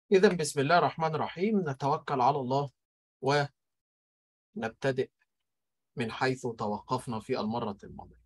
إذا بسم الله الرحمن الرحيم نتوكل على الله ونبتدئ من حيث توقفنا في المرة الماضية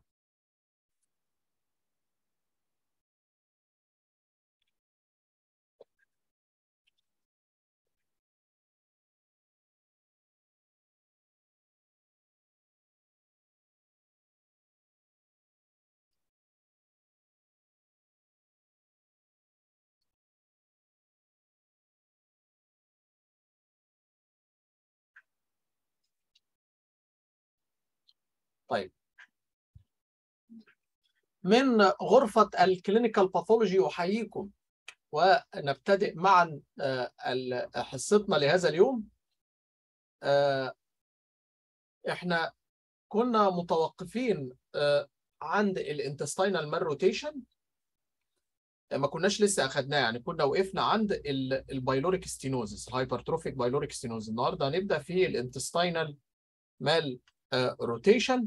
طيب من غرفة الكلينيكال باثولوجي أحييكم ونبتدئ معا حصتنا لهذا اليوم احنا كنا متوقفين عند الانتستينال مال روتيشن ما كناش لسه اخدناه يعني كنا وقفنا عند البايلوريك ستينوزس هايبرتروفيك بايلوريك ستينوزس النهارده هنبدا في الانتستينال مال روتيشن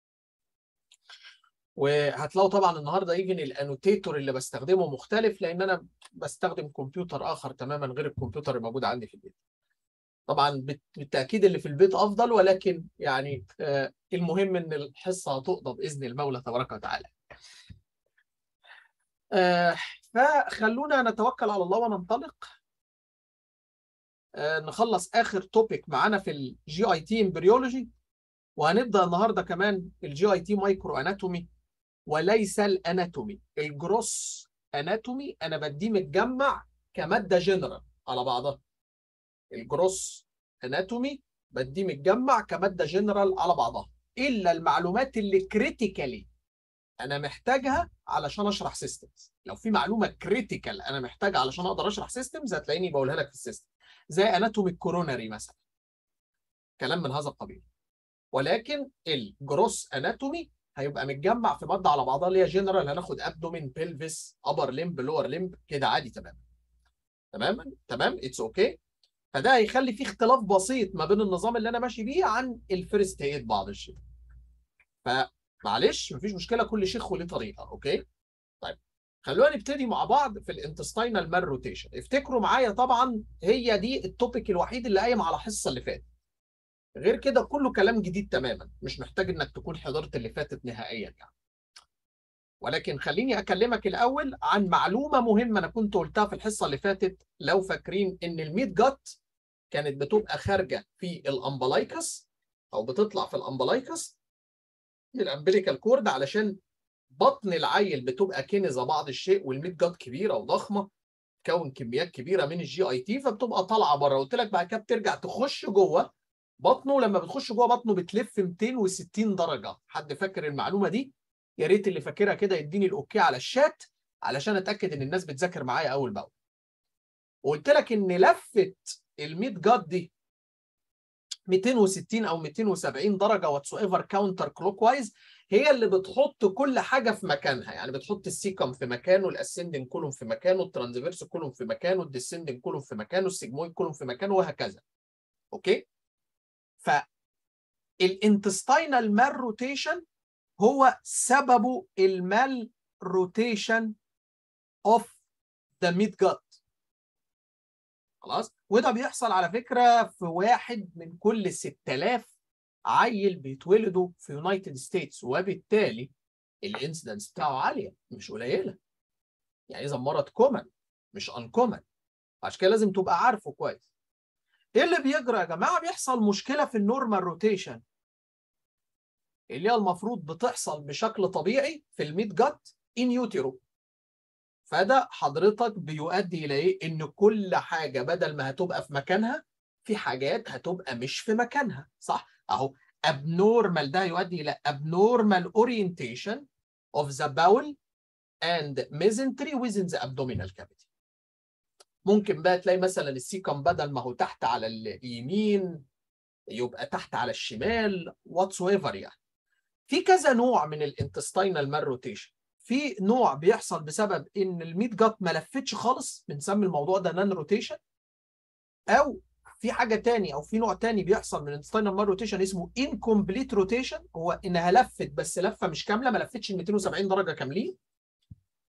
وهتلاقوا طبعا النهارده يجي الانوتيتور اللي بستخدمه مختلف لان انا بستخدم كمبيوتر اخر تماما غير الكمبيوتر الموجود عندي في البيت. طبعا بالتاكيد اللي في البيت افضل ولكن يعني المهم ان الحصه هتقضى باذن المولى تبارك وتعالى. فخلونا نتوكل على الله وننطلق نخلص اخر توبيك معانا في الجي اي تي امبريولوجي وهنبدا النهارده كمان الجي اي تي مايكرو اناتومي وليس الاناتومي الجروس اناتومي انا بديه متجمع كماده جنرال على بعضها الجروس اناتومي بديه متجمع كماده جنرال على بعضها الا المعلومات اللي كريتيكالي انا محتاجها علشان اشرح سيستمز لو في معلومه كريتيكال انا محتاجها علشان اقدر اشرح سيستمز هتلاقيني بقولها لك في السيستم زي اناتومي الكوروناري مثلا كلام من هذا القبيل ولكن الجروس اناتومي هيبقى متجمع في ماده على بعضها اللي هي جنرال هناخد ابدومين بيلفيس ابر ليمب لور ليمب كده عادي تماما تماما تمام اتس اوكي okay. فده هيخلي في اختلاف بسيط ما بين النظام اللي انا ماشي بيه عن الفيرست ايد بعض الشيء فمعلش مفيش مشكله كل شيخ وليه طريقه اوكي طيب خلونا نبتدي مع بعض في الانتستينال مال روتيشن افتكروا معايا طبعا هي دي التوبيك الوحيد اللي قايم على الحصه اللي فاتت غير كده كله كلام جديد تماما مش محتاج انك تكون حضرت اللي فاتت نهائيا يعني ولكن خليني اكلمك الاول عن معلومه مهمه انا كنت قلتها في الحصه اللي فاتت لو فاكرين ان الميت جات كانت بتبقى خارجه في الامبلايكس او بتطلع في الامبلايكس الامبليكال كورد علشان بطن العيل بتبقى كنزه بعض الشيء والميت جات كبيره وضخمه تكون كميات كبيره من الجي اي تي فبتبقى طالعه بره قلت لك بعد كده بترجع تخش جوه بطنه لما بتخش جوه بطنه بتلف 260 درجه حد فاكر المعلومه دي يا ريت اللي فاكرها كده يديني الاوكي على الشات علشان اتاكد ان الناس بتذاكر معايا اول باول وقلت لك ان لفه الميت جاد دي 260 او 270 درجه واتس ايفر كاونتر كلوك وايز هي اللي بتحط كل حاجه في مكانها يعني بتحط السيكم في مكانه الاسندنج كولوم في مكانه الترانزفيرس كولوم في مكانه الديسندنج كولوم في مكانه السيجمويد كولوم في مكانه وهكذا اوكي ف الانتستينال مال روتيشن هو سببه المال روتيشن اوف ذا ميت جات خلاص وده بيحصل على فكره في واحد من كل 6000 عيل بيتولدوا في يونايتد ستيتس وبالتالي الانسيدنس بتاعه عاليه مش قليله يعني اذا مرض كومن مش انكومن عشان كده لازم تبقى عارفه كويس ايه اللي بيجرى يا جماعه بيحصل مشكله في النورمال روتيشن اللي هي المفروض بتحصل بشكل طبيعي في الميت جات ان يوتيرو فده حضرتك بيؤدي الى ايه ان كل حاجه بدل ما هتبقى في مكانها في حاجات هتبقى مش في مكانها صح اهو abnormal ده يؤدي الى abnormal orientation of the bowel and mesentery within the abdominal cavity ممكن بقى تلاقي مثلا السيكم بدل ما هو تحت على اليمين يبقى تحت على الشمال واتس ايفر يعني في كذا نوع من الانتستينال مال روتيشن في نوع بيحصل بسبب ان الميت جات ما لفتش خالص بنسمي الموضوع ده نان روتيشن او في حاجه تاني او في نوع تاني بيحصل من الانتستينال مال روتيشن اسمه انكمبليت روتيشن هو انها لفت بس لفه مش كامله ما لفتش ال 270 درجه كاملين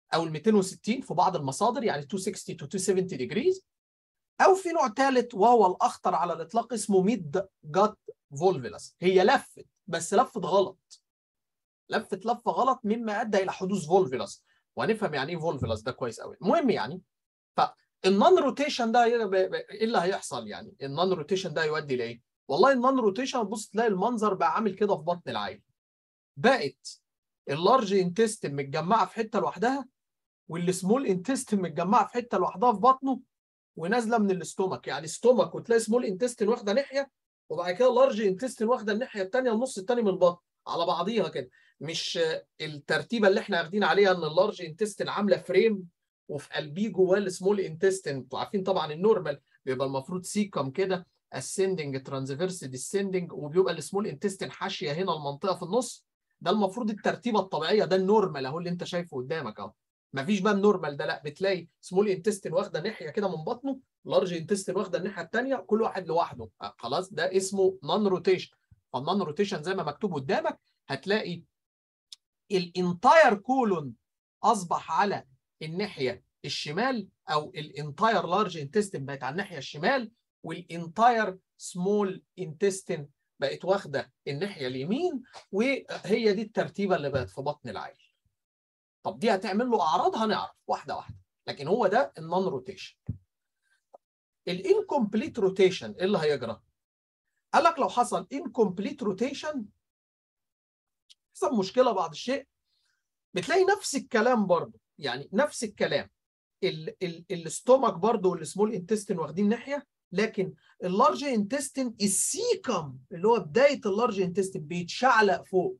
او ال 260 في بعض المصادر يعني 260 to 270 degrees او في نوع ثالث وهو الاخطر على الاطلاق اسمه ميد جات فولفيلاس هي لفت بس لفت غلط لفت لفه غلط مما ادى الى حدوث فولفيلاس وهنفهم يعني ايه فولفيلاس ده كويس قوي المهم يعني فالنون روتيشن ده ايه اللي هيحصل يعني النون روتيشن ده يؤدي لايه والله النون روتيشن بص تلاقي المنظر بقى عامل كده في بطن العين بقت اللارج انتستين متجمعه في حته لوحدها والسمول انتستين متجمعه في حته لوحدها في بطنه ونازله من الاستومك يعني ستومك وتلاقي سمول انتستين واخده ناحيه وبعد كده لارج انتستين واخده الناحيه الثانيه النص الثاني من البطن على بعضيها كده مش الترتيبه اللي احنا واخدين عليها ان اللارج انتستين عامله فريم وفي قلبيه جواه السمول انتستين انتوا عارفين طبعا النورمال بيبقى المفروض سيكم كده ascending transverse descending وبيبقى السمول انتستين حاشيه هنا المنطقه في النص ده المفروض الترتيبه الطبيعيه ده النورمال اهو اللي انت شايفه قدامك اهو مفيش بقى النورمال ده لا بتلاقي سمول انتستين واخده ناحيه كده من بطنه لارج انتستين واخده الناحيه الثانيه كل واحد لوحده خلاص ده اسمه نون روتيشن فالنون روتيشن زي ما مكتوب قدامك هتلاقي الانتاير كولون اصبح على الناحيه الشمال او الانتاير لارج انتستين بقت على الناحيه الشمال والانتاير سمول انتستين بقت واخده الناحيه اليمين وهي دي الترتيبه اللي بقت في بطن العيل. طب دي هتعمل له اعراض هنعرف واحده واحده لكن هو ده النون روتيشن. الانكمبليت روتيشن ايه اللي هيجرى؟ قال لك لو حصل انكمبليت روتيشن حصل مشكله بعض الشيء بتلاقي نفس الكلام برضه يعني نفس الكلام الاستومك برضه والسمول انتستين واخدين ناحيه لكن اللارج انتستين السيكم اللي هو بدايه اللارج انتستين بيتشعلق فوق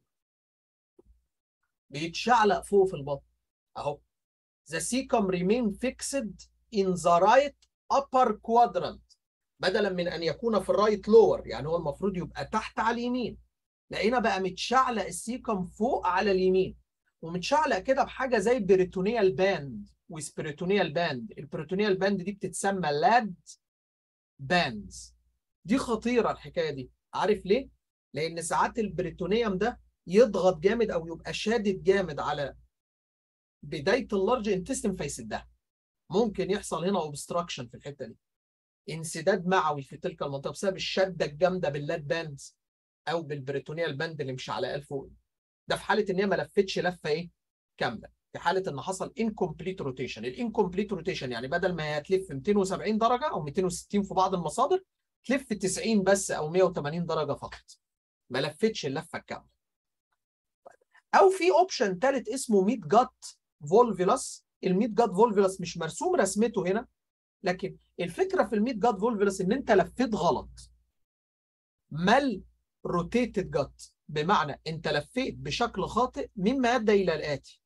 بيتشعلق فوق في البطن اهو the cecum remain fixed in the right upper quadrant بدلا من ان يكون في الرايت لور يعني هو المفروض يبقى تحت على اليمين لقينا بقى متشعلق السيكم فوق على اليمين ومتشعلق كده بحاجه زي بريتونيال باند وسبريتونيال باند البريتونيال باند دي بتتسمى لاد باندز دي خطيره الحكايه دي عارف ليه لان ساعات البريتونيوم ده يضغط جامد او يبقى شادد جامد على بدايه اللارج انتستين فيسدها ممكن يحصل هنا اوبستراكشن في الحته دي انسداد معوي في تلك المنطقه بسبب الشده الجامده باللاد باندز او بالبريتونيال باند اللي مش على فوق ده في حاله ان هي ما لفتش لفه ايه كامله في حاله ان حصل انكمبليت روتيشن الانكمبليت روتيشن يعني بدل ما هي تلف 270 درجه او 260 في بعض المصادر تلف 90 بس او 180 درجه فقط ما لفتش اللفه الكامله او في اوبشن ثالث اسمه ميد جات فولفيلاس الميد جات فولفيلاس مش مرسوم رسمته هنا لكن الفكره في الميد جات فولفيلاس ان انت لفيت غلط مال روتيتد جات بمعنى انت لفيت بشكل خاطئ مما ادى الى الاتي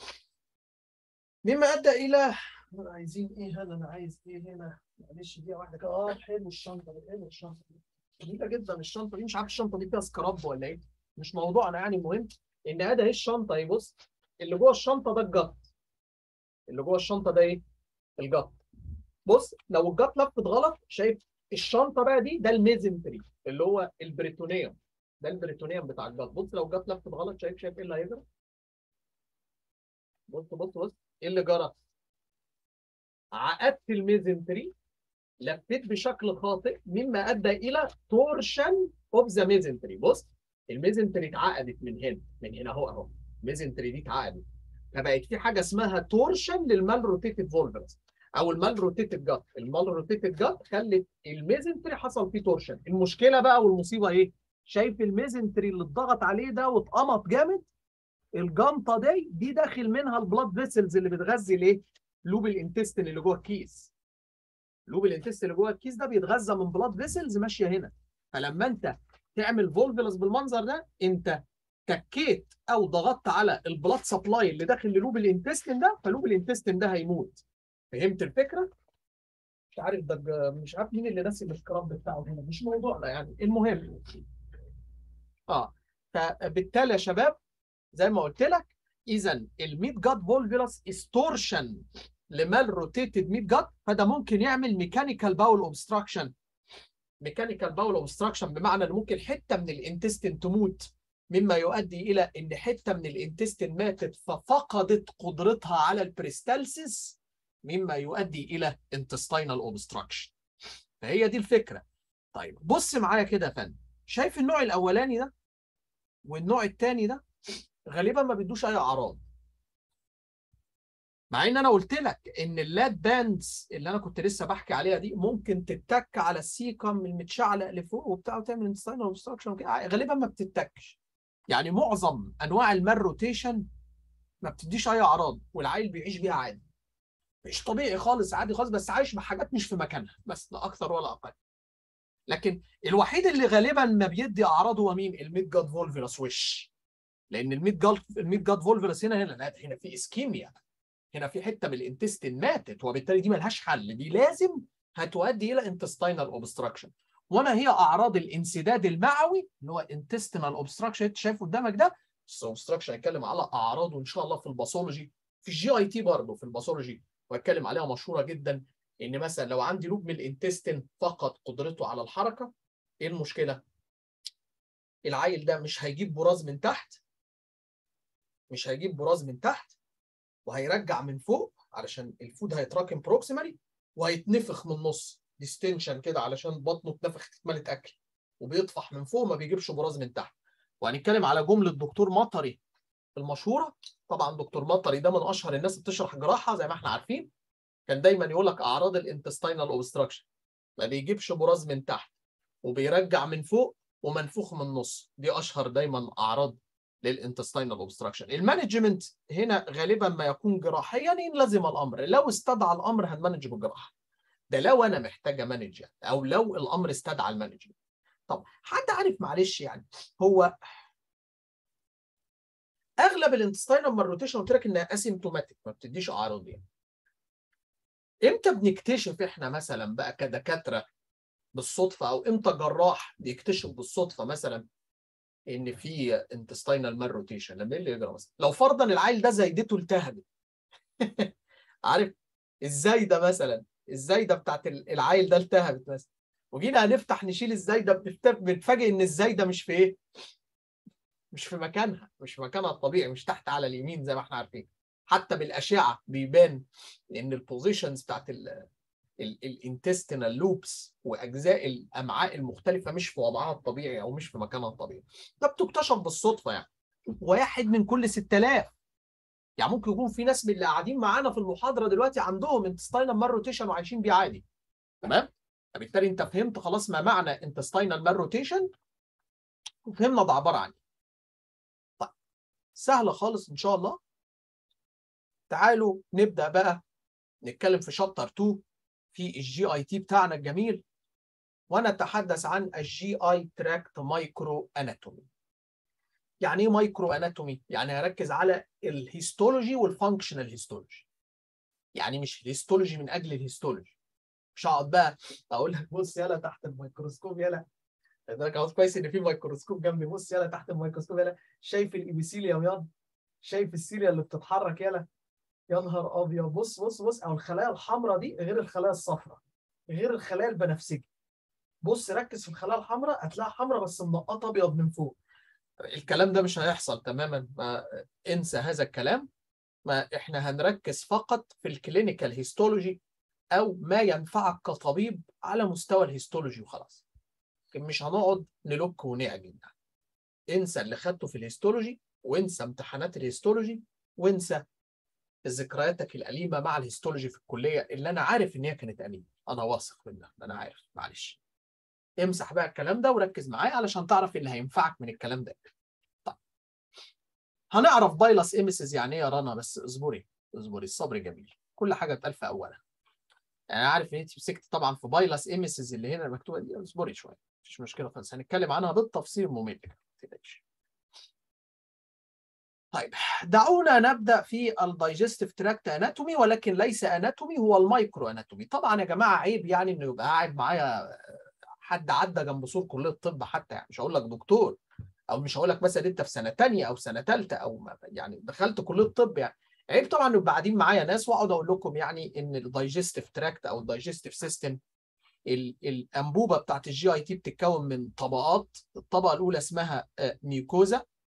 مما ادى الى عايزين ايه هذا انا عايز ايه هنا معلش دقيقه واحده كده اه حلو الشنطه دي حلو الشنطه دي جميله جدا الشنطه دي مش عارف الشنطه دي فيها سكراب ولا ايه مش موضوعنا يعني المهم ان هذا ايه الشنطه اهي بص اللي جوه الشنطه ده الجط اللي جوه الشنطه ده ايه الجط بص لو الجط لفت غلط شايف الشنطه بقى دي ده الميزنتري اللي هو البريتونيوم ده البريتونيوم بتاع الجط بص لو الجط لفت غلط شايف شايف ايه اللي هيجرى بص بص بص ايه اللي جرى عقدت الميزنتري لفيت بشكل خاطئ مما ادى الى تورشن اوف ذا ميزنتري بص الميزنتري اتعقدت من هنا من هنا اهو اهو الميزنتري دي اتعقدت فبقت في حاجه اسمها تورشن للمال روتيتد فولفرز او المال روتيتد جات المال روتيتد جات خلت الميزنتري حصل فيه تورشن المشكله بقى والمصيبه ايه شايف الميزنتري اللي اتضغط عليه ده واتقمط جامد الجنطه دي دي داخل منها البلاد فيسلز اللي بتغذي الايه لوب الانتستين اللي جوه الكيس لوب الانتستين اللي جوه الكيس ده بيتغذى من بلاد فيسلز ماشيه هنا فلما انت تعمل فولفيلس بالمنظر ده انت تكيت او ضغطت على البلاد سبلاي اللي داخل للوب الانتستين ده فلوب الانتستين ده هيموت فهمت الفكره مش عارف ده مش عارف مين اللي ناسي السكراب بتاعه هنا مش موضوعنا يعني المهم اه فبالتالي يا شباب زي ما قلت لك اذا الميت جات فولفيلس استورشن لمال روتيتد ميت جات فده ممكن يعمل ميكانيكال باول اوبستراكشن ميكانيكال باول اوبستراكشن بمعنى ان ممكن حته من الانتستين تموت مما يؤدي الى ان حته من الانتستين ماتت ففقدت قدرتها على البريستالسيس مما يؤدي الى intestinal obstruction فهي دي الفكره طيب بص معايا كده يا فندم شايف النوع الاولاني ده والنوع الثاني ده غالبا ما بيدوش اي اعراض مع ان انا قلت لك ان اللاد باندز اللي انا كنت لسه بحكي عليها دي ممكن تتك على السيكم المتشعلق لفوق وبتاع وتعمل انتستاينال اوبستراكشن غالبا ما بتتكش يعني معظم انواع المال روتيشن ما بتديش اي اعراض والعيل بيعيش بيها عادي مش طبيعي خالص عادي خالص بس عايش بحاجات مش في مكانها بس لا اكثر ولا اقل لكن الوحيد اللي غالبا ما بيدي اعراض هو مين الميد جاد فولفيلس وش لان الميد جاد الميد جاد فولفيلس هنا هنا هنا في اسكيميا هنا في حته من الانتستين ماتت وبالتالي دي ملهاش حل دي لازم هتؤدي الى انتستينال اوبستراكشن وما هي اعراض الانسداد المعوي اللي هو انتستينال اوبستراكشن انت شايف قدامك ده بس اوبستراكشن هنتكلم على اعراضه ان شاء الله في الباثولوجي في الجي اي تي برضه في الباثولوجي وهتكلم عليها مشهوره جدا ان مثلا لو عندي لوب من الانتستين فقد قدرته على الحركه ايه المشكله؟ العيل ده مش هيجيب براز من تحت مش هيجيب براز من تحت وهيرجع من فوق علشان الفود هيتراكم بروكسيمالي وهيتنفخ من النص ديستنشن كده علشان بطنه اتنفخ اتملت اكل وبيطفح من فوق ما بيجيبش براز من تحت وهنتكلم على جمله دكتور مطري المشهوره طبعا دكتور مطري ده من اشهر الناس اللي بتشرح جراحه زي ما احنا عارفين كان دايما يقول لك اعراض الانتستينال اوبستراكشن ما بيجيبش براز من تحت وبيرجع من فوق ومنفوخ من النص دي اشهر دايما اعراض للانتستينال اوبستراكشن المانجمنت هنا غالبا ما يكون جراحيا ان لزم الامر لو استدعى الامر هنمانج بالجراحه ده لو انا محتاج امانج يعني او لو الامر استدعى المانجمنت طب حد عارف معلش يعني هو اغلب الانتستينال مالروتيشن قلت لك انها اسيمتوماتيك ما بتديش اعراض يعني امتى بنكتشف احنا مثلا بقى كدكاتره بالصدفه او امتى جراح بيكتشف بالصدفه مثلا ان في انتستينال مال روتيشن لما ايه اللي يجرى مثلا لو فرضا العيل ده زايدته التهبت عارف الزايده مثلا الزايده بتاعت العيل ده التهبت مثلا وجينا هنفتح نشيل الزايده بنتفاجئ ان الزايده مش في ايه؟ مش في مكانها مش في مكانها الطبيعي مش تحت على اليمين زي ما احنا عارفين حتى بالاشعه بيبان ان البوزيشنز بتاعت الانتستينال لوبس واجزاء الامعاء المختلفه مش في وضعها الطبيعي او مش في مكانها الطبيعي ده بتكتشف بالصدفه يعني واحد من كل 6000 يعني ممكن يكون في ناس من اللي قاعدين معانا في المحاضره دلوقتي عندهم انتستينال مال روتيشن وعايشين بيه عادي تمام فبالتالي انت فهمت خلاص ما معنى انتستينال مال روتيشن وفهمنا ده عباره عن طيب سهله خالص ان شاء الله تعالوا نبدا بقى نتكلم في شابتر 2 في الجي اي تي بتاعنا الجميل ونتحدث عن الجي اي تراكت مايكرو اناتومي يعني ايه مايكرو اناتومي يعني هركز على الهيستولوجي والفانكشنال هيستولوجي يعني مش الهيستولوجي من اجل الهيستولوجي مش هقعد بقى اقول لك بص يلا تحت الميكروسكوب يلا لذلك عاوز كويس ان في ميكروسكوب جنبي بص يلا تحت الميكروسكوب يلا شايف الايبيثيليوم يلا شايف السيليا اللي بتتحرك يلا يا نهار ابيض بص بص بص او الخلايا الحمراء دي غير الخلايا الصفراء غير الخلايا البنفسجي بص ركز في الخلايا الحمراء هتلاقيها حمراء بس منقطه ابيض من فوق الكلام ده مش هيحصل تماما ما انسى هذا الكلام ما احنا هنركز فقط في الكلينيكال هيستولوجي او ما ينفعك كطبيب على مستوى الهيستولوجي وخلاص لكن مش هنقعد نلوك ونعجن انسى اللي خدته في الهيستولوجي وانسى امتحانات الهيستولوجي وانسى ذكرياتك الأليمة مع الهيستولوجي في الكلية اللي أنا عارف إن هي كانت أليمة أنا واثق منها أنا عارف معلش امسح بقى الكلام ده وركز معايا علشان تعرف اللي هينفعك من الكلام ده طيب هنعرف بايلس إيمسز يعني إيه يا رنا بس اصبري اصبري الصبر جميل كل حاجة اتقال في أولها يعني أنا عارف إن أنت مسكت طبعا في بايلس إيمسز اللي هنا مكتوبة دي اصبري شوية مفيش مشكلة خالص هنتكلم عنها بالتفصيل ممل ما تقلقش طيب دعونا نبدا في الدايجستيف تراكت اناتومي ولكن ليس اناتومي هو المايكرو اناتومي طبعا يا جماعه عيب يعني انه يبقى قاعد معايا حد عدى جنب سور كليه الطب حتى يعني مش هقول لك دكتور او مش هقول لك مثلا انت في سنه ثانيه او سنه ثالثه او يعني دخلت كليه الطب يعني عيب طبعا يبقى قاعدين معايا ناس واقعد اقول لكم يعني ان الدايجستيف تراكت او الدايجستيف سيستم الانبوبه بتاعت الجي اي تي بتتكون من طبقات الطبقه الاولى اسمها ميوكوزا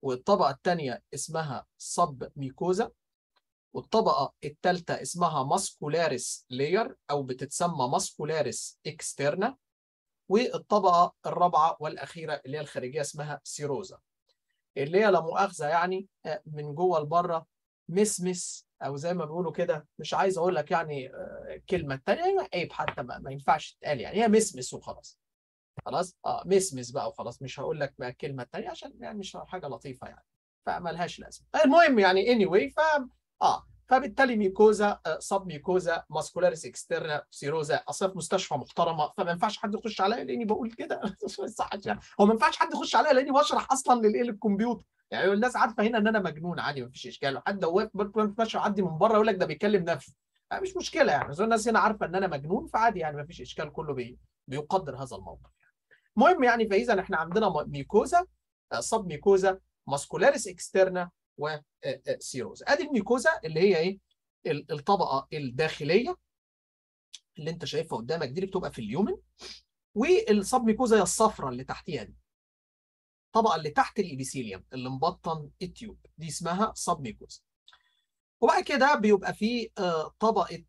والطبقه الثانيه اسمها سب ميكوزا والطبقه الثالثه اسمها ماسكولاريس لاير او بتتسمى ماسكولاريس اكسترنا والطبقه الرابعه والاخيره اللي هي الخارجيه اسمها سيروزا اللي هي لا مؤاخذه يعني آه، من جوه لبره مسمس او زي ما بيقولوا كده مش عايز اقول لك يعني آه، كلمه ثانيه عيب حتى ما, ما ينفعش تتقال يعني هي مسمس وخلاص خلاص اه مسمس بقى وخلاص مش هقول لك بقى كلمه ثانيه عشان يعني مش حاجه لطيفه يعني فملهاش لازمه المهم يعني اني anyway ف اه فبالتالي ميكوزا سب ميكوزا ماسكولاريس اكسترنا سيروزا اصلا في مستشفى محترمه فما ينفعش حد يخش عليا لاني بقول كده هو ما ينفعش حد يخش عليا لاني بشرح اصلا للايه للكمبيوتر يعني الناس عارفه هنا ان انا مجنون عادي ما فيش اشكال وحد لو واقف بتمشى عدي من بره يقول لك ده بيكلم نفسه مش مشكله يعني الناس هنا عارفه ان انا مجنون فعادي يعني ما فيش اشكال كله بي... بيقدر هذا الموقف المهم يعني فاذا احنا عندنا ميكوزا سب ميكوزا ماسكولاريس اكسترنا وسيروزا ادي الميكوزا اللي هي ايه الطبقه الداخليه اللي انت شايفها قدامك دي اللي بتبقى في اليومن والسب ميكوزا هي الصفراء اللي تحتيها دي الطبقه اللي تحت الابيثيليوم اللي مبطن التيوب دي اسمها سب ميكوزا وبعد كده بيبقى في طبقه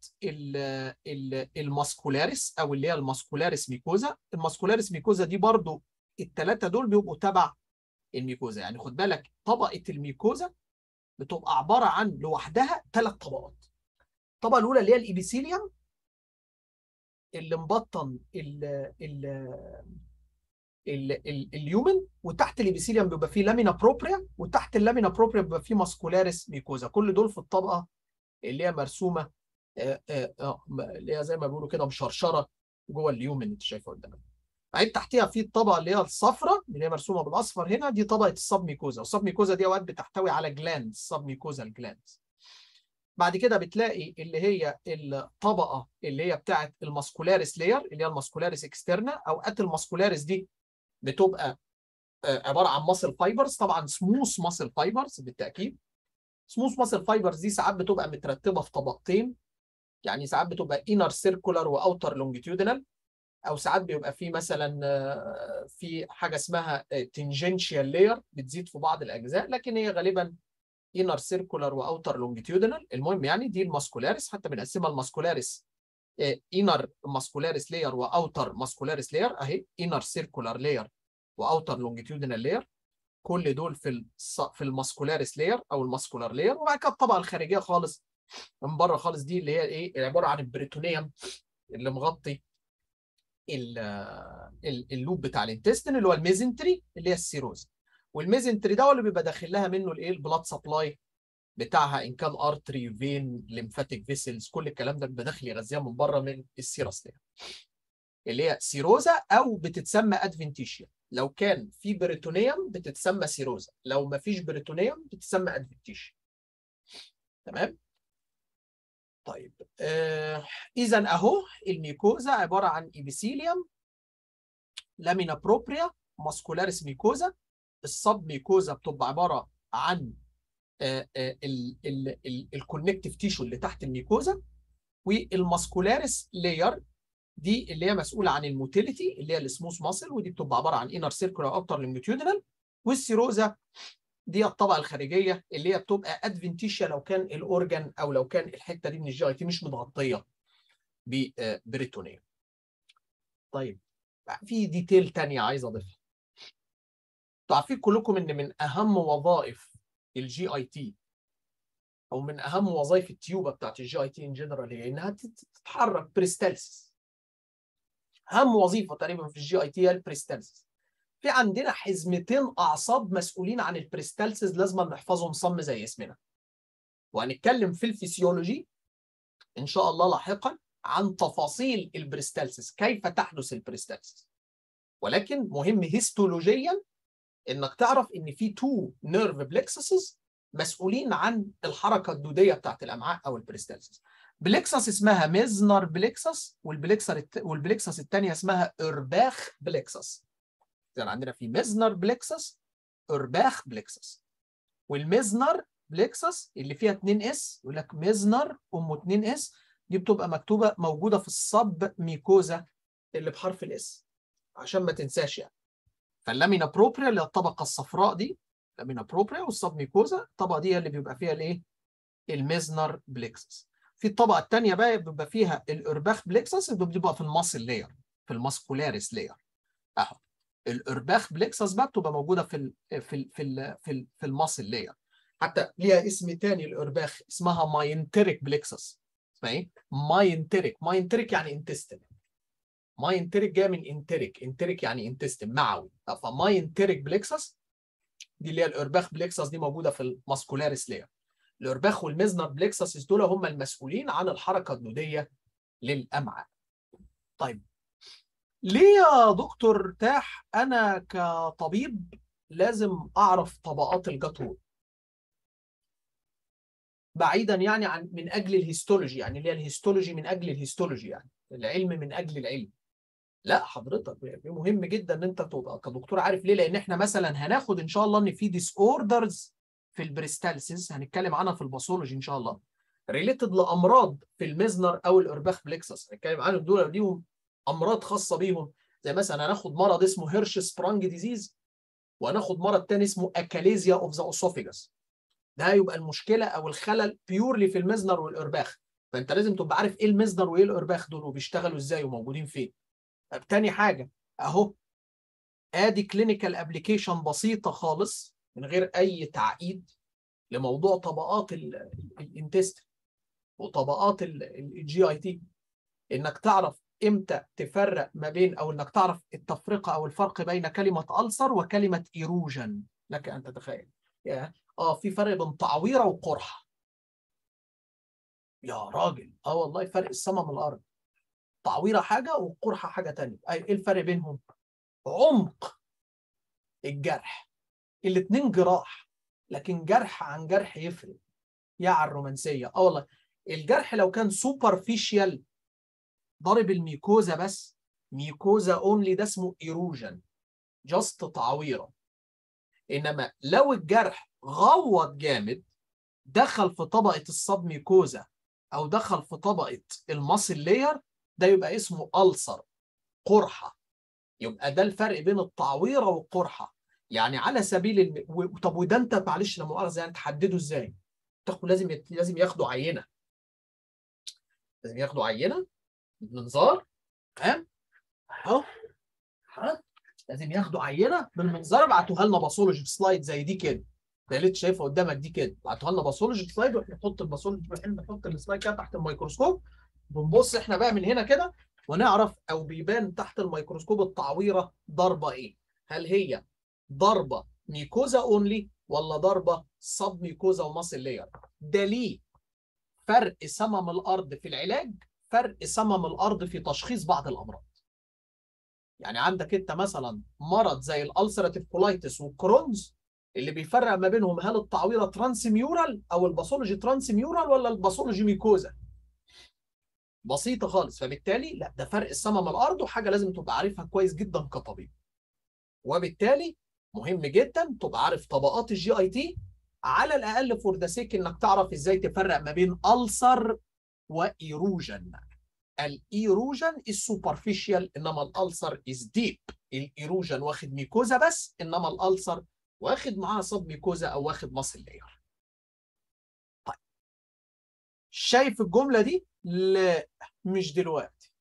الماسكولاريس او اللي هي الماسكولاريس ميكوزا الماسكولاريس ميكوزا دي برضو الثلاثه دول بيبقوا تبع الميكوزا يعني خد بالك طبقه الميكوزا بتبقى عباره عن لوحدها ثلاث طبقات الطبقه الاولى اللي هي الابيثيليوم اللي مبطن ال ال ال ال اليومن وتحت الابيثيليوم بيبقى فيه لامينا بروبريا وتحت اللامينا بروبريا بيبقى فيه ماسكولاريس ميكوزا كل دول في الطبقه اللي هي مرسومه اللي هي زي ما بيقولوا كده مشرشره جوه اليومن انت شايفها قدامك بعدين تحتيها في الطبقه اللي هي الصفراء اللي هي مرسومه بالاصفر هنا دي طبقه السب ميكوزا والسب ميكوزا دي اوقات بتحتوي على جلاند سب ميكوزا الجلاند بعد كده بتلاقي اللي هي الطبقه اللي هي بتاعه الماسكولاريس لاير اللي هي الماسكولاريس اكسترنا اوقات الماسكولاريس دي بتبقى عباره عن ماسل فايبرز طبعا سموث ماسل فايبرز بالتاكيد سموث ماسل فايبرز دي ساعات بتبقى مترتبه في طبقتين يعني ساعات بتبقى انر سيركولار واوتر لونجيتيودينال او ساعات بيبقى في مثلا في حاجه اسمها تنجنشيال لاير بتزيد في بعض الاجزاء لكن هي غالبا انر سيركولار واوتر لونجيتيودينال المهم يعني دي الماسكولاريس حتى بنقسمها الماسكولاريس انر ماسكولاريس لاير واوتر ماسكولاريس لاير اهي انر سيركولار لاير واوتر لونجيتيودينال لاير كل دول في في الماسكولاريس لاير او الماسكولار لاير وبعد كده الطبقه الخارجيه خالص من بره خالص دي اللي هي ايه عباره عن البريتونيوم اللي مغطي اللوب بتاع الانتستين اللي هو الميزنتري اللي هي السيروز والميزنتري ده هو اللي بيبقى داخل لها منه الايه البلاد سبلاي بتاعها ان كان ارتري فين ليمفاتيك فيسلز كل الكلام ده بيبقى داخل يغذيها من بره من السيرس اللي هي سيروزا او بتتسمى ادفنتيشيا لو كان في بريتونيوم بتتسمى سيروزا لو ما فيش بريتونيوم بتتسمى ادفنتيشيا تمام طيب آه اذا اهو الميكوزا عباره عن ايبيثيليوم لامينا بروبريا ماسكولاريس ميكوزا السب ميكوزا بتبقى عباره عن الكونكتيف تيشو اللي تحت الميكوزا والماسكولاريس لاير دي اللي هي مسؤوله عن الموتيليتي اللي هي السموث ماسل ودي بتبقى عباره عن انر سيركولار اوتر لونجيتيودينال والسيروزا دي الطبقه الخارجيه اللي هي بتبقى ادفنتيشيا لو كان الاورجن او لو كان الحته دي من الجي اي تي مش متغطيه ببريتونيوم. طيب في ديتيل ثانيه عايز اضيفها. انتوا عارفين كلكم ان من اهم وظائف الجي اي تي او من اهم وظائف التيوبه بتاعت الجي اي تي ان جنرال هي انها تتحرك بريستالسيس. اهم وظيفه تقريبا في الجي اي تي هي البريستالسيس. في عندنا حزمتين اعصاب مسؤولين عن البريستالسيس لازم نحفظهم صم زي اسمنا وهنتكلم في الفسيولوجي ان شاء الله لاحقا عن تفاصيل البريستالسيس كيف تحدث البريستالسيس ولكن مهم هيستولوجيا انك تعرف ان في تو نيرف بلكسسز مسؤولين عن الحركه الدوديه بتاعت الامعاء او البريستالسيس بلكسس اسمها ميزنر بلكسس والبلكسر والبلكسس الثانيه اسمها ارباخ بلكسس يعني عندنا في ميزنر بلكسس ارباخ بلكسس والميزنر بلكسس اللي فيها 2 اس يقول لك ميزنر ام 2 اس دي بتبقى مكتوبه موجوده في الصب ميكوزا اللي بحرف الاس عشان ما تنساش يعني فاللامينا بروبريا اللي هي الطبقه الصفراء دي لامينا بروبريا والسب ميكوزا الطبقه دي اللي بيبقى فيها الايه الميزنر بليكسس في الطبقه الثانيه بقى بيبقى فيها الارباخ بليكسس اللي بتبقى في الماسل لاير في الماسكولاريس لاير اهو الارباخ بليكسس بقى بتبقى موجوده في ال في ال في ال في, ال في الماسل لاير حتى ليها اسم تاني الارباخ اسمها ماينتريك بليكسس اسمها ايه؟ ماينتريك ماينتريك يعني انتستين ماينتريك جايه من انتريك انتريك يعني انتستين معوي فماينتريك بليكسس دي اللي هي الارباخ بليكسس دي موجوده في الماسكولاريس لاير الارباخ والميزنر بليكسس دول هم المسؤولين عن الحركه النوديه للامعاء طيب ليه يا دكتور تاح انا كطبيب لازم اعرف طبقات الجاتول بعيدا يعني عن من اجل الهيستولوجي يعني اللي هي الهيستولوجي من اجل الهيستولوجي يعني العلم من اجل العلم لا حضرتك مهم جدا ان انت تبقى كدكتور عارف ليه لان احنا مثلا هناخد ان شاء الله ان في ديس اوردرز في البريستالسيس هنتكلم عنها في الباثولوجي ان شاء الله ريليتد لامراض في الميزنر او الارباخ بليكسس هنتكلم عنهم دول ليهم امراض خاصه بيهم زي مثلا هناخد مرض اسمه هيرش سبرانج ديزيز وهناخد مرض تاني اسمه اكاليزيا اوف ذا اوسوفيجاس ده يبقى المشكله او الخلل بيورلي في الميزنر والارباخ فانت لازم تبقى عارف ايه الميزنر وايه الارباخ دول وبيشتغلوا ازاي وموجودين فين طب تاني حاجه اهو ادي كلينيكال ابلكيشن بسيطه خالص من غير اي تعقيد لموضوع طبقات الانتست وطبقات الجي اي تي انك تعرف امتى تفرق ما بين او انك تعرف التفرقه او الفرق بين كلمه ألسر وكلمه ايروجن لك ان تتخيل اه في فرق بين تعويره وقرحه يا راجل اه والله فرق السماء من الارض تعويره حاجه وقرحه حاجه ثانيه ايه الفرق بينهم عمق الجرح الاثنين جراح لكن جرح عن جرح يفرق يا على الرومانسيه اه والله الجرح لو كان سوبرفيشال ضارب الميكوزا بس ميكوزا اونلي ده اسمه ايروجن جاست تعويره انما لو الجرح غوط جامد دخل في طبقه الصب ميكوزا او دخل في طبقه الماسل لاير ده يبقى اسمه ألسر قرحه يبقى ده الفرق بين التعويره والقرحه يعني على سبيل الم... و... طب وده انت معلش لا مؤاخذه يعني تحدده ازاي؟ تاخد لازم ي... لازم ياخدوا عينه لازم ياخدوا عينه منظار تمام اهو ها لازم ياخدوا عينه بالمنظار ابعتوها لنا باثولوجي سلايد زي دي كده زي اللي انت شايفها قدامك دي كده ابعتوها لنا باثولوجي سلايد واحنا نحط الباثولوجي واحنا نحط السلايد كده تحت الميكروسكوب بنبص احنا بقى من هنا كده ونعرف او بيبان تحت الميكروسكوب التعويره ضربه ايه هل هي ضربه ميكوزا اونلي ولا ضربه سب ميكوزا وماسل لاير ده ليه فرق سمم الارض في العلاج فرق سمم الارض في تشخيص بعض الامراض يعني عندك انت مثلا مرض زي الالسراتيف كولايتس والكرونز اللي بيفرق ما بينهم هل التعويره ترانسميورال او الباثولوجي ترانسميورال ولا الباثولوجي ميكوزا بسيطه خالص فبالتالي لا ده فرق السمم الارض وحاجه لازم تبقى عارفها كويس جدا كطبيب وبالتالي مهم جدا تبقى عارف طبقات الجي اي تي على الاقل فور ذا سيك انك تعرف ازاي تفرق ما بين ألسر وايروجن الايروجن السوبرفيشال انما الالسر از ديب الايروجن واخد ميكوزا بس انما الالسر واخد معاها صب ميكوزا او واخد ماسل لاير طيب شايف الجمله دي لا مش دلوقتي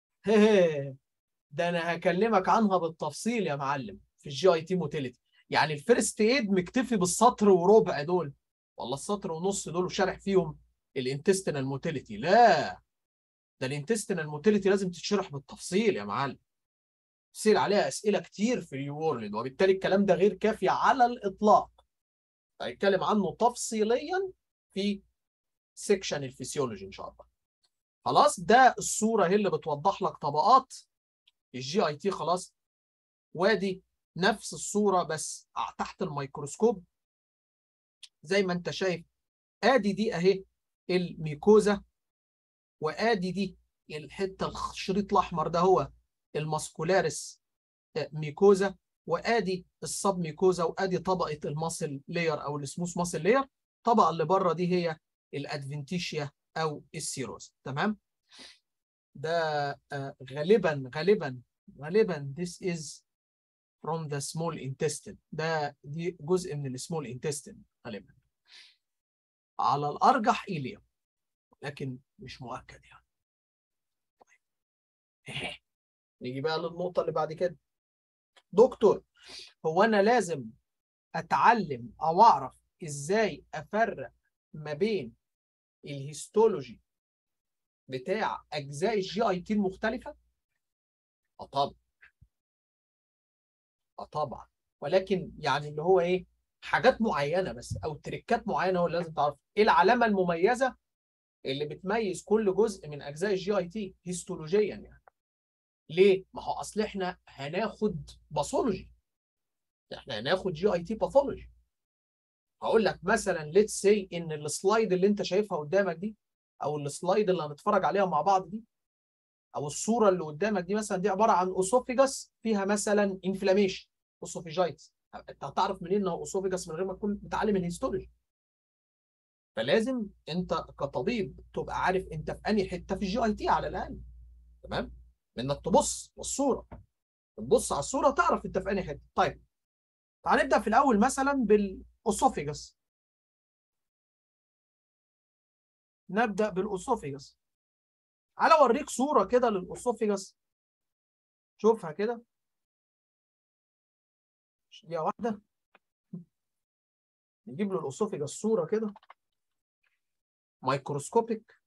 ده انا هكلمك عنها بالتفصيل يا معلم في الجي اي تي موتيليتي يعني الفيرست ايد مكتفي بالسطر وربع دول والله السطر ونص دول وشارح فيهم الانتستينال موتيليتي لا ده الانتستينال موتيليتي لازم تتشرح بالتفصيل يا معلم تفصيل عليها اسئله كتير في اليورلد وبالتالي الكلام ده غير كافي على الاطلاق هنتكلم عنه تفصيليا في سيكشن الفسيولوجي ان شاء الله خلاص ده الصوره هي اللي بتوضح لك طبقات الجي اي تي خلاص وادي نفس الصوره بس تحت الميكروسكوب زي ما انت شايف ادي دي اهي الميكوزا وادي دي الحته الشريط الاحمر ده هو الماسكولاريس ميكوزا وادي السب ميكوزا وادي طبقه الماسل لاير او السموث ماسل لاير الطبقه اللي بره دي هي الادفنتيشيا او السيروز تمام ده غالبا غالبا غالبا this is from the small intestine ده دي جزء من السمول انتستين غالبا على الارجح ايليوم لكن مش مؤكد يعني طيب نيجي بقى للنقطة اللي بعد كده دكتور هو أنا لازم أتعلم أو أعرف إزاي أفرق ما بين الهيستولوجي بتاع أجزاء الجي أي تي المختلفة؟ أه طبعا أه طبعا ولكن يعني اللي هو إيه حاجات معينة بس أو تريكات معينة هو اللي لازم تعرف إيه العلامة المميزة اللي بتميز كل جزء من أجزاء الجي أي تي هيستولوجيا يعني ليه؟ ما هو اصل احنا هناخد باثولوجي احنا هناخد جي اي تي باثولوجي هقول لك مثلا ليتس سي ان السلايد اللي انت شايفها قدامك دي او السلايد اللي هنتفرج عليها مع بعض دي او الصوره اللي قدامك دي مثلا دي عباره عن اوسوفيجاس فيها مثلا انفلاميشن اوسوفيجايتس انت هتعرف منين انه اوسوفيجاس من غير ما تكون متعلم الهيستولوجي فلازم انت كطبيب تبقى عارف انت في انهي حته في الجي اي تي على الاقل تمام انك تبص والصوره تبص على الصوره تعرف انت في انهي حته طيب تعال نبدا في الاول مثلا بالاوسوفيجاس نبدا بالاوسوفيجاس تعال اوريك صوره كده للاوسوفيجاس شوفها كده دقيقه واحده نجيب له الاوسوفيجاس صوره كده مايكروسكوبيك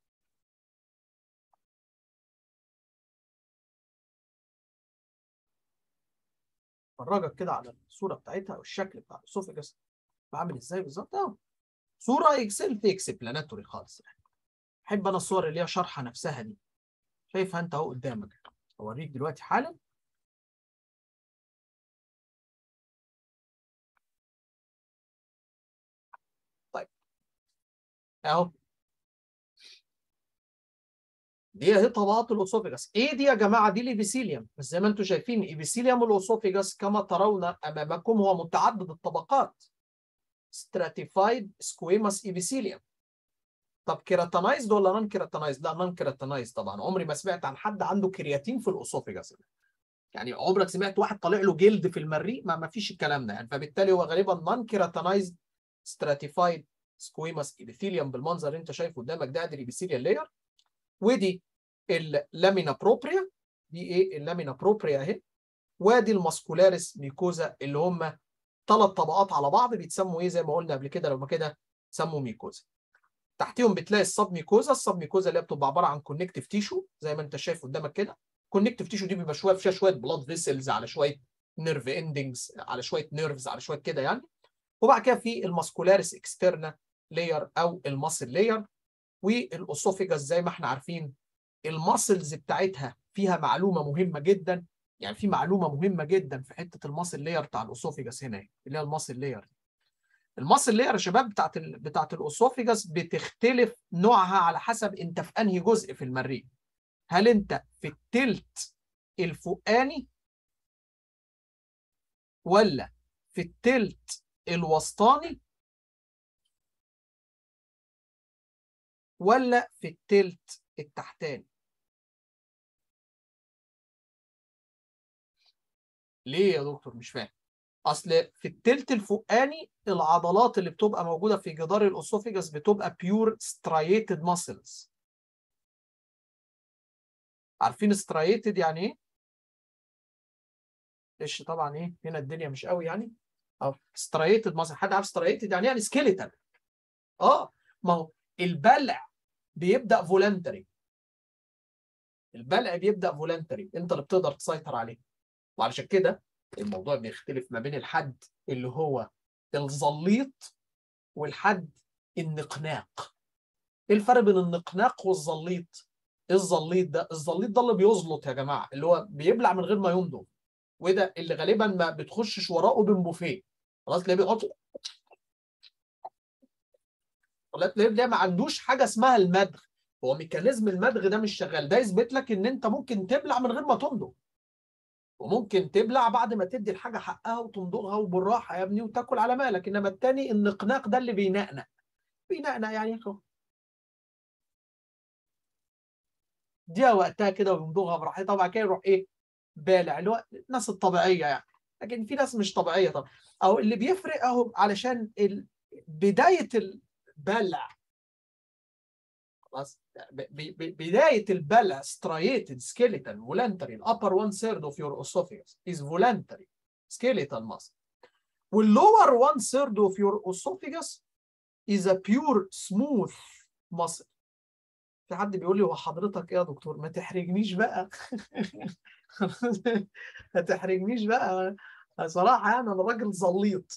افرجك كده على الصوره بتاعتها او الشكل بتاع الاسوفجس بعمل ازاي بالظبط اهو صوره اكسل في اكسبلاناتوري خالص يعني احب انا الصور اللي هي شرحه نفسها دي شايفها انت اهو قدامك اوريك دلوقتي حالا طيب اهو دي اهي طبقات الاوسوفيجاس ايه دي يا جماعه دي الابيثيليوم بس زي ما انتم شايفين ابيثيليوم الاوسوفيجاس كما ترون امامكم هو متعدد الطبقات stratified squamous epithelium طب كيراتانايزد ولا نون كيراتانايزد لا نون كيراتانايزد طبعا عمري ما سمعت عن حد عنده كرياتين في الاوسوفيجاس يعني عمرك سمعت واحد طالع له جلد في المريء ما ما فيش الكلام ده يعني فبالتالي هو غالبا نون كيراتانايزد stratified squamous epithelium بالمنظر اللي انت شايفه قدامك ده ادي الابيثيليال لاير ودي اللامينا بروبريا دي ايه اللامينا بروبريا اهي وادي الماسكولاريس ميكوزا اللي هم ثلاث طبقات على بعض بيتسموا ايه زي ما قلنا قبل كده لما كده سموا ميكوزا تحتيهم بتلاقي السب ميكوزا السب ميكوزا اللي هي بتبقى عباره عن كونكتيف تيشو زي ما انت شايف قدامك كده كونكتيف تيشو دي بيبقى شويه فيها شويه بلاد فيسلز على شويه نيرف اندنجز على شويه نيرفز على شويه كده يعني وبعد كده في الماسكولاريس اكسترنا لاير او الماسل لاير والاوسوفيجاس زي ما احنا عارفين الماسلز بتاعتها فيها معلومه مهمه جدا يعني في معلومه مهمه جدا في حته الماسل لاير بتاع الاوسوفيجاس هنا اللي هي الماسل لاير الماسل لاير يا شباب بتاعت ال... بتاعت الاوسوفيجاس بتختلف نوعها على حسب انت في انهي جزء في المريء هل انت في التلت الفوقاني ولا في التلت الوسطاني ولا في التلت التحتاني ليه يا دكتور مش فاهم اصل في التلت الفوقاني العضلات اللي بتبقى موجوده في جدار الاسوفيجاس بتبقى بيور سترايتد ماسلز عارفين سترايتد يعني ايه ايش طبعا ايه هنا الدنيا مش قوي يعني اه سترايتد ماسل حد عارف سترايتد يعني يعني سكيليتال اه ما هو البلع بيبدا فولنتري البلع بيبدا فولنتري انت اللي بتقدر تسيطر عليه وعلشان كده الموضوع بيختلف ما بين الحد اللي هو الزليط والحد النقناق ايه الفرق بين النقناق والزليط الزليط ده الزليط ده اللي بيزلط يا جماعه اللي هو بيبلع من غير ما يمضغ وده اللي غالبا ما بتخشش وراه بوفيه خلاص تلاقيه بيحط تلاقيه ما عندوش حاجه اسمها المدغ هو ميكانيزم المدغ ده مش شغال ده يثبت لك ان انت ممكن تبلع من غير ما تمضغ وممكن تبلع بعد ما تدي الحاجه حقها وتمضغها وبالراحه يا ابني وتاكل على مالك انما التاني النقناق ده اللي بينقنق بينقنق يعني دي وقتها كده ويمضغها براحتها وبعد كده يروح ايه بالع اللي هو الناس الطبيعيه يعني لكن في ناس مش طبيعيه طبعا او اللي بيفرق اهو علشان ال... بدايه البلع خلاص بدايه البلع striated skeletal voluntary upper one third of your esophagus is voluntary skeletal muscle والlower one third of your esophagus is a pure smooth muscle في حد بيقول لي هو حضرتك ايه يا دكتور ما تحرجنيش بقى ما تحرجنيش بقى صراحه يعني انا راجل زليط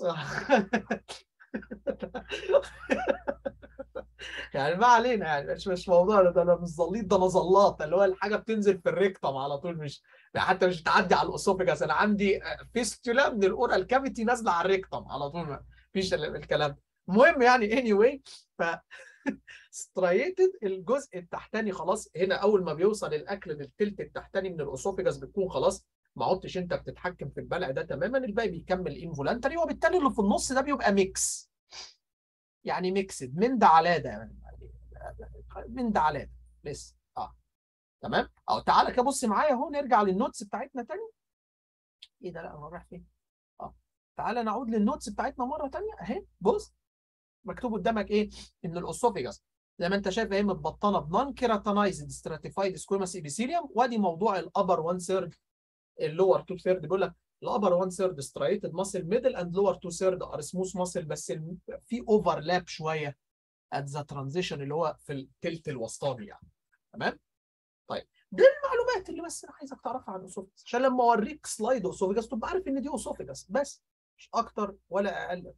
يعني ما علينا يعني مش مش موضوع ده انا مش زليط ده انا زلاط اللي هو الحاجه بتنزل في الريكتم على طول مش حتى مش بتعدي على الاسوفجاس انا عندي فيستولا من الاورال كافيتي نازله على الريكتم على طول ما فيش الكلام ده المهم يعني اني anyway ف سترايتد الجزء التحتاني خلاص هنا اول ما بيوصل الاكل للتلت التحتاني من الاسوفجاس بتكون خلاص ما عدتش انت بتتحكم في البلع ده تماما الباقي بيكمل انفولانتري وبالتالي اللي في النص ده بيبقى ميكس يعني ميكسد من ده على ده يعني من ده على ده لسه اه تمام او تعالى كده بص معايا اهو نرجع للنوتس بتاعتنا تاني ايه ده لا هو رايح فين اه تعالى نعود للنوتس بتاعتنا مره تانيه اهي بص مكتوب قدامك ايه ان الاسوفيجاس زي ما انت شايف اهي متبطنه بنون كيراتينايزد ستراتيفايد سكويماس ايبيثيليوم وادي موضوع الابر 1 ثيرد اللور 2 ثيرد بيقول لك الابر 1 ثيرد سترايتد ماسل ميدل اند لور 2 ثيرد ار سموث ماسل بس في اوفرلاب شويه ات ذا ترانزيشن اللي هو في التلت الوسطاني يعني تمام طيب دي المعلومات اللي بس انا عايزك تعرفها عن الاسوفيجاس عشان لما اوريك سلايد اسوفيجاس تبقى عارف ان دي اسوفيجاس بس مش اكتر ولا اقل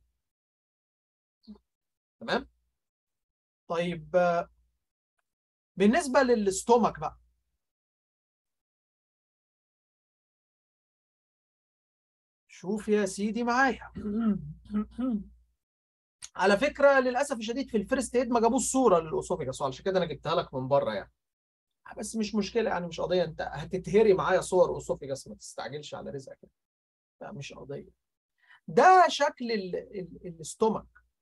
تمام طيب بالنسبه للستومك بقى شوف يا سيدي معايا على فكره للاسف الشديد في الفيرست ايد ما جابوش صوره للاسوفيجاس عشان كده انا جبتها لك من بره يعني بس مش مشكله يعني مش قضيه انت هتتهري معايا صور اسوفيجاس ما تستعجلش على رزقك لا مش قضيه ده شكل الاستومك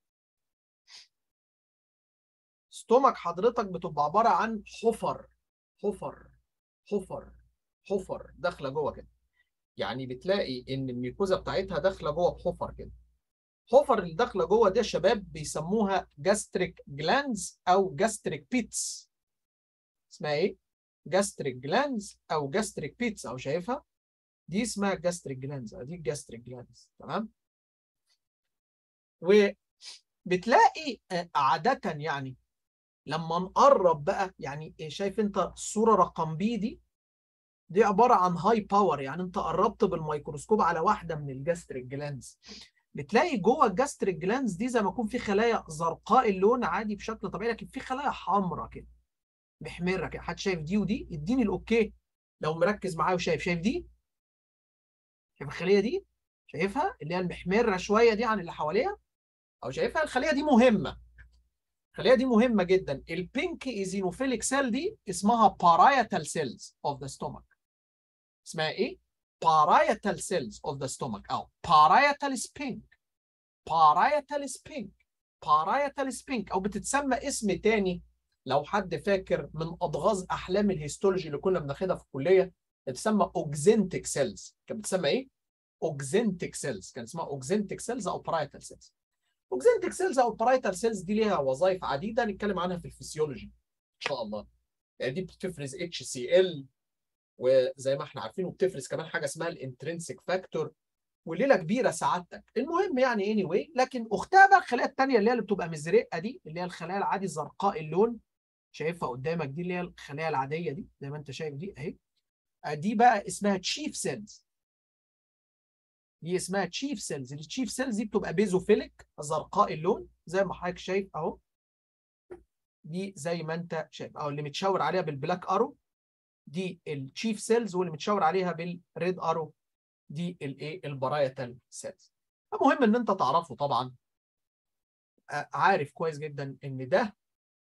ستومك حضرتك بتبقى عباره عن حفر حفر حفر حفر داخله جوه كده يعني بتلاقي ان الميكوزا بتاعتها داخله جوه بحفر كده حفر اللي داخله جوه دي يا شباب بيسموها جاستريك جلاندز او جاستريك بيتس اسمها ايه جاستريك جلاندز او جاستريك بيتس او شايفها دي اسمها جاستريك جلاندز دي جاستريك جلاندز تمام وبتلاقي عاده يعني لما نقرب بقى يعني شايف انت الصوره رقم بي دي دي عباره عن هاي باور يعني انت قربت بالميكروسكوب على واحده من الجاستريك جلاندز بتلاقي جوه الجاستريك جلاندز دي زي ما يكون في خلايا زرقاء اللون عادي بشكل طبيعي لكن في خلايا حمراء كده محمره كده حد شايف دي ودي اديني الاوكي لو مركز معايا وشايف شايف دي شايف الخليه دي شايفها اللي هي المحمره شويه دي عن اللي حواليها او شايفها الخليه دي مهمه الخليه دي مهمه جدا البينك ايزينوفيليك سيل دي اسمها بارايتال سيلز اوف ذا ستومك اسمها ايه parietal cells of the stomach او parietal spink parietal spink parietal spink او بتتسمى اسم تاني لو حد فاكر من اضغاث احلام الهيستولوجي اللي كنا بناخدها في الكليه بتسمى اوكزنتيك سيلز كانت بتسمى ايه اوكزنتيك سيلز كان اسمها اوكزنتيك سيلز او parietal سيلز اوكزنتيك سيلز او parietal سيلز دي ليها وظائف عديده نتكلم عنها في الفسيولوجي ان شاء الله يعني دي بتفرز اتش سي ال وزي ما احنا عارفين وبتفرز كمان حاجه اسمها الانترنسيك فاكتور وليله كبيره سعادتك المهم يعني اني anyway لكن اختها بقى الخلايا الثانيه اللي هي اللي بتبقى مزرقه دي اللي هي الخلايا العادي زرقاء اللون شايفها قدامك دي اللي هي الخلايا العاديه دي زي ما انت شايف دي اهي دي بقى اسمها تشيف سيلز دي اسمها تشيف سيلز التشيف سيلز دي بتبقى بيزوفيليك زرقاء اللون زي ما حضرتك شايف اهو دي زي ما انت شايف او اللي متشاور عليها بالبلاك ارو دي التشيف سيلز واللي متشاور عليها بالريد ارو دي الايه البرايتال سيلز المهم ان انت تعرفه طبعا عارف كويس جدا ان ده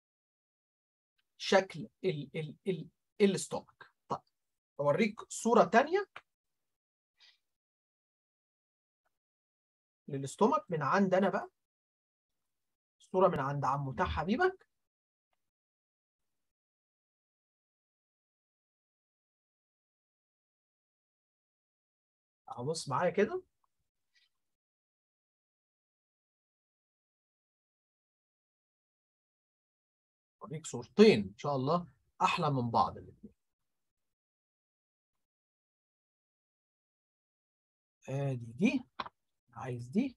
شكل ال ال ال الستومك طيب اوريك صوره ثانيه للاستومك من عند انا بقى صوره من عند عم متاح حبيبك بص معايا كده اوريك صورتين ان شاء الله احلى من بعض الاثنين ادي دي عايز دي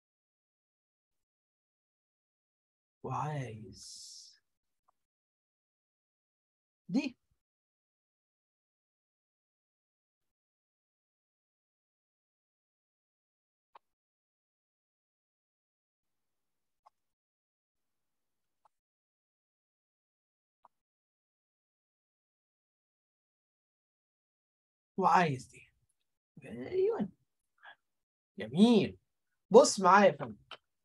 وعايز دي وعايز دي ايوه جميل بص معايا يا فندم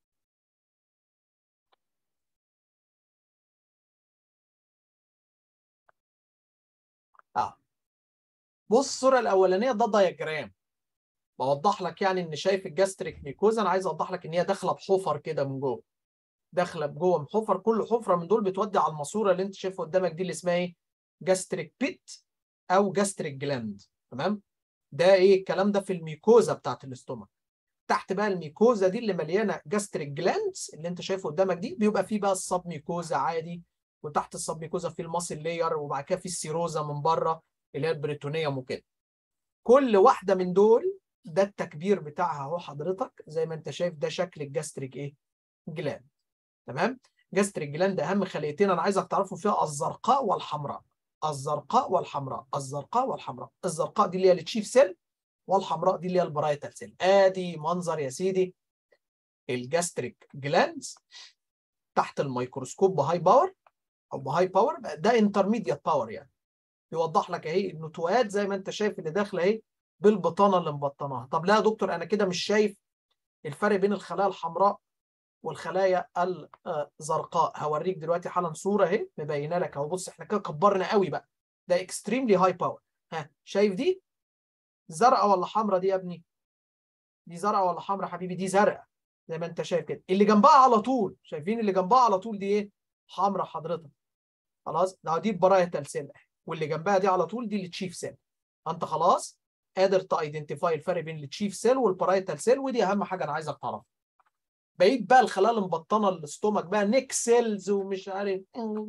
اه بص الصوره الاولانيه ده دايجرام بوضح لك يعني ان شايف الجاستريك ميكوزا انا عايز اوضح لك ان هي داخله بحفر كده من جوه داخله بجوه بحفر كل حفره من دول بتودي على الماسوره اللي انت شايفها قدامك دي اللي اسمها ايه جاستريك بيت او جاستريك جلاند تمام ده ايه الكلام ده في الميكوزا بتاعت الاستومك تحت بقى الميكوزا دي اللي مليانه جاستريك جلاندز اللي انت شايفه قدامك دي بيبقى فيه بقى السب ميكوزا عادي وتحت السب ميكوزا في الماسل لاير وبعد كده في السيروزا من بره اللي هي البريتونيوم وكده كل واحده من دول ده التكبير بتاعها اهو حضرتك زي ما انت شايف ده شكل الجاستريك ايه جلاند تمام جاستريك جلاند اهم خليتين انا عايزك تعرفوا فيها الزرقاء والحمراء الزرقاء والحمراء الزرقاء والحمراء الزرقاء دي اللي هي التشيف سيل والحمراء دي اللي هي البرايتال سيل ادي منظر يا سيدي الجاستريك جلاندز تحت الميكروسكوب بهاي باور او بهاي باور ده انترميديت باور يعني يوضح لك اهي النتوءات زي ما انت شايف اللي داخله اهي بالبطانه اللي مبطناها طب لا يا دكتور انا كده مش شايف الفرق بين الخلايا الحمراء والخلايا الزرقاء هوريك دلوقتي حالا صوره اهي مبينه لك اهو بص احنا كده كبرنا قوي بقى ده اكستريملي هاي باور ها شايف دي زرقاء ولا حمراء دي يا ابني دي زرقاء ولا حمراء حبيبي دي زرقاء زي ما انت شايف كده اللي جنبها على طول شايفين اللي جنبها على طول دي ايه حمراء حضرتك خلاص ده دي البرايتال سيل واللي جنبها دي على طول دي التشيف سيل انت خلاص قادر تايدنتيفاي الفرق بين التشيف سيل والبرايتال سيل ودي اهم حاجه انا عايزك تعرفها بقيت بقى الخلايا المبطنه الاستومك بقى نيك سيلز ومش عارف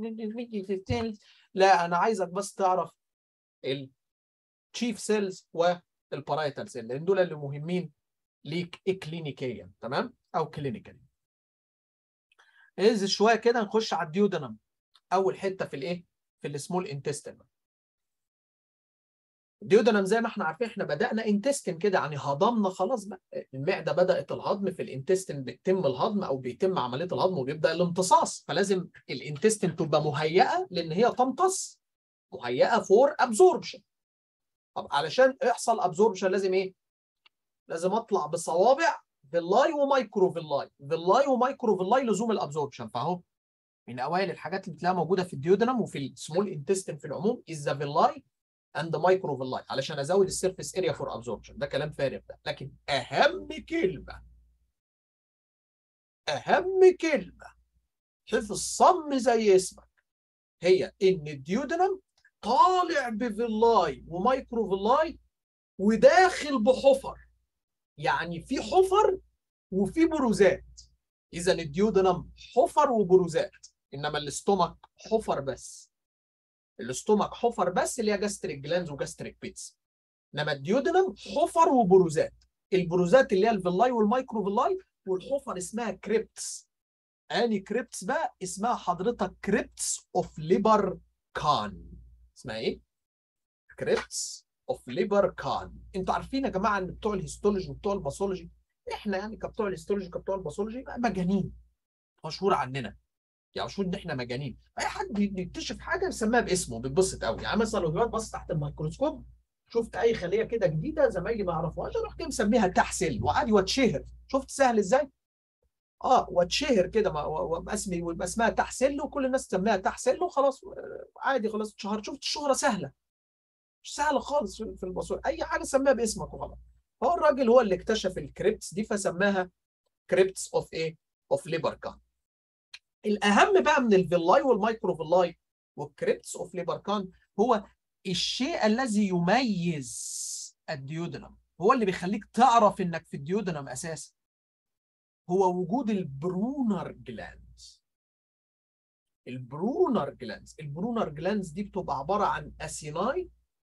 لا انا عايزك بس تعرف التشيف سيلز والبرايتال سيل لان دول اللي مهمين ليك اكلينيكيا تمام او كلينيكالي انزل شويه كده نخش على الديودنم اول حته في الايه في السمول انتستين الديودنم زي ما احنا عارفين احنا بدانا انتستين كده يعني هضمنا خلاص بقى المعده بدات الهضم في الانتستين بيتم الهضم او بيتم عمليه الهضم وبيبدا الامتصاص فلازم الانتستين تبقى مهيئه لان هي تمتص مهيئه فور ابزوربشن طب علشان يحصل ابزوربشن لازم ايه؟ لازم اطلع بصوابع فيلاي ومايكرو فيلاي فيلاي ومايكرو فيلاي لزوم الابزوربشن فاهو من اوائل الحاجات اللي بتلاقيها موجوده في الديودنم وفي السمول انتستين في العموم از ذا فيلاي اند مايكرو فيلاي علشان ازود السيرفيس اريا فور ابزوربشن ده كلام فارغ ده لكن اهم كلمه اهم كلمه حفظ الصم زي اسمك هي ان الديودنم طالع بفيلاي ومايكرو فيلاي وداخل بحفر يعني في حفر وفي بروزات اذا الديودنم حفر وبروزات انما الاستومك حفر بس الاستومك حفر بس اللي هي جاستريك جلانز وجاستريك بيتس انما الديودنم حفر وبروزات البروزات اللي هي الفيلاي والمايكرو فيلاي والحفر اسمها كريبتس اني كريبتس بقى اسمها حضرتك كريبتس اوف ليبر كان اسمها ايه كريبتس اوف ليبر كان انتوا عارفين يا جماعه ان بتوع الهيستولوجي وبتوع الباثولوجي احنا يعني كبتوع الهيستولوجي كبتوع الباثولوجي مجانين مشهور عننا يعني مشهور ان احنا مجانين اي حد بيكتشف حاجه نسميها باسمه بيتبسط قوي يعني مثلا لو دلوقتي بص تحت الميكروسكوب شفت اي خليه كده جديده زمايلي ما يعرفوهاش اروح كده مسميها تحسل وعادي واتشهر شفت سهل ازاي؟ اه واتشهر كده وابقى اسمي ويبقى اسمها تحسل وكل الناس تسميها تحسل وخلاص عادي خلاص اتشهرت شفت الشهره سهله مش سهله خالص في البصور اي حاجه سميها باسمك وخلاص هو الراجل هو اللي اكتشف الكريبتس دي فسماها كريبتس اوف ايه؟ اوف ليبركان الاهم بقى من الفيلاي والمايكرو فيلاي والكريبتس اوف ليبركان هو الشيء الذي يميز الديودنم هو اللي بيخليك تعرف انك في الديودنم اساسا هو وجود البرونر جلاند البرونر جلانز البرونر جلانز دي بتبقى عباره عن اسيناي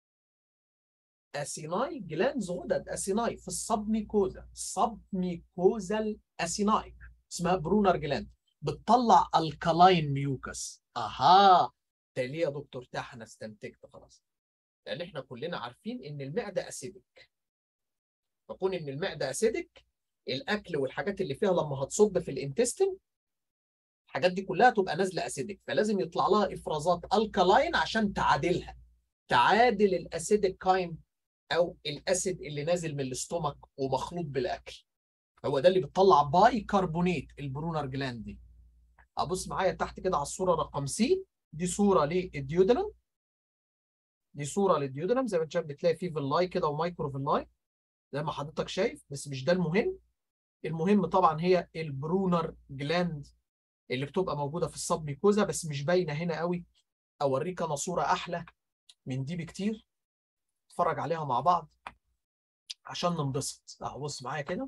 اسيناي جلانز غدد اسيناي في السبميكوزا سبميكوزال اسيناي اسمها برونر جلاند بتطلع الكالاين ميوكس اها ده ليه يا دكتور تاح انا استنتجت خلاص لان احنا كلنا عارفين ان المعده اسيدك فكون ان المعده اسيدك الاكل والحاجات اللي فيها لما هتصب في الانتستين الحاجات دي كلها تبقى نازله اسيدك فلازم يطلع لها افرازات الكالاين عشان تعادلها تعادل الاسيدك كاين او الاسيد اللي نازل من الاستومك ومخلوط بالاكل هو ده اللي بتطلع باي كربونيت البرونر جلاند دي ابص معايا تحت كده على الصوره رقم سي دي صوره للديودنم دي صوره للديودنم زي ما انت شايف بتلاقي فيه فيلاي كده ومايكرو فيلاي زي ما حضرتك شايف بس مش ده المهم المهم طبعا هي البرونر جلاند اللي بتبقى موجوده في السبميكوزا بس مش باينه هنا قوي اوريك انا صوره احلى من دي بكتير نتفرج عليها مع بعض عشان ننبسط اهو بص معايا كده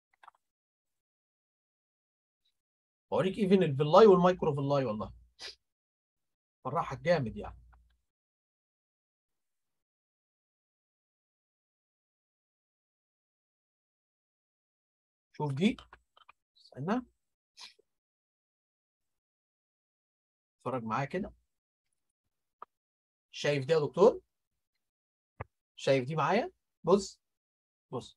اوريك ايفن الفيلاي والمايكرو فيلاي والله فرحك جامد يعني شوف دي استنى اتفرج معايا كده شايف دي يا دكتور شايف دي معايا بص بص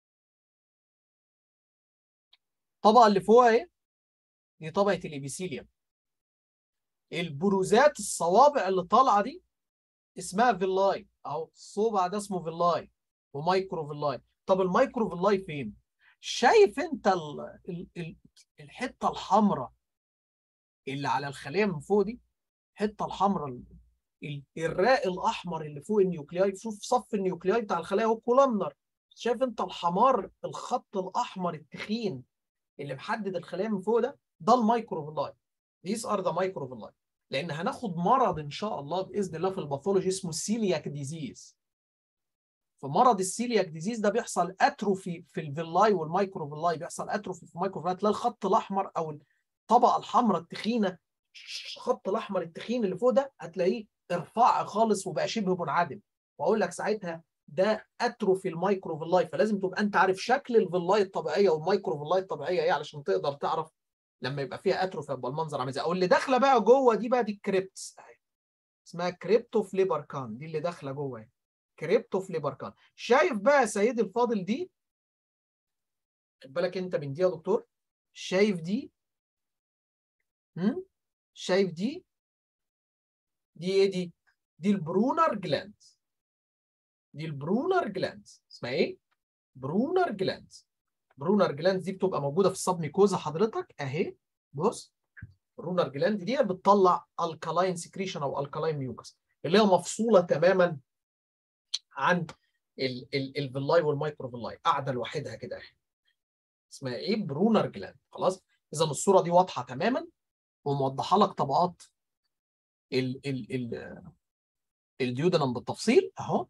الطبقه اللي فوق اهي دي طبقه الابيثيليوم البروزات الصوابع اللي طالعه دي اسمها فيلاي اهو الصوبع ده اسمه فيلاي ومايكرو فيلاي طب المايكرو فيلاي فين شايف انت ال ال ال الحته الحمراء اللي على الخليه من فوق دي الحته الحمراء الراء الاحمر اللي فوق النيوكلياي شوف صف النيوكلياي بتاع الخلايا هو كولامنر شايف انت الحمار الخط الاحمر التخين اللي محدد الخلايا من فوق ده ده المايكروفيلاي these are the microvilli لان هناخد مرض ان شاء الله باذن الله في الباثولوجي اسمه السيلياك ديزيز فمرض السيلياك ديزيز ده بيحصل اتروفي في الفيلاي والمايكروفيلاي بيحصل اتروفي في المايكروفيلاي تلاقي الخط الاحمر او الطبقه الحمراء التخينه الخط الاحمر التخين اللي فوق ده هتلاقيه ارفع خالص وبقى شبه منعدم واقول لك ساعتها ده اتروفي المايكروفيلاي فلازم تبقى انت عارف شكل الفيلاي الطبيعيه والمايكروفيلاي الطبيعيه ايه علشان تقدر تعرف لما يبقى فيها اتروفي يبقى المنظر عامل ازاي او اللي داخله بقى جوه دي بقى دي الكريبتس اسمها كريبتوفليبركان دي اللي داخله جوه اهي كريبتوفليبركان شايف بقى يا سيدي الفاضل دي خد بالك انت من دي يا دكتور شايف دي هم؟ شايف دي دي ايه دي دي البرونر جلاند دي البرونر جلاند اسمها ايه برونر جلاند برونر جلاند دي بتبقى موجوده في السبميكوزا حضرتك اهي بص برونر جلاند دي بتطلع الكالاين سكريشن او الكالاين ميوكس اللي هي مفصوله تماما عن الفيلاي والمايكروفيلاي قاعده لوحدها كده اهي اسمها ايه برونر جلاند خلاص اذا الصوره دي واضحه تماما وموضحه لك طبقات ال ال ال الديودنم بالتفصيل اهو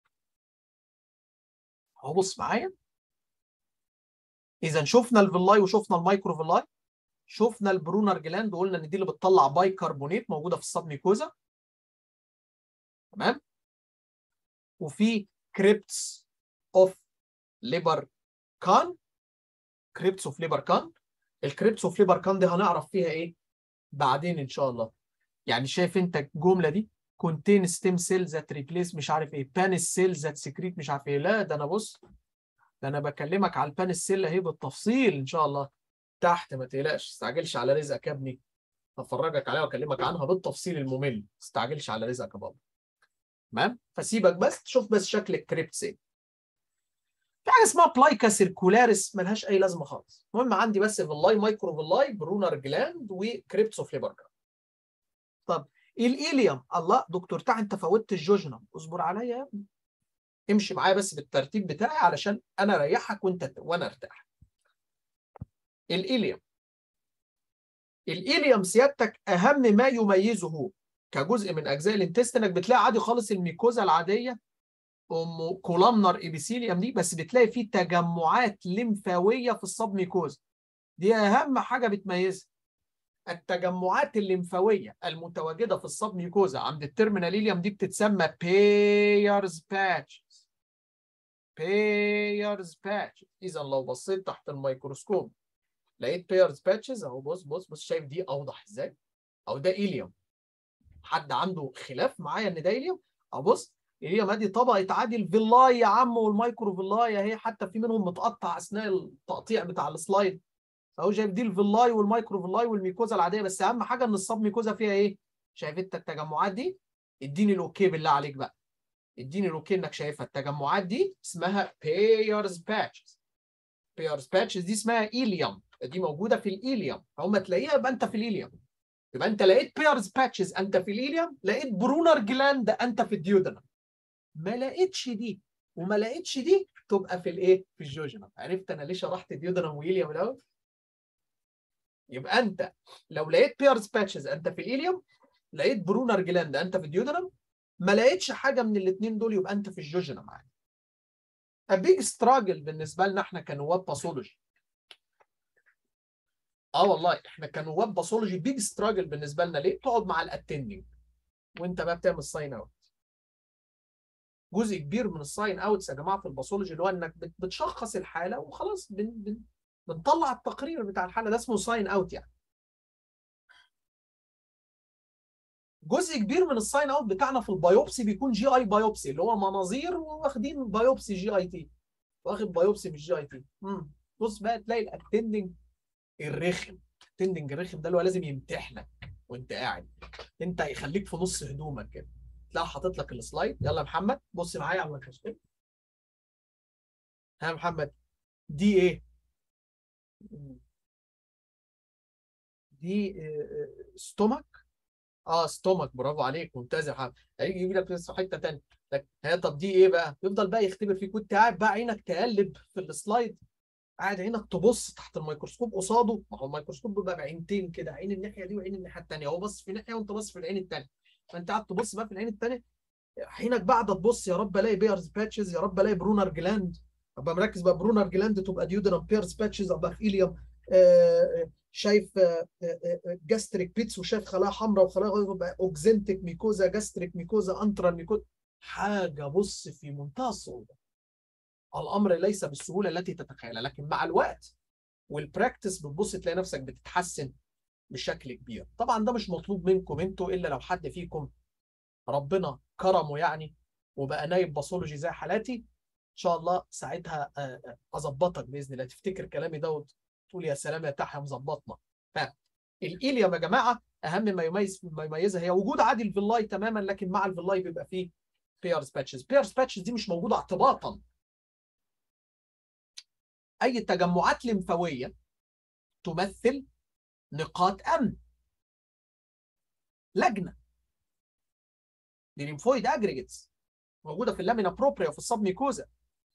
اهو بص معايا اذا شفنا الفيلاي وشفنا المايكروفيلاي شفنا البرونر جلاند وقلنا ان دي اللي بتطلع بايكربونات موجوده في السبميكوزا تمام وفي كريبتس اوف ليبر كان كريبتس اوف ليبر كان الكريبتس اوف ليبر كان دي هنعرف فيها ايه بعدين ان شاء الله يعني شايف انت الجمله دي كونتين ستيم سيلز ذات ريبليس مش عارف ايه بانس سيلز ذات سكريت مش عارف ايه لا ده انا بص ده انا بكلمك على البانس سيل اهي بالتفصيل ان شاء الله تحت ما تقلقش تستعجلش على رزقك يا ابني هفرجك عليها واكلمك عنها بالتفصيل الممل ما تستعجلش على رزقك يا بابا تمام فسيبك بس تشوف بس شكل الكريبتس ايه في حاجه اسمها بلايكا سيركولاريس ملهاش اي لازمه خالص المهم عندي بس فيلاي مايكرو فيلاي برونر جلاند وكريبتس اوف ليبركا طب الايليوم الله دكتور تعال انت فوتت الجوجنم اصبر عليا يا ابني امشي معايا بس بالترتيب بتاعي علشان انا اريحك وانت وانا ارتاح الايليوم الايليوم سيادتك اهم ما يميزه كجزء من اجزاء الانتست انك بتلاقي عادي خالص الميكوزا العاديه ام كولامنر ايبيثيليوم دي بس بتلاقي فيه تجمعات لمفاويه في السب ميكوزا دي اهم حاجه بتميزها التجمعات الليمفاويه المتواجده في الصب ميوكوزا عند التيرمينال إليوم دي بتتسمى بيرز باتشز بيرز باتشز اذا لو بصيت تحت الميكروسكوب لقيت بيرز باتشز اهو بص بص بص شايف دي اوضح ازاي او ده إليوم حد عنده خلاف معايا ان ده إليوم اهو بص الإليوم ادي طبقه عادي الفيلاي يا عم والمايكرو فيلاي اهي حتى في منهم متقطع اثناء التقطيع بتاع السلايد اهو شايف دي الفيلاي والمايكرو فيلاي والميكوزا العاديه بس اهم حاجه ان الصب ميكوزا فيها ايه؟ شايف انت التجمعات دي؟ اديني الاوكي بالله عليك بقى اديني الاوكي انك شايفها التجمعات دي اسمها بيرز باتشز بيرز باتشز دي اسمها إيليوم دي موجوده في الإيليوم فهم تلاقيها يبقى انت في الإيليوم يبقى انت لقيت بيرز باتشز انت في الإيليوم لقيت برونر جلاند انت في الديودنم ما لقيتش دي وما لقيتش دي تبقى في الايه؟ في الجوجنم عرفت انا ليه شرحت ديودنم وإيليوم الاول؟ يبقى انت لو لقيت بيرز باتشز انت في الإيليوم لقيت برونر جلاند انت في الديودنم ما لقيتش حاجه من الاثنين دول يبقى انت في الجوجنم عادي A big struggle بالنسبه لنا احنا كنواب باثولوجي اه والله احنا كنواب باثولوجي بيج ستراجل بالنسبه لنا ليه؟ تقعد مع الاتندنج وانت بقى بتعمل ساين اوت جزء كبير من الساين اوتس يا جماعه في الباثولوجي اللي هو انك بتشخص الحاله وخلاص بن بن بنطلع التقرير بتاع الحاله ده اسمه ساين اوت يعني جزء كبير من الساين اوت بتاعنا في البيوبسي بيكون جي اي بايوبسي اللي هو مناظير واخدين بايوبسي جي اي تي واخد بايوبسي مش جي اي تي بص بقى تلاقي الاتندنج الرخم الاتندنج الرخم ده اللي هو لازم يمتحنك وانت قاعد انت يخليك في نص هدومك كده تلاقي حاطط لك السلايد يلا يا محمد بص معايا على الميكروسكوب ها يا محمد دي ايه؟ دي ستومك اه ستومك برافو عليك ممتاز يا محمد هيجي يجيب لك في حته ثانيه هي طب دي ايه بقى؟ يفضل بقى يختبر فيك وانت قاعد بقى عينك تقلب في السلايد قاعد عينك تبص تحت الميكروسكوب قصاده ما هو الميكروسكوب بيبقى بعينتين كده عين الناحيه دي وعين الناحيه الثانيه هو بص في ناحيه وانت بص في العين الثانيه فانت قاعد تبص بقى في العين الثانيه عينك بعد تبص يا رب الاقي بيرز باتشز يا رب الاقي برونر جلاند ابقى مركز بقى برونر جلاند تبقى ديودرم بيرز باتشز ابقى في إليوم آه شايف آه آه جاستريك بيتس وشايف خلايا حمراء وخلايا اوكزنتيك ميكوزا جاستريك ميكوزا انترال ميكوزا حاجه بص في منتهى الصعوبه الامر ليس بالسهوله التي تتخيلها لكن مع الوقت والبراكتس بتبص تلاقي نفسك بتتحسن بشكل كبير طبعا ده مش مطلوب منكم انتوا الا لو حد فيكم ربنا كرمه يعني وبقى نايب باثولوجي زي حالاتي ان شاء الله ساعتها اظبطك باذن الله تفتكر كلامي ده وتقول يا سلام يا تحيا مظبطنا فالإيليوم يا جماعه اهم ما يميز ما يميزها هي وجود عادي الفيلاي تماما لكن مع الفيلاي بيبقى فيه بيرز باتشز بيرز باتشز دي مش موجوده اعتباطا اي تجمعات لمفاويه تمثل نقاط امن لجنه لليمفويد اجريجيتس موجوده في اللامينا بروبريا وفي الصب ميكوزا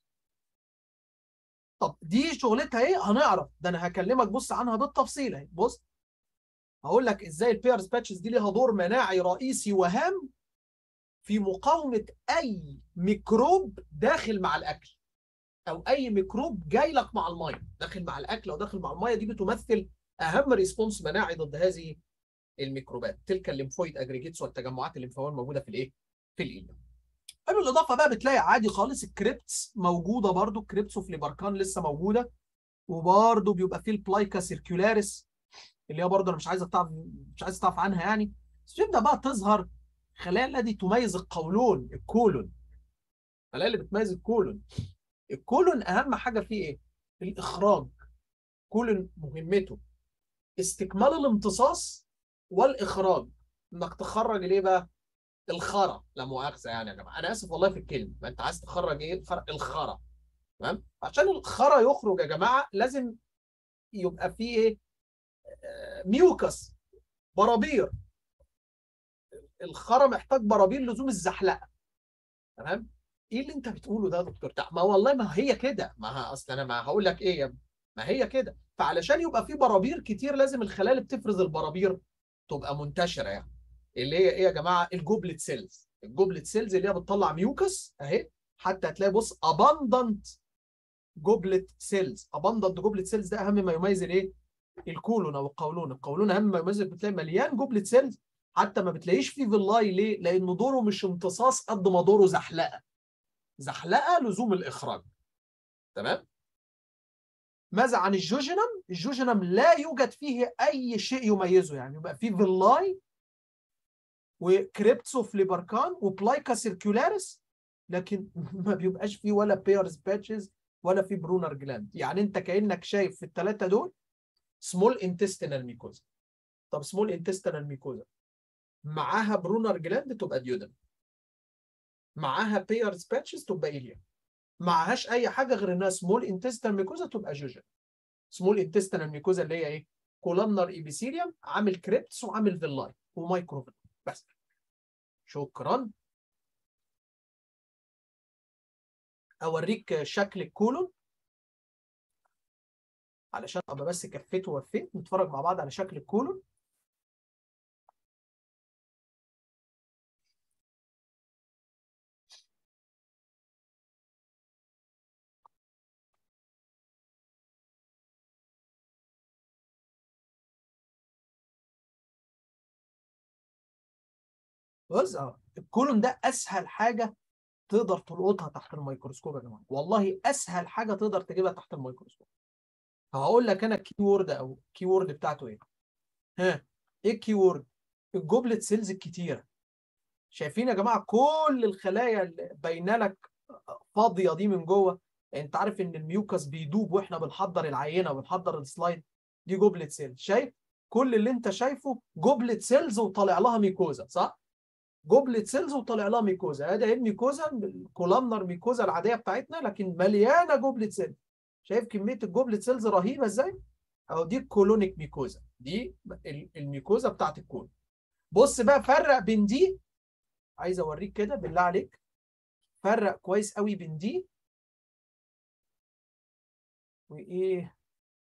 طب دي شغلتها ايه هنعرف ده انا هكلمك بص عنها بالتفصيل اهي بص هقول لك ازاي البيرز باتشز دي ليها دور مناعي رئيسي وهام في مقاومه اي ميكروب داخل مع الاكل او اي ميكروب جاي لك مع الميه داخل مع الاكل او داخل مع الميه دي بتمثل اهم ريسبونس مناعي ضد هذه الميكروبات تلك الليمفويد اجريجيتس والتجمعات الليمفاويه الموجوده في الايه في الايليوم بالاضافه بقى بتلاقي عادي خالص الكريبتس موجوده برده الكريبتس اوف ليبركان لسه موجوده وبرده بيبقى فيه البلايكا سيركيولاريس اللي هي برده انا مش عايز تعرف مش عايز تعرف عنها يعني بس تبدا بقى تظهر خلايا التي تميز القولون الكولون الخلايا اللي بتميز الكولون الكولون اهم حاجه فيه ايه؟ الاخراج كولون مهمته استكمال الامتصاص والاخراج انك تخرج ليه بقى؟ الخرا لا مؤاخذه يعني يا جماعه انا اسف والله في الكلمه ما انت عايز تخرج ايه؟ الخرا الخرا تمام؟ عشان الخرا يخرج يا جماعه لازم يبقى فيه ايه؟ ميوكس برابير الخرا محتاج برابير لزوم الزحلقه تمام؟ ايه اللي انت بتقوله ده يا دكتور ما والله ما هي كده ما اصل انا ما هقول لك ايه يا ما هي كده فعلشان يبقى في برابير كتير لازم الخلايا اللي بتفرز البرابير تبقى منتشره يعني اللي هي ايه يا جماعه الجوبلت سيلز الجوبلت سيلز اللي هي بتطلع ميوكس اهي حتى هتلاقي بص اباندنت جوبلت سيلز اباندنت جوبلت سيلز ده اهم ما يميز الايه الكولون او القولون القولون اهم مميز بتلاقي مليان جوبلت سيلز حتى ما بتلاقيش فيه فيلاي ليه لان دوره مش امتصاص قد ما دوره زحلقه زحلقه لزوم الاخراج تمام ماذا عن الجوجنم الجوجنم لا يوجد فيه اي شيء يميزه يعني يبقى فيه فيلاي وكريبتسو فليبركان وبلايكا سيركولاريس لكن ما بيبقاش فيه ولا بيرز باتشز ولا في برونر جلاند يعني انت كانك شايف في الثلاثه دول سمول انتستينال ميكوزا طب سمول انتستينال ميكوزا معاها برونر جلاند تبقى ديودن معاها بيرز باتشز تبقى ايليا معهاش اي حاجه غير انها سمول انتستينال ميكوزا تبقى جوجن سمول انتستينال ميكوزا اللي هي ايه كولامنر ايبيثيليوم عامل كريبتس وعامل فيلاي ومايكرو بس شكرا اوريك شكل الكولون علشان ابقى بس كفيت ووفيت نتفرج مع بعض على شكل الكولون بص اه الكولون ده اسهل حاجه تقدر تلقطها تحت الميكروسكوب يا جماعه والله اسهل حاجه تقدر تجيبها تحت الميكروسكوب هقول لك انا الكي وورد او الكي وورد بتاعته ايه ها ايه الكي وورد الجوبلت سيلز الكتيره شايفين يا جماعه كل الخلايا اللي باينه لك فاضيه دي من جوه انت عارف ان الميوكس بيدوب واحنا بنحضر العينه وبنحضر السلايد دي جوبلت سيلز شايف كل اللي انت شايفه جوبلت سيلز وطالع لها ميكوزا صح جوبلت سيلز وطالع لها ميكوزا ادي الميكوزا الكولامنر ميكوزا العاديه بتاعتنا لكن مليانه جوبلت سيلز شايف كميه الجوبلت سيلز رهيبه ازاي اهو دي الكولونيك ميكوزا دي الميكوزا بتاعت الكون بص بقى فرق بين دي عايز اوريك كده بالله عليك فرق كويس قوي بين دي وايه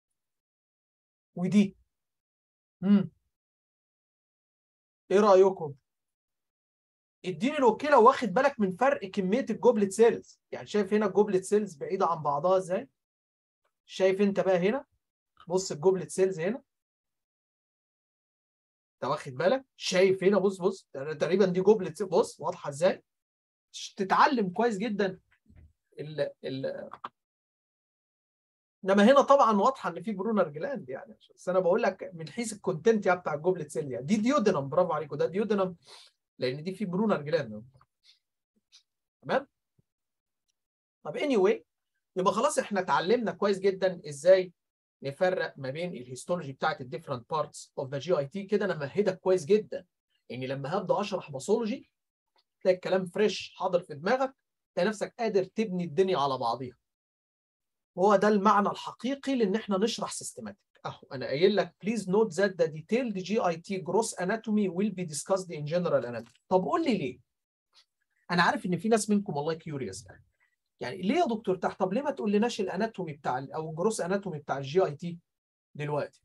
ودي امم ايه رايكم اديني الوكيله واخد بالك من فرق كميه الجوبلت سيلز يعني شايف هنا الجوبلت سيلز بعيده عن بعضها ازاي شايف انت بقى هنا بص الجوبلت سيلز هنا انت واخد بالك شايف هنا بص بص تقريبا دي جوبلت بص واضحه ازاي تتعلم كويس جدا ال ال انما هنا طبعا واضحه ان في برونر جلاند يعني بس انا بقول لك من حيث الكونتنت يعني بتاع الجوبلت سيل يعني دي ديودنم برافو عليكم ده ديودنم لان دي في برونر جلاند تمام طب اني anyway يبقى خلاص احنا اتعلمنا كويس جدا ازاي نفرق ما بين الهيستولوجي بتاعت الديفرنت بارتس اوف ذا جي اي تي كده انا مهدك كويس جدا ان لما هبدا اشرح باثولوجي تلاقي الكلام فريش حاضر في دماغك تلاقي نفسك قادر تبني الدنيا على بعضيها وهو ده المعنى الحقيقي لان احنا نشرح سيستماتيك اهو انا قايل لك بليز نوت ذات ذا detailed جي اي تي جروس اناتومي ويل بي discussed in general anatomy طب قول لي ليه انا عارف ان في ناس منكم والله كيوريوس يعني يعني ليه يا دكتور تحت طب ليه ما تقول لناش الاناتومي بتاع او الجروس اناتومي بتاع الجي اي تي دلوقتي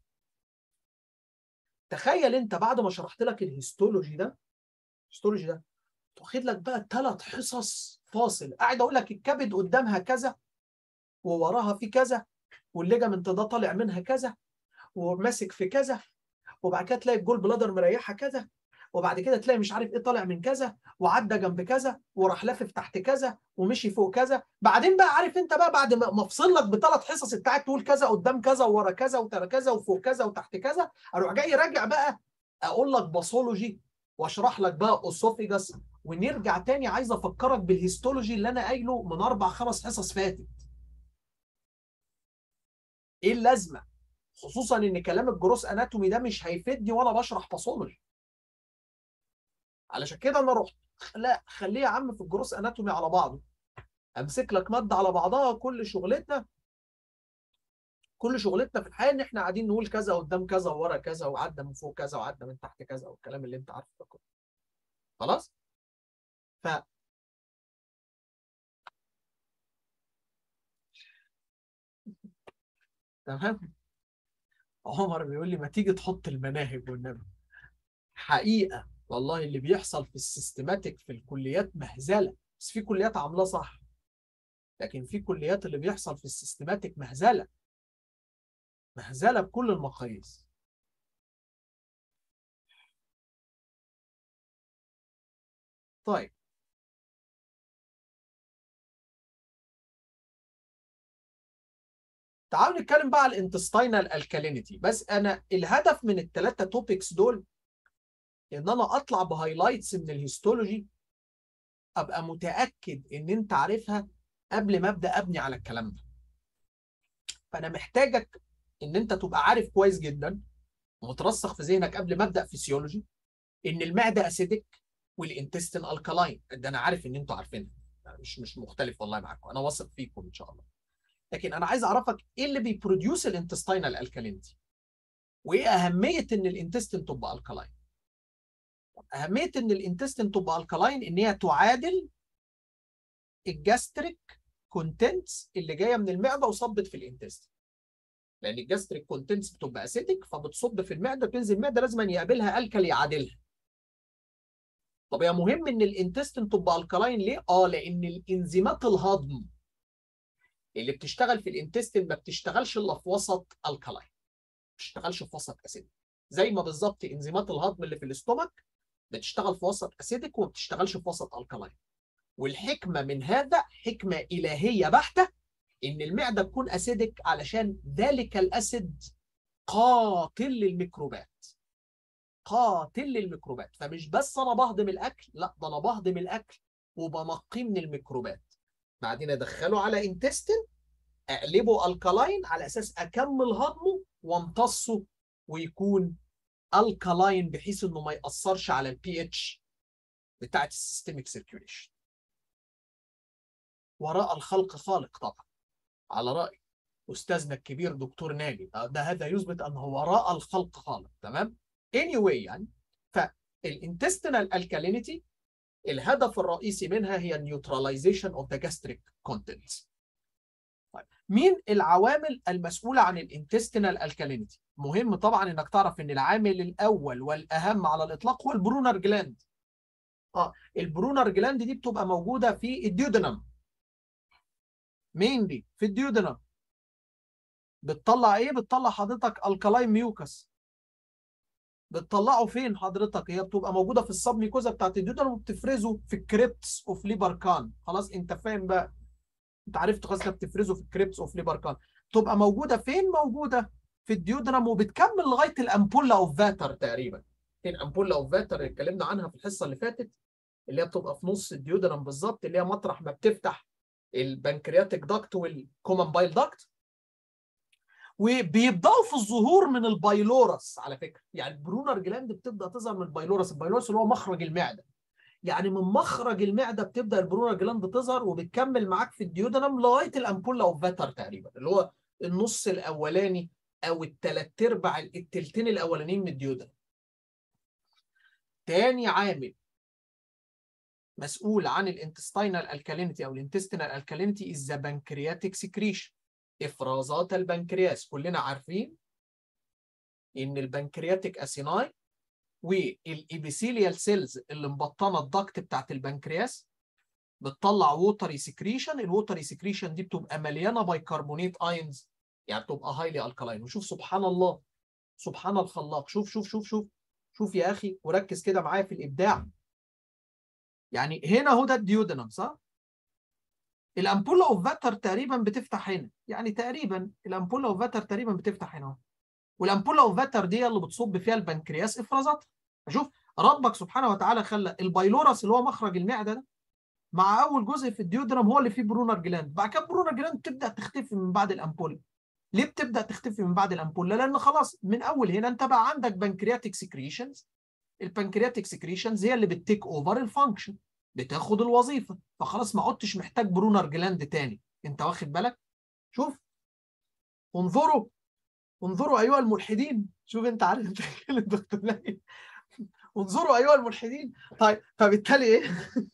تخيل انت بعد ما شرحت لك الهيستولوجي ده الهيستولوجي ده تاخد لك بقى ثلاث حصص فاصل قاعد اقول لك الكبد قدامها كذا ووراها في كذا والليجامنت ده طالع منها كذا وماسك في كذا وبعد كده تلاقي الجول بلادر مريحه كذا وبعد كده تلاقي مش عارف ايه طالع من كذا وعدى جنب كذا وراح لافف تحت كذا ومشي فوق كذا بعدين بقى عارف انت بقى بعد ما افصل لك بثلاث حصص انت قاعد تقول كذا قدام كذا وورا كذا وترى كذا وفوق كذا وتحت كذا اروح جاي راجع بقى اقول لك باثولوجي واشرح لك بقى اوسوفيجاس ونرجع تاني عايز افكرك بالهيستولوجي اللي انا قايله من اربع خمس حصص فاتت ايه اللازمه خصوصا ان كلام الجروس اناتومي ده مش هيفيدني وانا بشرح باثولوجي علشان كده انا رحت لا خليه يا عم في الجروس اناتومي على بعضه امسك لك ماده على بعضها كل شغلتنا كل شغلتنا في الحياه ان احنا قاعدين نقول كذا قدام كذا وورا كذا وعدى من فوق كذا وعدى من تحت كذا والكلام اللي انت عارفه ده كله خلاص ف تمام عمر بيقول لي ما تيجي تحط المناهج والنبي حقيقه والله اللي بيحصل في السيستماتيك في الكليات مهزله بس في كليات عاملاه صح لكن في كليات اللي بيحصل في السيستماتيك مهزله مهزله بكل المقاييس طيب تعالوا نتكلم بقى على الانتستينال الكالينيتي بس انا الهدف من الثلاثه توبكس دول ان انا اطلع بهايلايتس من الهيستولوجي ابقى متاكد ان انت عارفها قبل ما ابدا ابني على الكلام ده فانا محتاجك ان انت تبقى عارف كويس جدا ومترسخ في ذهنك قبل ما ابدا فيسيولوجي ان المعده اسيدك والانتستين الكالاين ده انا عارف ان انتوا عارفينها مش مش مختلف والله معاكم انا واثق فيكم ان شاء الله لكن انا عايز اعرفك ايه اللي بيبروديوس الانتستينال الكالينتي وايه اهميه ان الانتستين تبقى الكالاين اهميه ان الانتستين تبقى الكالاين ان هي تعادل الجاستريك كونتنتس اللي جايه من المعده وصبت في الانتستين لان الجاستريك كونتنتس بتبقى اسيدك فبتصب في المعده تنزل المعده لازم يقابلها الكل يعادلها طب هي مهم ان الانتستين تبقى الكالاين ليه اه لان الانزيمات الهضم اللي بتشتغل في الانتستين ما بتشتغلش الا في وسط الكالاين ما بتشتغلش في وسط اسيدك زي ما بالظبط انزيمات الهضم اللي في الاستومك بتشتغل في وسط اسيدك وما بتشتغلش في وسط الكالاين والحكمه من هذا حكمه الهيه بحته ان المعده تكون اسيدك علشان ذلك الاسيد قاتل للميكروبات قاتل للميكروبات فمش بس انا بهضم الاكل لا ده انا بهضم الاكل وبنقيه من الميكروبات بعدين ادخله على انتستين اقلبه الكالاين على اساس اكمل هضمه وامتصه ويكون الكالاين بحيث انه ما ياثرش على البي اتش بتاعت السيستميك سيركيوليشن وراء الخلق خالق طبعا على راي استاذنا الكبير دكتور ناجي ده هذا يثبت انه وراء الخلق خالق تمام anyway يعني فالانتستينال الكالينيتي الهدف الرئيسي منها هي النيوتراليزيشن اوف ذا جاستريك كونتنتس طيب مين العوامل المسؤوله عن الانتستينال الكالينيتي مهم طبعا انك تعرف ان العامل الاول والاهم على الاطلاق هو البرونر جلاند اه البرونر جلاند دي بتبقى موجوده في الديودنم مينلي في الديودنم بتطلع ايه بتطلع حضرتك الكالاين ميوكس بتطلعه فين حضرتك هي بتبقى موجوده في الصب ميكوزا بتاعت الديودنم وبتفرزه في الكريبتس اوف ليبركان خلاص انت فاهم بقى انت عرفت خلاص بتفرزه في الكريبتس اوف ليبركان تبقى موجوده فين موجوده في الديودنم وبتكمل لغايه الامبولا اوف فاتر تقريبا الامبولا اوف فاتر اللي اتكلمنا عنها في الحصه اللي فاتت اللي هي بتبقى في نص الديودنم بالظبط اللي هي مطرح ما بتفتح البنكرياتيك داكت والكومن بايل داكت وبيبداوا في الظهور من البايلورس على فكره يعني البرونر جلاند بتبدا تظهر من البايلورس البايلورس اللي هو مخرج المعده يعني من مخرج المعده بتبدا البرونر جلاند تظهر وبتكمل معاك في الديودنم لغايه الامبولا اوف فاتر تقريبا اللي هو النص الاولاني او الثلاث ارباع التلتين الاولانيين من الديودنم تاني عامل مسؤول عن الانتستينال الكالينيتي او الانتستينال الكالينيتي از ذا بنكرياتيك سكريشن افرازات البنكرياس كلنا عارفين ان البنكرياتيك اسيناي والابيثيليال سيلز اللي مبطنه الضغط بتاعت البنكرياس بتطلع ووتري سكريشن الووتري سكريشن دي بتبقى مليانه بايكربونيت اينز يعني بتبقى هايلي الكالاين وشوف سبحان الله سبحان الخلاق شوف شوف شوف شوف شوف يا اخي وركز كده معايا في الابداع يعني هنا هو ده الديودنم صح الامبولا اوف فاتر تقريبا بتفتح هنا يعني تقريبا الامبولا اوف فاتر تقريبا بتفتح هنا والامبولا اوف فاتر دي اللي بتصب فيها البنكرياس افرازاتها شوف ربك سبحانه وتعالى خلى البايلورس اللي هو مخرج المعده ده مع اول جزء في الديودرم هو اللي فيه برونر جلاند بعد كده برونر جلاند تبدا تختفي من بعد الامبولا ليه بتبدا تختفي من بعد الامبولا لان خلاص من اول هنا انت بقى عندك بنكرياتيك سكريشنز البنكرياتيك سكريشنز هي اللي بتيك اوفر الفانكشن بتاخد الوظيفه فخلاص ما عدتش محتاج برونر جلاند تاني انت واخد بالك شوف انظروا انظروا ايها الملحدين شوف انت عارف انت الدكتور لاقي انظروا ايها الملحدين طيب فبالتالي ايه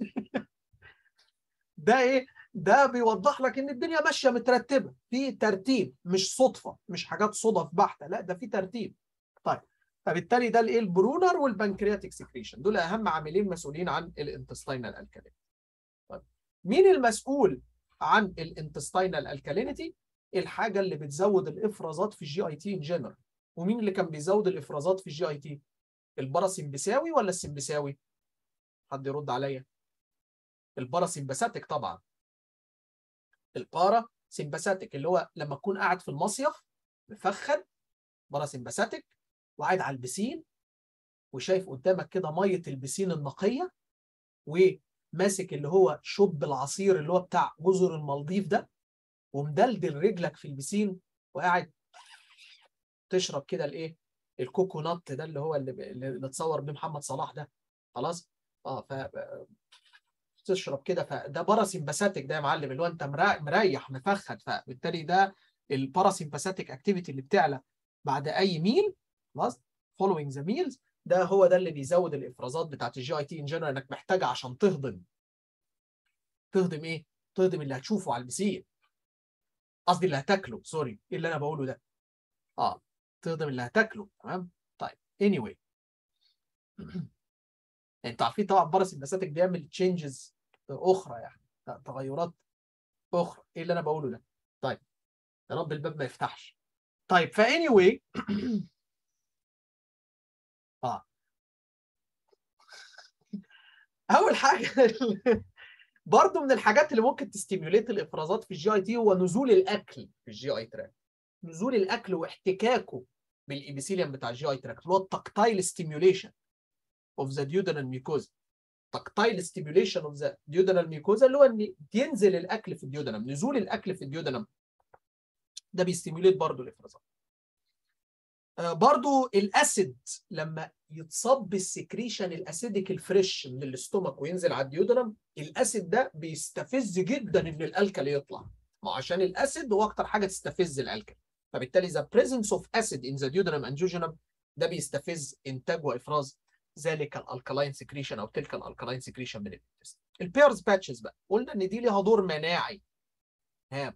ده ايه ده بيوضح لك ان الدنيا ماشيه مترتبه في ترتيب مش صدفه مش حاجات صدف بحته لا ده في ترتيب طيب فبالتالي ده الايه البرونر والبنكرياتيك سكريشن دول اهم عاملين مسؤولين عن الانتستينال الكالينيتي طيب مين المسؤول عن الانتستينال الكالينيتي الحاجه اللي بتزود الافرازات في الجي اي تي ان جنرال ومين اللي كان بيزود الافرازات في الجي اي تي الباراسمبساوي ولا السمبساوي حد يرد عليا الباراسمباساتيك طبعا البارا سمباساتيك اللي هو لما تكون قاعد في المصيف مفخد باراسمباساتيك وقاعد على البسين وشايف قدامك كده ميه البسين النقيه وماسك اللي هو شب العصير اللي هو بتاع جزر المالديف ده ومدلدل رجلك في البسين وقاعد تشرب كده الايه الكوكونات ده اللي هو اللي, اللي اتصور بيه محمد صلاح ده خلاص اه ف تشرب كده فده باراسمباساتيك ده يا معلم اللي هو انت مريح مفخد فبالتالي ده الباراسمباساتيك اكتيفيتي اللي بتعلى بعد اي ميل خلاص فولوينج ذا ميلز ده هو ده اللي بيزود الافرازات بتاعت الجي اي تي ان جنرال انك محتاجه عشان تهضم تهضم ايه؟ تهضم اللي هتشوفه على البسين قصدي اللي هتاكله سوري ايه اللي انا بقوله ده؟ اه تهضم اللي هتاكله تمام؟ طيب anyway انتوا عارفين طبعا باراسمباساتيك بيعمل تشينجز اخرى يعني تغيرات اخرى ايه اللي انا بقوله ده؟ طيب يا رب الباب ما يفتحش طيب فا anyway اه اول حاجه برضه من الحاجات اللي ممكن تستيموليت الافرازات في الجي اي تي هو نزول الاكل في الجي اي تراك نزول الاكل واحتكاكه بالابيثيليوم بتاع الجي اي تراك اللي هو التكتايل ستيميوليشن اوف ذا duodenal ميكوزا تكتايل ستيميوليشن اوف ذا duodenal ميكوزا اللي هو ان ينزل الاكل في الديودنم نزول الاكل في الديودنم ده بيستيموليت برضه الافرازات برضو الاسيد لما يتصب بالسكريشن الاسيديك الفريش من الاستومك وينزل على الديودرم الاسيد ده بيستفز جدا ان الالكالي يطلع ما عشان الاسيد هو اكتر حاجه تستفز الالكالي فبالتالي ذا بريزنس اوف اسيد ان ذا ديودرم اند جوجنم ده بيستفز انتاج وافراز ذلك الالكالاين سكريشن او تلك الالكالاين سكريشن من الانتست البيرز باتشز بقى قلنا ان دي ليها دور مناعي هام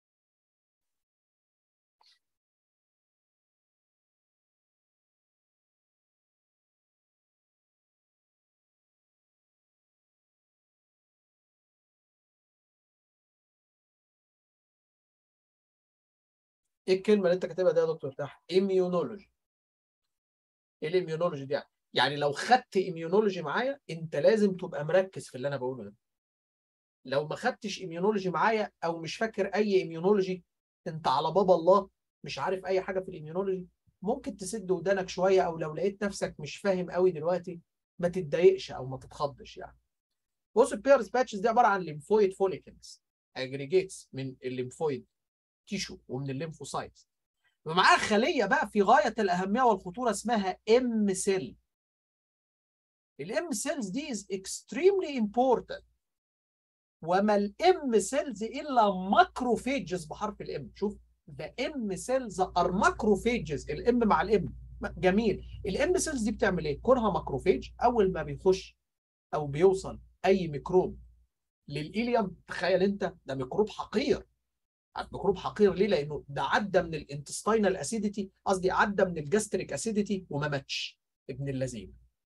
ايه الكلمه اللي انت كاتبها دي يا دكتور تحت اميونولوجي ايه الاميونولوجي دي يعني يعني لو خدت اميونولوجي معايا انت لازم تبقى مركز في اللي انا بقوله ده لو ما خدتش اميونولوجي معايا او مش فاكر اي اميونولوجي انت على باب الله مش عارف اي حاجه في الاميونولوجي ممكن تسد ودانك شويه او لو لقيت نفسك مش فاهم قوي دلوقتي ما تتضايقش او ما تتخضش يعني بص البيرز باتشز دي عباره عن ليمفويد فوليكلز اجريجيتس من الليمفويد تيشو ومن الليمفوسايتس ومعاه خليه بقى في غايه الاهميه والخطوره اسمها ام سيل الام سيلز دي از اكستريملي امبورتنت وما الام سيلز الا ماكروفيجز بحرف الام شوف ذا ام سيلز ار ماكروفيجز الام مع الام جميل الام سيلز دي بتعمل ايه كونها ماكروفيج اول ما بيخش او بيوصل اي ميكروب للإليوم تخيل انت ده ميكروب حقير ميكروب حقير ليه؟ لانه ده عدى من الانتستينال اسيديتي قصدي عدى من الجاستريك اسيديتي وما ماتش ابن اللذين.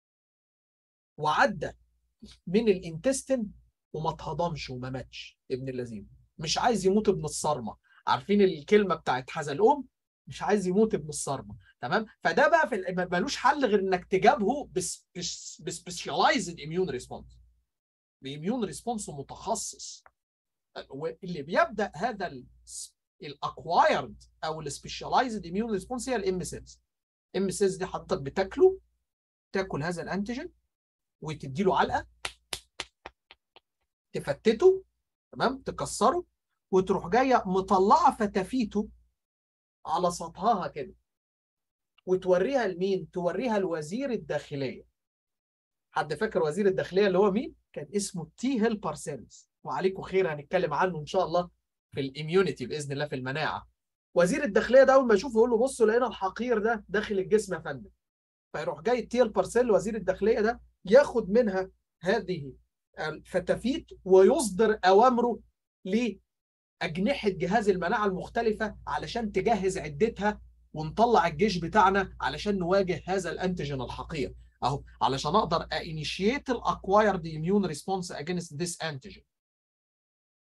وعدى من الانتستين وما اتهضمش وما ماتش ابن اللذين. مش عايز يموت ابن الصرمه، عارفين الكلمه بتاعت حزلقوم؟ مش عايز يموت ابن الصرمه، تمام؟ فده بقى في ملوش حل غير انك تجابهه بسبيشاليزد اميون ريسبونس. باميون ريسبونس متخصص واللي بيبدا هذا الاكوايرد او السبيشاليزد اميون ريسبونس هي الام سيلز ام سيلز دي حضرتك بتاكله تاكل هذا الانتيجين وتدي له علقه تفتته تمام تكسره وتروح جايه مطلعه فتافيته على سطحها كده وتوريها لمين؟ توريها لوزير الداخليه حد فاكر وزير الداخليه اللي هو مين؟ كان اسمه تي هيلبر سيلز وعليكم خير هنتكلم عنه ان شاء الله في الاميونيتي باذن الله في المناعه وزير الداخليه ده اول ما يشوفه يقول له بصوا لقينا الحقير ده داخل الجسم يا فندم فيروح جاي التيل بارسيل وزير الداخليه ده ياخد منها هذه الفتافيت ويصدر اوامره لاجنحه جهاز المناعه المختلفه علشان تجهز عدتها ونطلع الجيش بتاعنا علشان نواجه هذا الانتيجين الحقير اهو علشان اقدر انيشيت الاكوايرد اميون ريسبونس اجينست ذيس انتيجين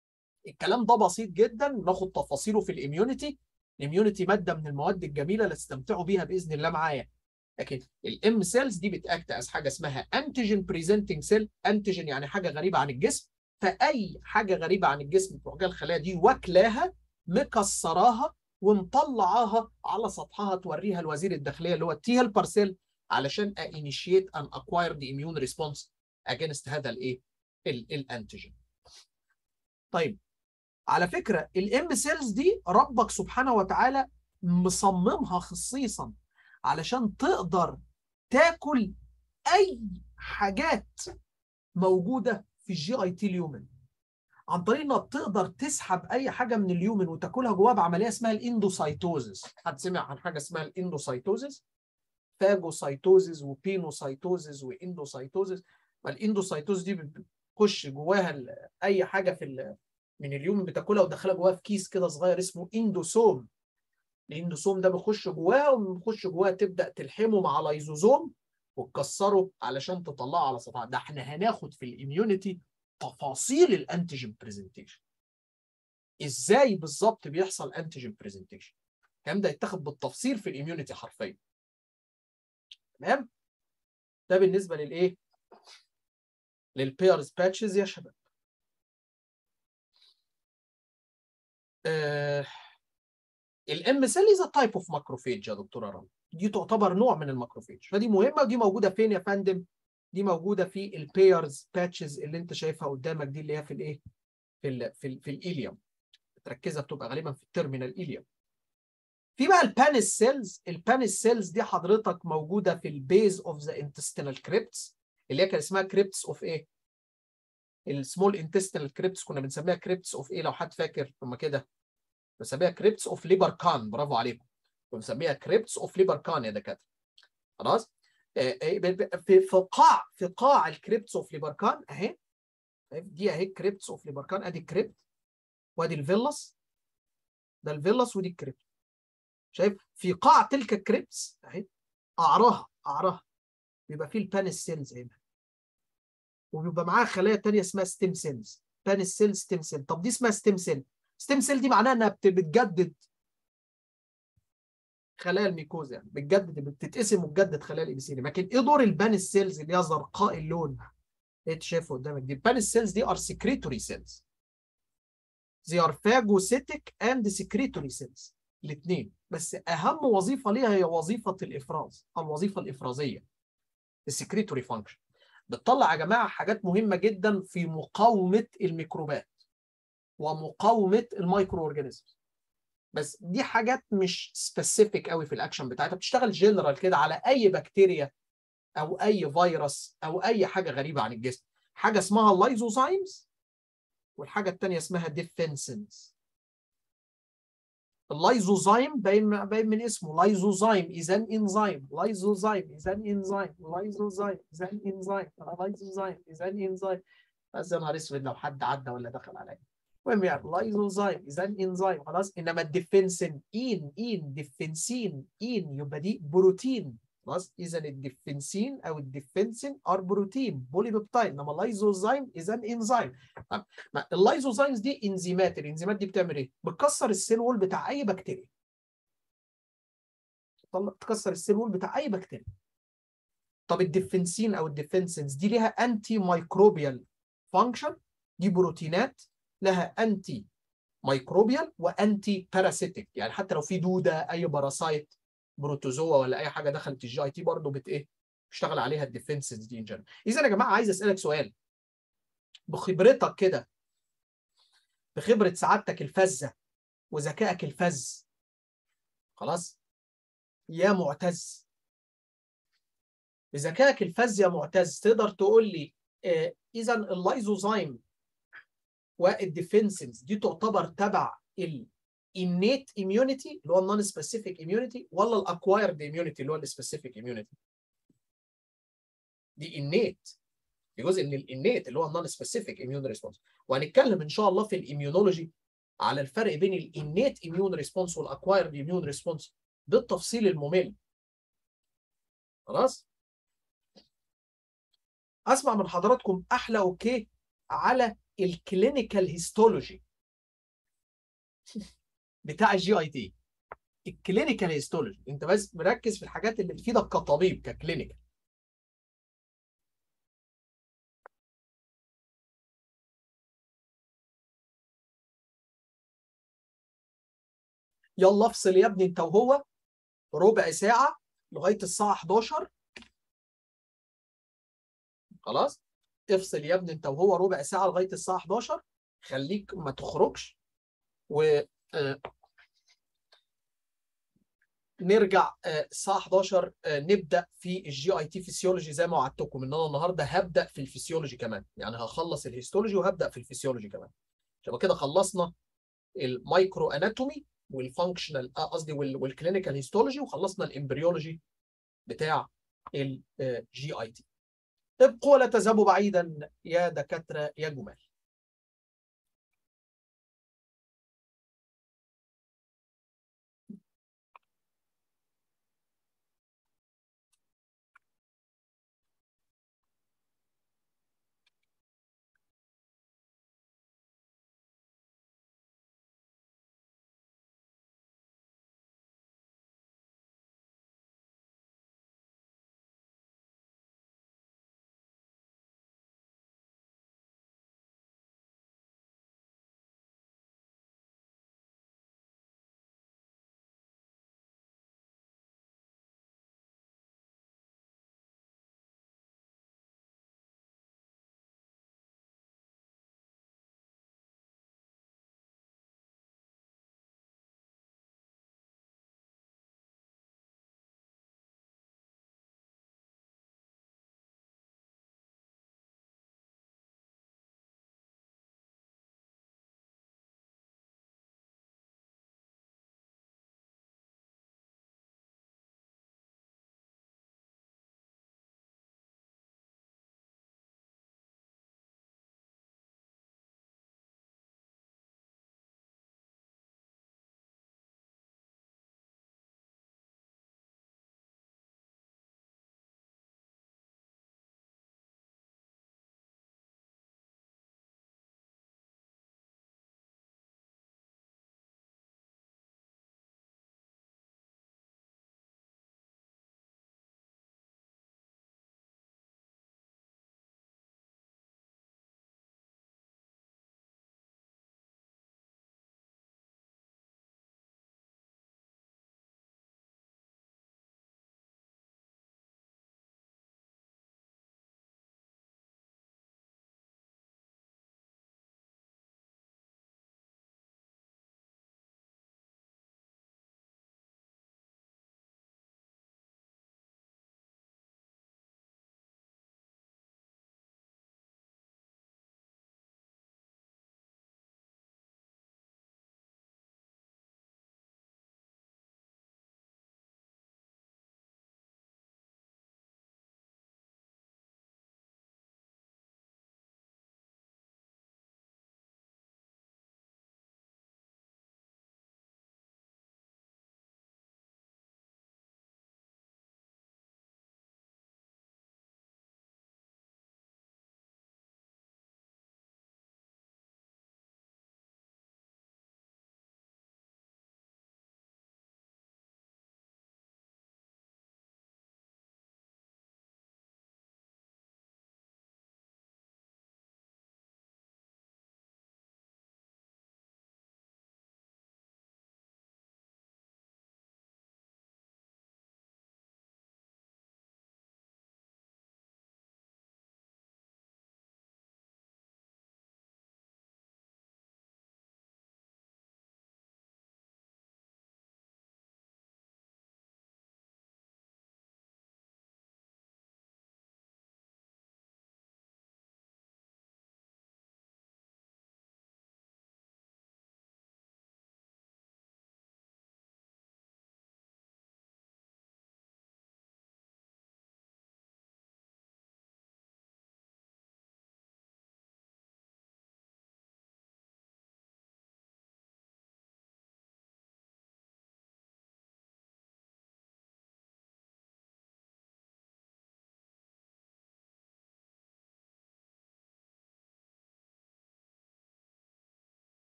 الكلام ده بسيط جدا ناخد تفاصيله في الاميونيتي الاميونيتي ماده من المواد الجميله اللي تستمتعوا بيها باذن الله معايا لكن الام سيلز دي بتاكت از حاجه اسمها انتيجين بريزنتنج سيل انتيجين يعني حاجه غريبه عن الجسم فاي حاجه غريبه عن الجسم تروح جايه الخلايا دي واكلاها مكسراها ومطلعاها على سطحها توريها لوزير الداخليه اللي هو التي هيلبر سيل علشان انيشيت ان اكواير ذا اميون ريسبونس اجينست هذا الايه الانتيجين طيب على فكره الام سيلز دي ربك سبحانه وتعالى مصممها خصيصا علشان تقدر تاكل اي حاجات موجوده في الجي اي تي اليومن عن طريق انها بتقدر تسحب اي حاجه من اليومن وتاكلها جواها بعمليه اسمها الاندوسايتوزس حد سمع عن حاجه اسمها الاندوسايتوزس فاجوسايتوزس وبينوسايتوزس واندوسايتوزس فالاندوسايتوزس دي بتخش جواها اي حاجه في من اليوم بتاكلها وتدخلها جواها في كيس كده صغير اسمه اندوسوم الاندوسوم ده بيخش جواها وبيخش جواها تبدا تلحمه مع لايزوزوم وتكسره علشان تطلعه على سطحها ده احنا هناخد في الاميونيتي تفاصيل الانتيجين برزنتيشن ازاي بالظبط بيحصل انتيجين برزنتيشن الكلام ده يتاخد بالتفصيل في الاميونيتي حرفيا تمام ده بالنسبه للايه للبيرز باتشز يا شباب آه الام سيل از تايب اوف ماكروفيج يا دكتوره رنا دي تعتبر نوع من الماكروفيج فدي مهمه ودي موجوده فين يا فندم دي موجوده في البيرز باتشز اللي انت شايفها قدامك دي اللي هي في الايه في ال في, ال في الايليوم متركزه بتبقى غالبا في التيرمينال ايليوم في بقى البانس سيلز البانس سيلز دي حضرتك موجوده في البيز اوف ذا انتستينال كريبتس اللي هي كان اسمها كريبتس اوف ايه السمول انتستينال كريبتس كنا بنسميها كريبتس اوف ايه لو حد فاكر هم كده بنسميها كريبتس اوف ليبر كان برافو عليكم بنسميها كريبتس اوف ليبر كان يا دكاتره خلاص في في قاع في قاع الكريبتس اوف ليبر كان اهي دي اهي كريبتس اوف ليبر كان ادي الكريبت وادي الفيلس ده الفيلس ودي الكريبت شايف في قاع تلك الكريبتس اهي قعرها قعرها بيبقى فيه البانس سيلز هنا وبيبقى معاها خلايا ثانيه اسمها ستيم سيلز بانس سيل ستيم سيل طب دي اسمها ستيم سيل ستيم سيل دي معناها انها بتجدد خلايا الميكوزا يعني بتجدد بتتقسم وتجدد خلايا الابيثيليوم لكن ايه دور البانس سيلز اللي هي زرقاء اللون انت شايفه قدامك دي البانس سيلز دي ار سكريتوري سيلز they are phagocytic and secretory cells الاثنين بس اهم وظيفه ليها هي وظيفه الافراز الوظيفه الافرازيه السكريتوري فانكشن بتطلع يا جماعه حاجات مهمه جدا في مقاومه الميكروبات ومقاومه المايكرو اورجانيزمز بس دي حاجات مش سبيسيفيك قوي في الاكشن بتاعتها بتشتغل جنرال كده على اي بكتيريا او اي فيروس او اي حاجه غريبه عن الجسم حاجه اسمها اللايزوزايمز والحاجه الثانيه اسمها ديفنسنز اللايزوزايم باين باين من اسمه لايزوزايم اذا انزيم لايزوزايم اذا انزيم لايزوزايم اذا انزيم لايزوزايم اذا انزيم بس يا نهار اسود لو حد عدى ولا دخل عليا المهم يعني لايزوزايم اذا انزيم خلاص انما الديفنسين ان ان ديفنسين ان يبقى دي بروتين خلاص اذا الديفنسين او الديفنسين ار بروتين بولي بيبتايد انما اللايزوزايم اذا انزيم اللايزوزايمز دي انزيمات الانزيمات دي بتعمل ايه؟ بتكسر السيل وول بتاع اي بكتيريا تكسر السيل وول بتاع اي بكتيريا طب الديفنسين او الديفنسنز دي ليها انتي مايكروبيال فانكشن دي بروتينات لها انتي مايكروبيال وانتي باراسيتيك يعني حتى لو في دوده اي باراسايت بروتوزوا ولا اي حاجه دخلت الجي اي تي برضه بت ايه بيشتغل عليها الديفنسز دي ان اذا يا جماعه عايز اسالك سؤال بخبرتك كده بخبره سعادتك الفذه وذكائك الفذ خلاص يا معتز بذكائك الفذ يا معتز تقدر تقول لي آه اذا اللايزوزايم والديفنسز دي تعتبر تبع ال innate immunity اللي هو النون سبيسيفيك immunity ولا الاكوايرد immunity اللي هو السبيسيفيك immunity دي innate دي جزء من الانيت اللي هو النون سبيسيفيك اميون ريسبونس وهنتكلم ان شاء الله في الاميونولوجي على الفرق بين الانيت اميون ريسبونس والاكوايرد اميون ريسبونس بالتفصيل الممل خلاص اسمع من حضراتكم احلى اوكي على الكلينيكال هيستولوجي بتاع الجي اي تي الكلينيكال هيستولوجي انت بس مركز في الحاجات اللي تفيدك كطبيب ككلينيكال يلا افصل يا ابني انت وهو ربع ساعة لغاية الساعة 11 خلاص افصل يا ابني انت وهو ربع ساعة لغاية الساعة 11 خليك ما تخرجش و آه، نرجع آه، الساعة 11 آه، نبدأ في الجي اي تي فيسيولوجي زي ما وعدتكم ان انا النهارده هبدأ في الفسيولوجي كمان يعني هخلص الهيستولوجي وهبدأ في الفسيولوجي كمان يبقى كده خلصنا المايكرو اناتومي والفانكشنال قصدي والكلينيكال هيستولوجي وخلصنا الامبريولوجي بتاع الجي اي تي ابقوا ولا تذهبوا بعيدا يا دكاتره يا جمال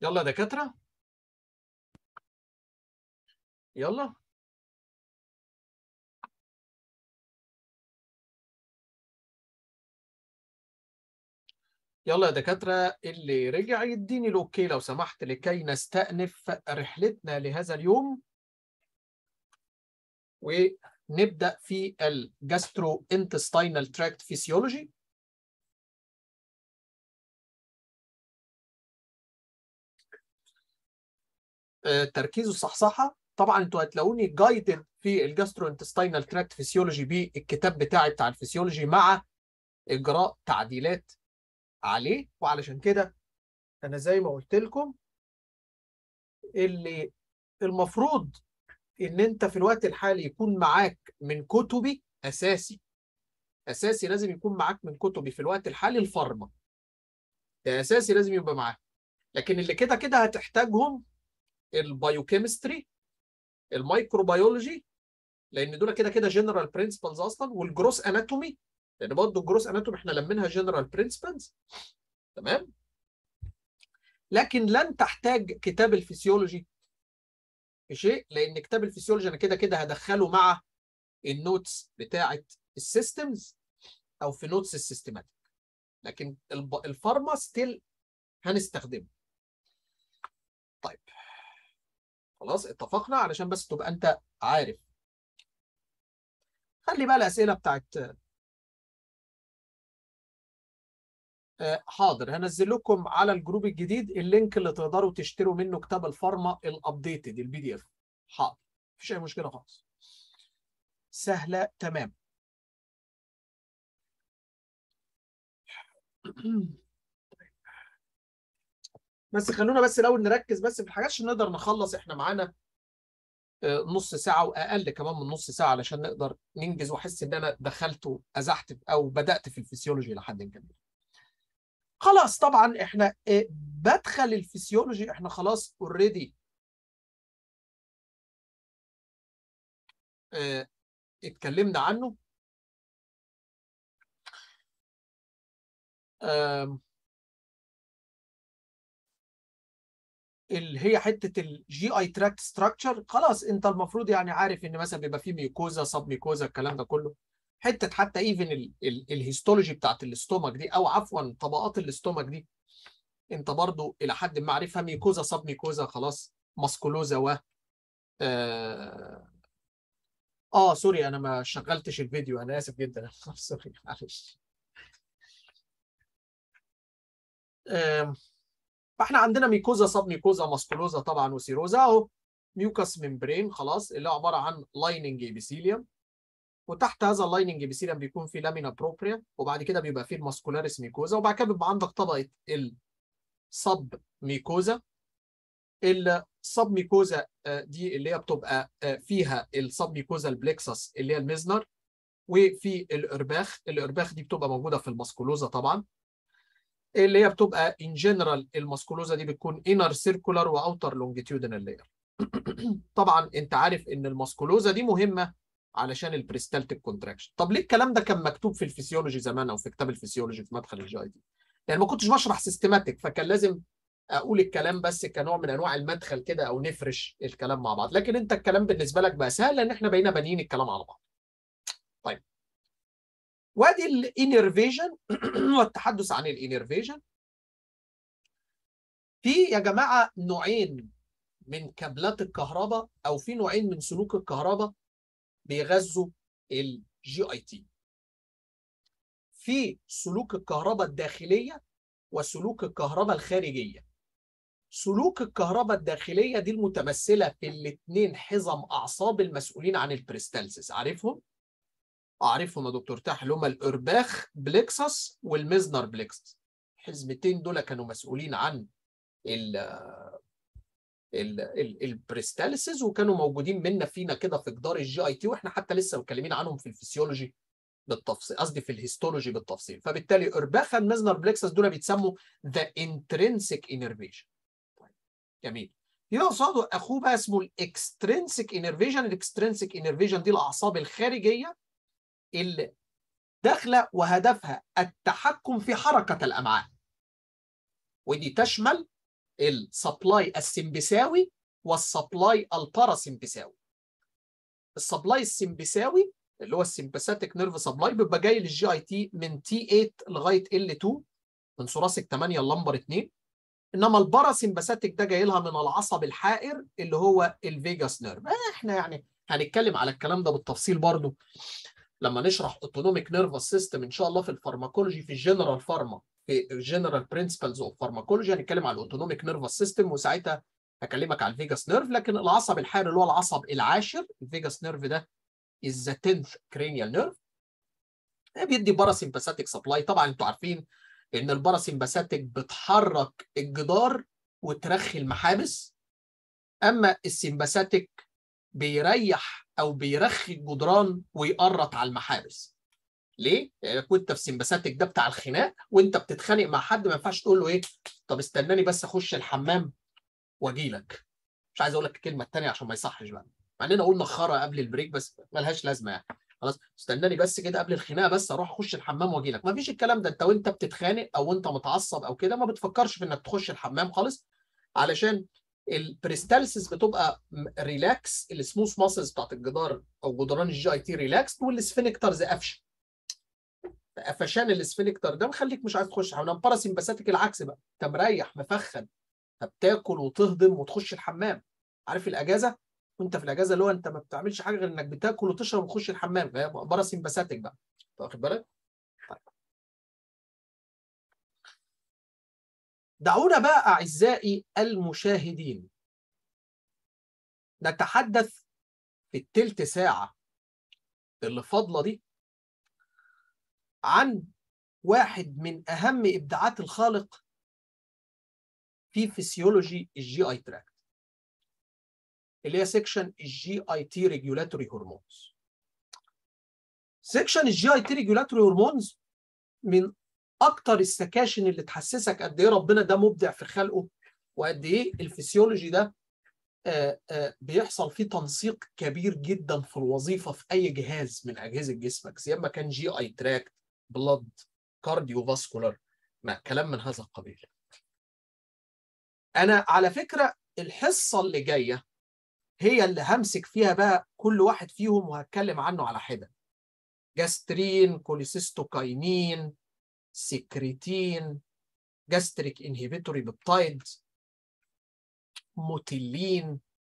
يلا يا دكاتره يلا يلا يا دكاترة اللي رجع يديني الأوكي لو سمحت لكي نستأنف رحلتنا لهذا اليوم ونبدأ في الجاسترو انتستينال تراكت فيسيولوجي تركيز الصحصحة طبعا انتوا هتلاقوني جايدد في الجاسترو انتستينال تراكت فيسيولوجي بالكتاب بتاعي بتاع الفسيولوجي مع اجراء تعديلات عليه وعلشان كده انا زي ما قلت لكم اللي المفروض ان انت في الوقت الحالي يكون معاك من كتبي اساسي اساسي لازم يكون معاك من كتبي في الوقت الحالي الفارما ده اساسي لازم يبقى معاك لكن اللي كده كده هتحتاجهم البايوكيمستري الميكروبيولوجي لان دول كده كده جنرال برنسبلز اصلا والجروس اناتومي لان برضه الجروس اناتومي احنا لمينها جنرال برنسبلز تمام لكن لن تحتاج كتاب الفسيولوجي في شيء لان كتاب الفسيولوجي انا كده كده هدخله مع النوتس بتاعه السيستمز او في نوتس السيستماتيك لكن الفارما ستيل هنستخدمه طيب خلاص اتفقنا علشان بس تبقى انت عارف خلي بقى الاسئله بتاعت حاضر هنزل لكم على الجروب الجديد اللينك اللي تقدروا تشتروا منه كتاب الفارما الابديتد البي دي اف حاضر مفيش اي مشكله خالص سهله تمام بس خلونا بس الاول نركز بس في الحاجات عشان نقدر نخلص احنا معانا نص ساعه واقل كمان من نص ساعه علشان نقدر ننجز واحس ان انا دخلت ازحت او بدات في الفسيولوجي لحد كبير خلاص طبعا احنا بدخل الفسيولوجي احنا خلاص اوريدي اتكلمنا عنه اللي هي حته الجي اي تراكت ستراكشر خلاص انت المفروض يعني عارف ان مثلا بيبقى فيه ميكوزا سب ميكوزا الكلام ده كله حته حتى ايفن الهيستولوجي بتاعت الاستومك دي او عفوا طبقات الاستومك دي انت برضو الى حد ما عارفها ميكوزا سب ميكوزا خلاص ماسكولوزا و آه... اه سوري انا ما شغلتش الفيديو انا اسف جدا سوري معلش آه... فاحنا عندنا ميكوزا سب ميكوزا ماسكولوزا طبعا وسيروزا اهو ميوكاس ممبرين خلاص اللي هو عباره عن لايننج ايبيثيليوم وتحت هذا اللايننج ايبيثيليوم بيكون فيه لامينا بروبريا وبعد كده بيبقى فيه الماسكولاريس ميكوزا وبعد كده بيبقى عندك طبقه السب ميكوزا السب ميكوزا دي اللي هي بتبقى فيها السب ميكوزا البلكسس اللي هي الميزنر وفي الارباخ الارباخ دي بتبقى موجوده في الماسكولوزا طبعا اللي هي بتبقى ان جنرال الماسكولوزا دي بتكون انر سيركولار واوتر لونجيتيودنال لاير طبعا انت عارف ان الماسكولوزا دي مهمه علشان البريستالتيك كونتراكشن طب ليه الكلام ده كان مكتوب في الفسيولوجي زمان او في كتاب الفسيولوجي في مدخل الجي اي دي يعني ما كنتش بشرح سيستماتيك فكان لازم اقول الكلام بس كنوع من انواع المدخل كده او نفرش الكلام مع بعض لكن انت الكلام بالنسبه لك بقى سهل لان احنا بقينا بانيين الكلام على بعض طيب وادي الانرفيجن والتحدث عن الانرفيجن في يا جماعه نوعين من كابلات الكهرباء او في نوعين من سلوك الكهرباء بيغذوا الجي اي تي في سلوك الكهرباء الداخليه وسلوك الكهرباء الخارجيه سلوك الكهرباء الداخليه دي المتمثله في الاثنين حزم اعصاب المسؤولين عن البريستالسيس عارفهم اعرفهم يا دكتور تاح اللي هم الارباخ بليكسس والميزنر بليكسس الحزمتين دول كانوا مسؤولين عن ال البريستالسيس وكانوا موجودين منا فينا كده في جدار الجي اي تي واحنا حتى لسه متكلمين عنهم في الفسيولوجي بالتفصيل قصدي في الهيستولوجي بالتفصيل فبالتالي ارباخا ميزنر بليكسس دول بيتسموا ذا انترنسيك انرفيشن جميل يبقى قصاده اخوه بقى اسمه الاكسترنسيك انرفيشن الاكسترنسيك انرفيشن دي الاعصاب الخارجيه اللي داخله وهدفها التحكم في حركه الامعاء ودي تشمل السبلاي السمبساوي والسبلاي الباراسمبساوي السبلاي السمبساوي اللي هو السمباثيك نيرف سبلاي بيبقى جاي للجي اي تي من تي 8 لغايه ال 2 من ثوراسيك 8 اللمبر 2 انما الباراسمباثيك ده جاي لها من العصب الحائر اللي هو الفيجاس نيرف احنا يعني هنتكلم على الكلام ده بالتفصيل برضو لما نشرح اوتونوميك نيرفس سيستم ان شاء الله في الفارماكولوجي في الجنرال فارما في الجنرال برنسبلز اوف فارماكولوجي هنتكلم على الاوتونوميك نيرفس سيستم وساعتها هكلمك على الفيجاس نيرف لكن العصب الحائر اللي هو العصب العاشر الفيجاس نيرف ده is the 10th cranial nerve بيدي باراسمباثيك سبلاي طبعا انتوا عارفين ان الباراسمباثيك بتحرك الجدار وترخي المحابس اما السمباثيك بيريح او بيرخي الجدران ويقرط على المحابس ليه؟ لانك وانت في سمباثيك ده بتاع الخناق وانت بتتخانق مع حد ما ينفعش تقول له ايه؟ طب استناني بس اخش الحمام واجي لك. مش عايز اقول لك الكلمه الثانيه عشان ما يصحش بقى. مع اننا قلنا خرا قبل البريك بس ملهاش لازمه يعني. خلاص استناني بس كده قبل الخناقه بس اروح اخش الحمام واجي لك. ما فيش الكلام ده انت وانت بتتخانق او انت متعصب او كده ما بتفكرش في انك تخش الحمام خالص علشان البريستالسيس بتبقى ريلاكس السموث ماسلز بتاعت الجدار او جدران الجي اي تي ريلاكس والسفنكترز قفشه قفشان السفنكتر ده مخليك مش عايز تخش حمام باراسمباثيك العكس بقى انت مريح مفخد فبتاكل وتهضم وتخش الحمام عارف الاجازه وانت في الاجازه اللي هو انت ما بتعملش حاجه غير انك بتاكل وتشرب وتخش الحمام باراسمباثيك بقى واخد بالك طيب. دعونا بقى اعزائي المشاهدين نتحدث في التلت ساعه اللي فاضله دي عن واحد من اهم ابداعات الخالق في فسيولوجي الجي اي تراكت اللي هي سيكشن الجي اي تي ريجولاتوري هرمونز سيكشن الجي اي تي ريجولاتوري هرمونز من اكتر السكاشن اللي تحسسك قد ايه ربنا ده مبدع في خلقه وقد ايه الفسيولوجي ده آآ آآ بيحصل فيه تنسيق كبير جدا في الوظيفه في اي جهاز من اجهزه جسمك زي ما كان جي اي تراكت بلاد كارديو فاسكولار ما كلام من هذا القبيل انا على فكره الحصه اللي جايه هي اللي همسك فيها بقى كل واحد فيهم وهتكلم عنه على حده جاسترين كوليسيستوكاينين سكريتين جاستريك انهبيتوري بيبتايد موتيلين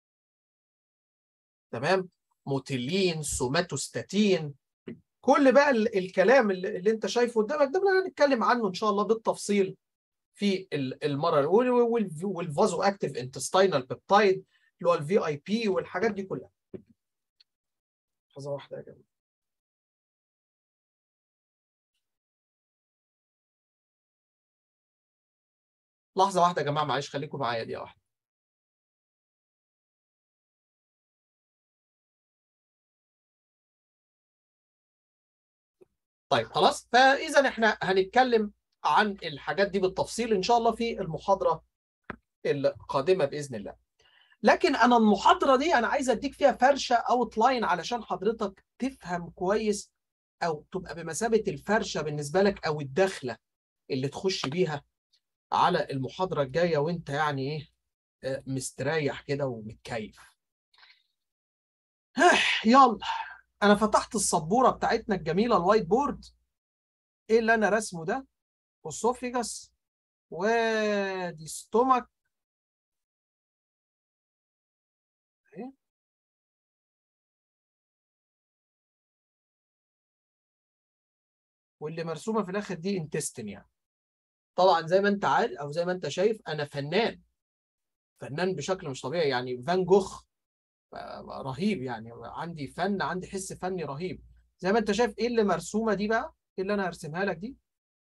تمام موتيلين سوماتوستاتين كل بقى الكلام اللي, اللي انت شايفه قدامك ده هنتكلم عنه ان شاء الله بالتفصيل في المره الاولى والفازو اكتيف انتستينال بيبتايد اللي هو الفي اي بي والحاجات دي كلها لحظه واحده يا جماعه لحظه واحده يا جماعه معلش خليكم معايا دقيقه واحده طيب خلاص فاذا احنا هنتكلم عن الحاجات دي بالتفصيل ان شاء الله في المحاضره القادمه باذن الله لكن انا المحاضره دي انا عايز اديك فيها فرشه اوت لاين علشان حضرتك تفهم كويس او تبقى بمثابه الفرشه بالنسبه لك او الدخله اللي تخش بيها على المحاضره الجايه وانت يعني ايه مستريح كده ومتكيف يلا انا فتحت السبوره بتاعتنا الجميله الوايت بورد ايه اللي انا رسمه ده اسوفيجاس ودي ستومك واللي مرسومه في الاخر دي انتستين يعني طبعا زي ما انت عارف او زي ما انت شايف انا فنان فنان بشكل مش طبيعي يعني فان جوخ رهيب يعني عندي فن عندي حس فني رهيب زي ما انت شايف ايه اللي مرسومه دي بقى ايه اللي انا هرسمها لك دي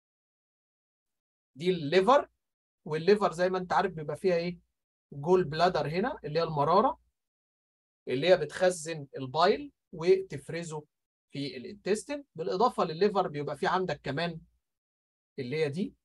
دي الليفر والليفر زي ما انت عارف بيبقى فيها ايه جول بلادر هنا اللي هي المراره اللي هي بتخزن البايل وتفرزه في الانتستين بالاضافه للليفر بيبقى في عندك كمان اللي هي دي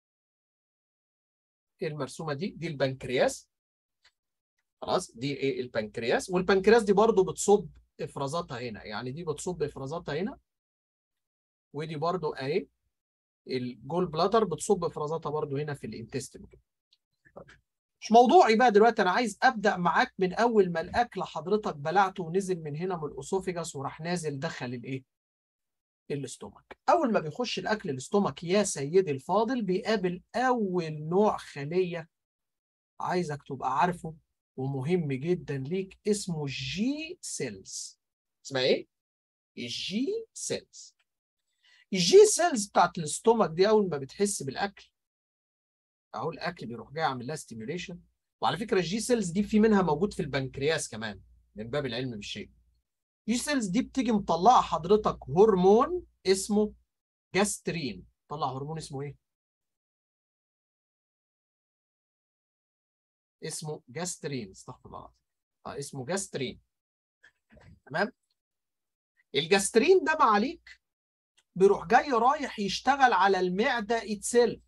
المرسومه دي دي البنكرياس خلاص دي ايه البنكرياس والبنكرياس دي برضو بتصب افرازاتها هنا يعني دي بتصب افرازاتها هنا ودي برضو اهي الجول بلاتر بتصب افرازاتها برضو هنا في الانتستين مش موضوعي بقى دلوقتي انا عايز ابدا معاك من اول ما الاكل حضرتك بلعته ونزل من هنا من الاسوفيجاس وراح نازل دخل الايه الاستومك اول ما بيخش الاكل الاستومك يا سيدي الفاضل بيقابل اول نوع خليه عايزك تبقى عارفه ومهم جدا ليك اسمه جي سيلز اسمها ايه الجي سيلز الجي سيلز بتاعت الاستومك دي اول ما بتحس بالاكل اهو الاكل بيروح جاي عامل لها ستيميوليشن وعلى فكره الجي سيلز دي في منها موجود في البنكرياس كمان من باب العلم بالشيء الجي سيلز دي بتيجي مطلعه حضرتك هرمون اسمه جاسترين طلع هرمون اسمه ايه اسمه جاسترين استغفر الله اه اسمه جاسترين تمام الجاسترين ده معاليك بيروح جاي رايح يشتغل على المعده اتسيلف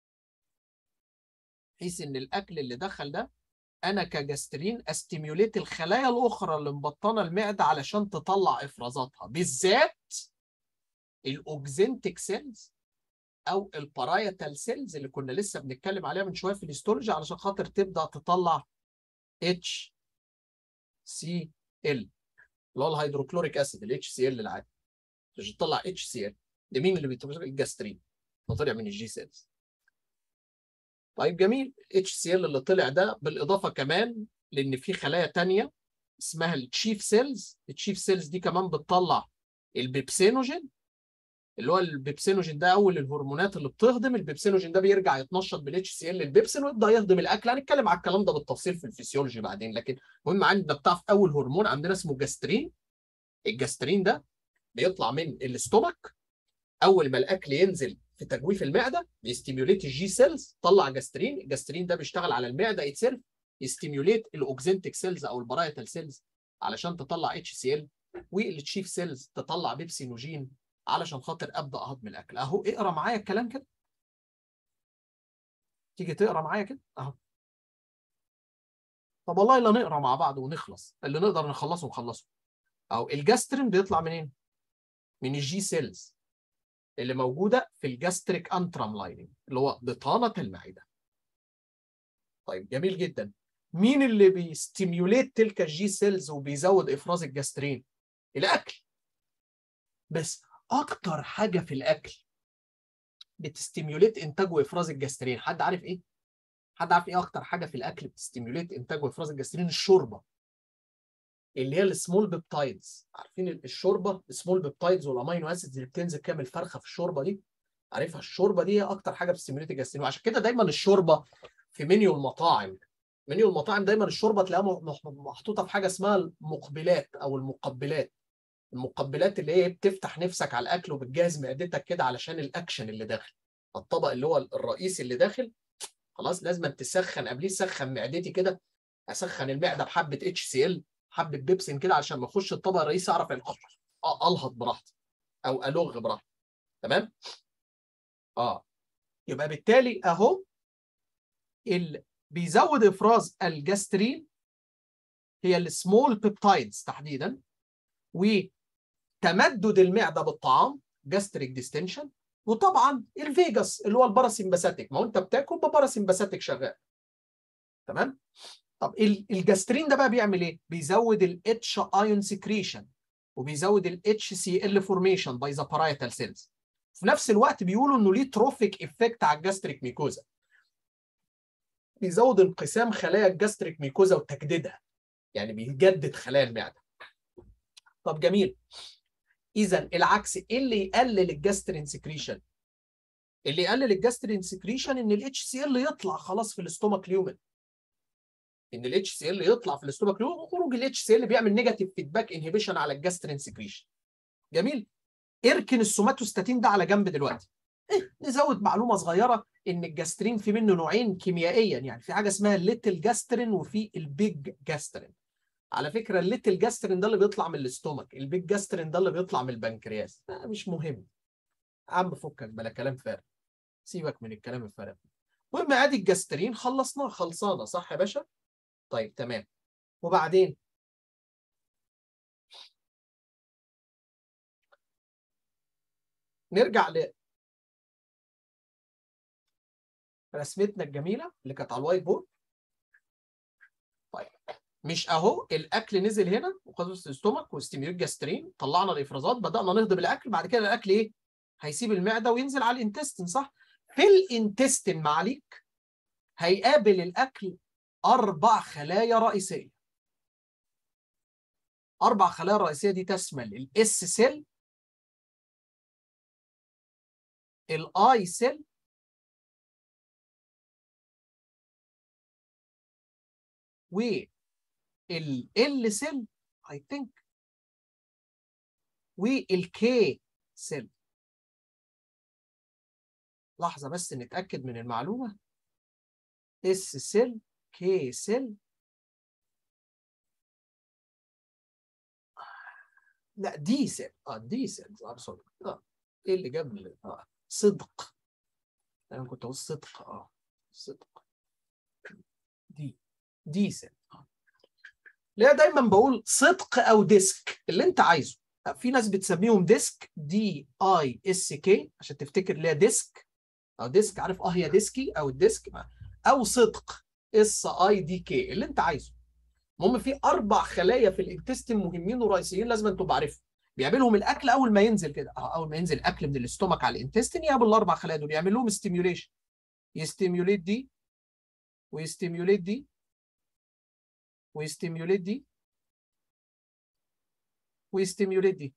بحيث ان الاكل اللي دخل ده انا كجاسترين استيميوليت الخلايا الاخرى اللي مبطنه المعده علشان تطلع افرازاتها بالذات الاوكزنتيك سيلز او البارايتال سيلز اللي كنا لسه بنتكلم عليها من شويه في الهيستولوجي علشان خاطر تبدا تطلع اتش سي ال اللي هو الهيدروكلوريك اسيد الاتش سي ال العادي عشان تطلع اتش سي ال ده مين اللي بيطلع الجاسترين ده طلع من الجي سيلز طيب جميل اتش سي ال اللي طلع ده بالاضافه كمان لان في خلايا تانية اسمها التشيف سيلز التشيف سيلز دي كمان بتطلع البيبسينوجين اللي هو البيبسينوجين ده اول الهرمونات اللي بتهضم البيبسينوجين ده بيرجع يتنشط بالاتش سي ال البيبسين ويبدا يهضم الاكل هنتكلم على الكلام ده بالتفصيل في الفسيولوجي بعدين لكن المهم عندنا بتعرف اول هرمون عندنا اسمه جاسترين الجاسترين ده بيطلع من الاستومك اول ما الاكل ينزل في تجويف المعده بيستيميوليت الجي سيلز طلع جاسترين الجاسترين ده بيشتغل على المعده اتسيلف يستيميوليت الاوكزنتيك سيلز او البرايتال سيلز علشان تطلع اتش سي ال والتشيف سيلز تطلع بيبسينوجين علشان خاطر ابدا اهضم الاكل اهو اقرا معايا الكلام كده تيجي تقرا معايا كده اهو طب والله لا نقرا مع بعض ونخلص اللي نقدر نخلصه نخلصه اهو الجاسترين بيطلع منين من الجي سيلز اللي موجوده في الجاستريك انترام لايننج اللي هو بطانه المعده طيب جميل جدا مين اللي بيستيميوليت تلك الجي سيلز وبيزود افراز الجاسترين الاكل بس اكتر حاجه في الاكل بتستيميوليت انتاج وافراز الجاسترين حد عارف ايه حد عارف ايه اكتر حاجه في الاكل بتستيميوليت انتاج وافراز الجاسترين الشوربه اللي هي السمول بيبتايدز عارفين الشوربه السمول بيبتايدز والامينو اسيدز اللي بتنزل كامل فرخه في الشوربه دي عارفها الشوربه دي هي اكتر حاجه بتستيميوليت الجاسترين وعشان كده دايما الشوربه في منيو المطاعم منيو المطاعم دايما الشوربه تلاقيها محطوطه في حاجه اسمها المقبلات او المقبلات المقبلات اللي هي بتفتح نفسك على الاكل وبتجهز معدتك كده علشان الاكشن اللي داخل الطبق اللي هو الرئيسي اللي داخل خلاص لازم تسخن قبليه سخن معدتي كده اسخن المعده بحبه اتش سي ال حبه بيبسين كده علشان ما اخش الطبق الرئيسي اعرف الهض براحتي او الغ براحتي تمام اه يبقى بالتالي اهو اللي بيزود افراز الجاسترين هي السمول بيبتايدز تحديدا وتمدد المعده بالطعام جاستريك ديستنشن وطبعا الفيجاس اللي هو الباراسمباثيك ما هو انت بتاكل بباراسمباثيك شغال تمام طب الجاسترين ده بقى بيعمل ايه بيزود الاتش ايون سكريشن وبيزود الاتش سي ال فورميشن باي ذا بارايتال سيلز في نفس الوقت بيقولوا انه ليه تروفيك افكت على الجاستريك ميكوزا بيزود انقسام خلايا الجاستريك ميكوزا وتجديدها يعني بيجدد خلايا المعده طب جميل اذا العكس ايه اللي يقلل الجاسترين سكريشن اللي يقلل الجاسترين سكريشن ان الاتش سي ال يطلع خلاص في الاستومك ليومن ان الاتش سي ال يطلع في الاستومك ليومن وخروج الاتش سي ال بيعمل نيجاتيف فيدباك انهبيشن على الجاسترين سكريشن جميل اركن السوماتوستاتين ده على جنب دلوقتي إيه نزود معلومه صغيره ان الجاسترين في منه نوعين كيميائيا يعني في حاجه اسمها الليتل جاسترين وفي البيج جاسترين على فكره الليتل جاسترين ده اللي بيطلع من الاستومك البيج جاسترين ده اللي بيطلع من البنكرياس مش مهم عم فكك بلا كلام فارغ سيبك من الكلام الفارغ المهم ادي الجاسترين خلصناه خلصانه صح يا باشا طيب تمام وبعدين نرجع ل رسمتنا الجميله اللي كانت على الوايت بورد مش اهو الاكل نزل هنا وقصص الاستومك واستيميوليت جاسترين طلعنا الافرازات بدانا نهضم الاكل بعد كده الاكل ايه هيسيب المعده وينزل على الانتستين صح في الانتستين معليك هيقابل الاكل اربع خلايا رئيسيه اربع خلايا رئيسيه دي تشمل الاس سيل الاي سيل وال سيل اي ثينك والكي سيل لحظه بس نتاكد من المعلومه اس سيل كي سيل لا دي سيل اه دي سيل سوري اه ايه اللي جاب اه صدق انا كنت اقول صدق اه صدق دي دي سيل لا دايما بقول صدق او ديسك اللي انت عايزه في ناس بتسميهم ديسك دي اي اس كي عشان تفتكر اللي هي ديسك او ديسك عارف اه هي ديسكي او الديسك او صدق اس اي دي كي اللي انت عايزه المهم في اربع خلايا في الانتستين مهمين ورئيسيين لازم انتوا تعرفوا بيعملهم الاكل اول ما ينزل كده اول ما ينزل اكل من الاستومك على الانتستين يقابل الاربع خلايا دول يعمل لهم ستيميوليشن يستيميوليت دي ويستيميوليت دي ويستيميوليت دي ويستيميوليت دي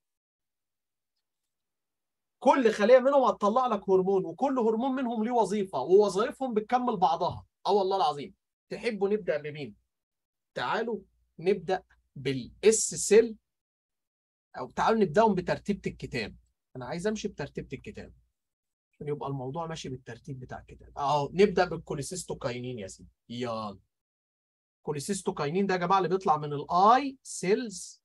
كل خليه منهم هتطلع لك هرمون وكل هرمون منهم ليه وظيفه ووظائفهم بتكمل بعضها اه والله العظيم تحبوا نبدا بمين تعالوا نبدا بالاس سيل او تعالوا نبداهم بترتيبه الكتاب انا عايز امشي بترتيبه الكتاب عشان يبقى الموضوع ماشي بالترتيب بتاع الكتاب اهو نبدا بالكوليسيستوكاينين يا سيدي يلا كوليسيستوكاينين ده يا جماعه اللي بيطلع من الاي سيلز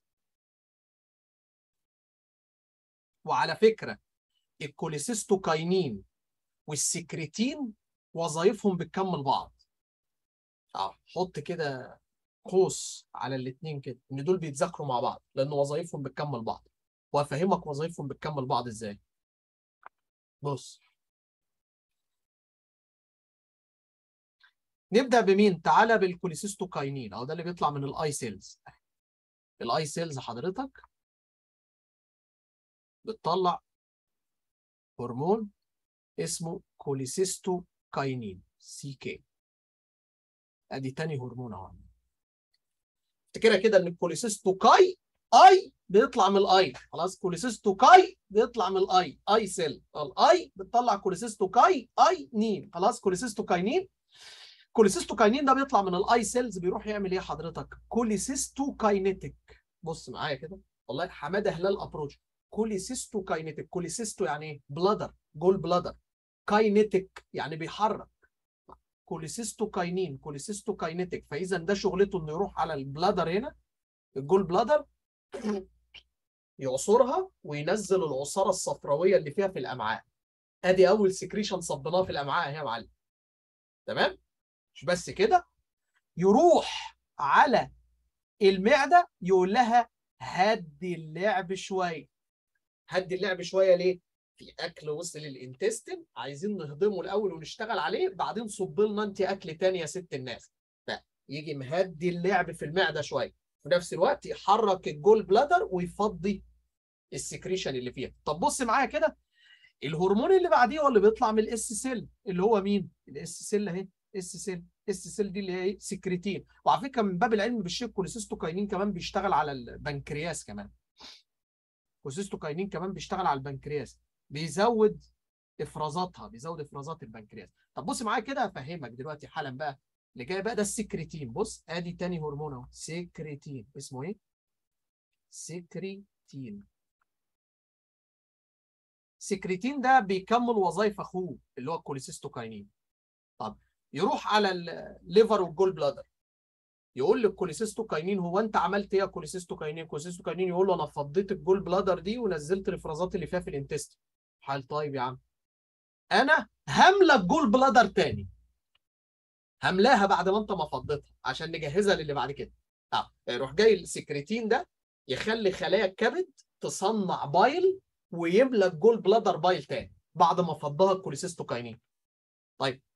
وعلى فكره الكوليسيستوكاينين والسكريتين وظائفهم بتكمل بعض اه حط كده قوس على الاثنين كده ان دول بيتذاكروا مع بعض لان وظائفهم بتكمل بعض وافهمك وظائفهم بتكمل بعض ازاي بص نبدا بمين تعالى بالكوليسيستوكاينين اهو ده اللي بيطلع من الاي سيلز الاي سيلز حضرتك بتطلع هرمون اسمه كوليسيستوكاينين سي كي ادي تاني هرمون اهو افتكرها كده ان الكوليسيستوكاي اي بيطلع من الاي خلاص كوليسيستوكاي بيطلع من الاي اي سيل الاي بتطلع كوليسيستوكاي اي نين خلاص كوليسيستوكاينين كوليسيستوكاينين ده بيطلع من الاي سيلز بيروح يعمل ايه حضرتك كوليسيستوكاينيتك بص معايا كده والله حماده هلال ابروتش كوليسيستوكاينيتك كوليسيستو يعني ايه بلادر جول بلادر كاينيتك يعني بيحرك كوليسيستوكاينين كوليسيستوكاينيتك فاذا ده شغلته انه يروح على البلادر هنا الجول بلادر يعصرها وينزل العصاره الصفراويه اللي فيها في الامعاء ادي اول سكريشن صبناه في الامعاء يا معلم تمام مش بس كده يروح على المعده يقول لها هدي اللعب شويه هدي اللعب شويه ليه في اكل وصل للانتستين عايزين نهضمه الاول ونشتغل عليه بعدين صب لنا انت اكل تاني يا ست الناس فيجي مهدي اللعب في المعده شويه في نفس الوقت يحرك الجول بلادر ويفضي السكريشن اللي فيها طب بص معايا كده الهرمون اللي بعديه هو اللي بيطلع من الاس سيل اللي هو مين الاس سيل اهي اس سيل اس سيل دي اللي هي ايه سكريتين وعلى فكره من باب العلم بالشيء كوليسيستوكاينين كمان بيشتغل على البنكرياس كمان كوليسيستوكاينين كمان بيشتغل على البنكرياس بيزود افرازاتها بيزود افرازات البنكرياس طب بص معايا كده هفهمك دلوقتي حالا بقى اللي جاي بقى ده السكريتين بص ادي تاني هرمون اهو سكريتين اسمه ايه سكريتين سكريتين ده بيكمل وظائف اخوه اللي هو الكوليسيستوكاينين طب يروح على الليفر والجول بلادر يقول للكوليسيستوكاينين هو انت عملت ايه يا كوليسيستوكاينين كوليسيستوكاينين يقول له انا فضيت الجول بلادر دي ونزلت الافرازات اللي فيها في الانتست حال طيب يا عم انا هملى الجول بلادر تاني هملاها بعد ما انت ما فضيتها عشان نجهزها للي بعد كده اه يروح جاي السكريتين ده يخلي خلايا الكبد تصنع بايل ويملى الجول بلادر بايل تاني بعد ما فضها الكوليسيستوكاينين طيب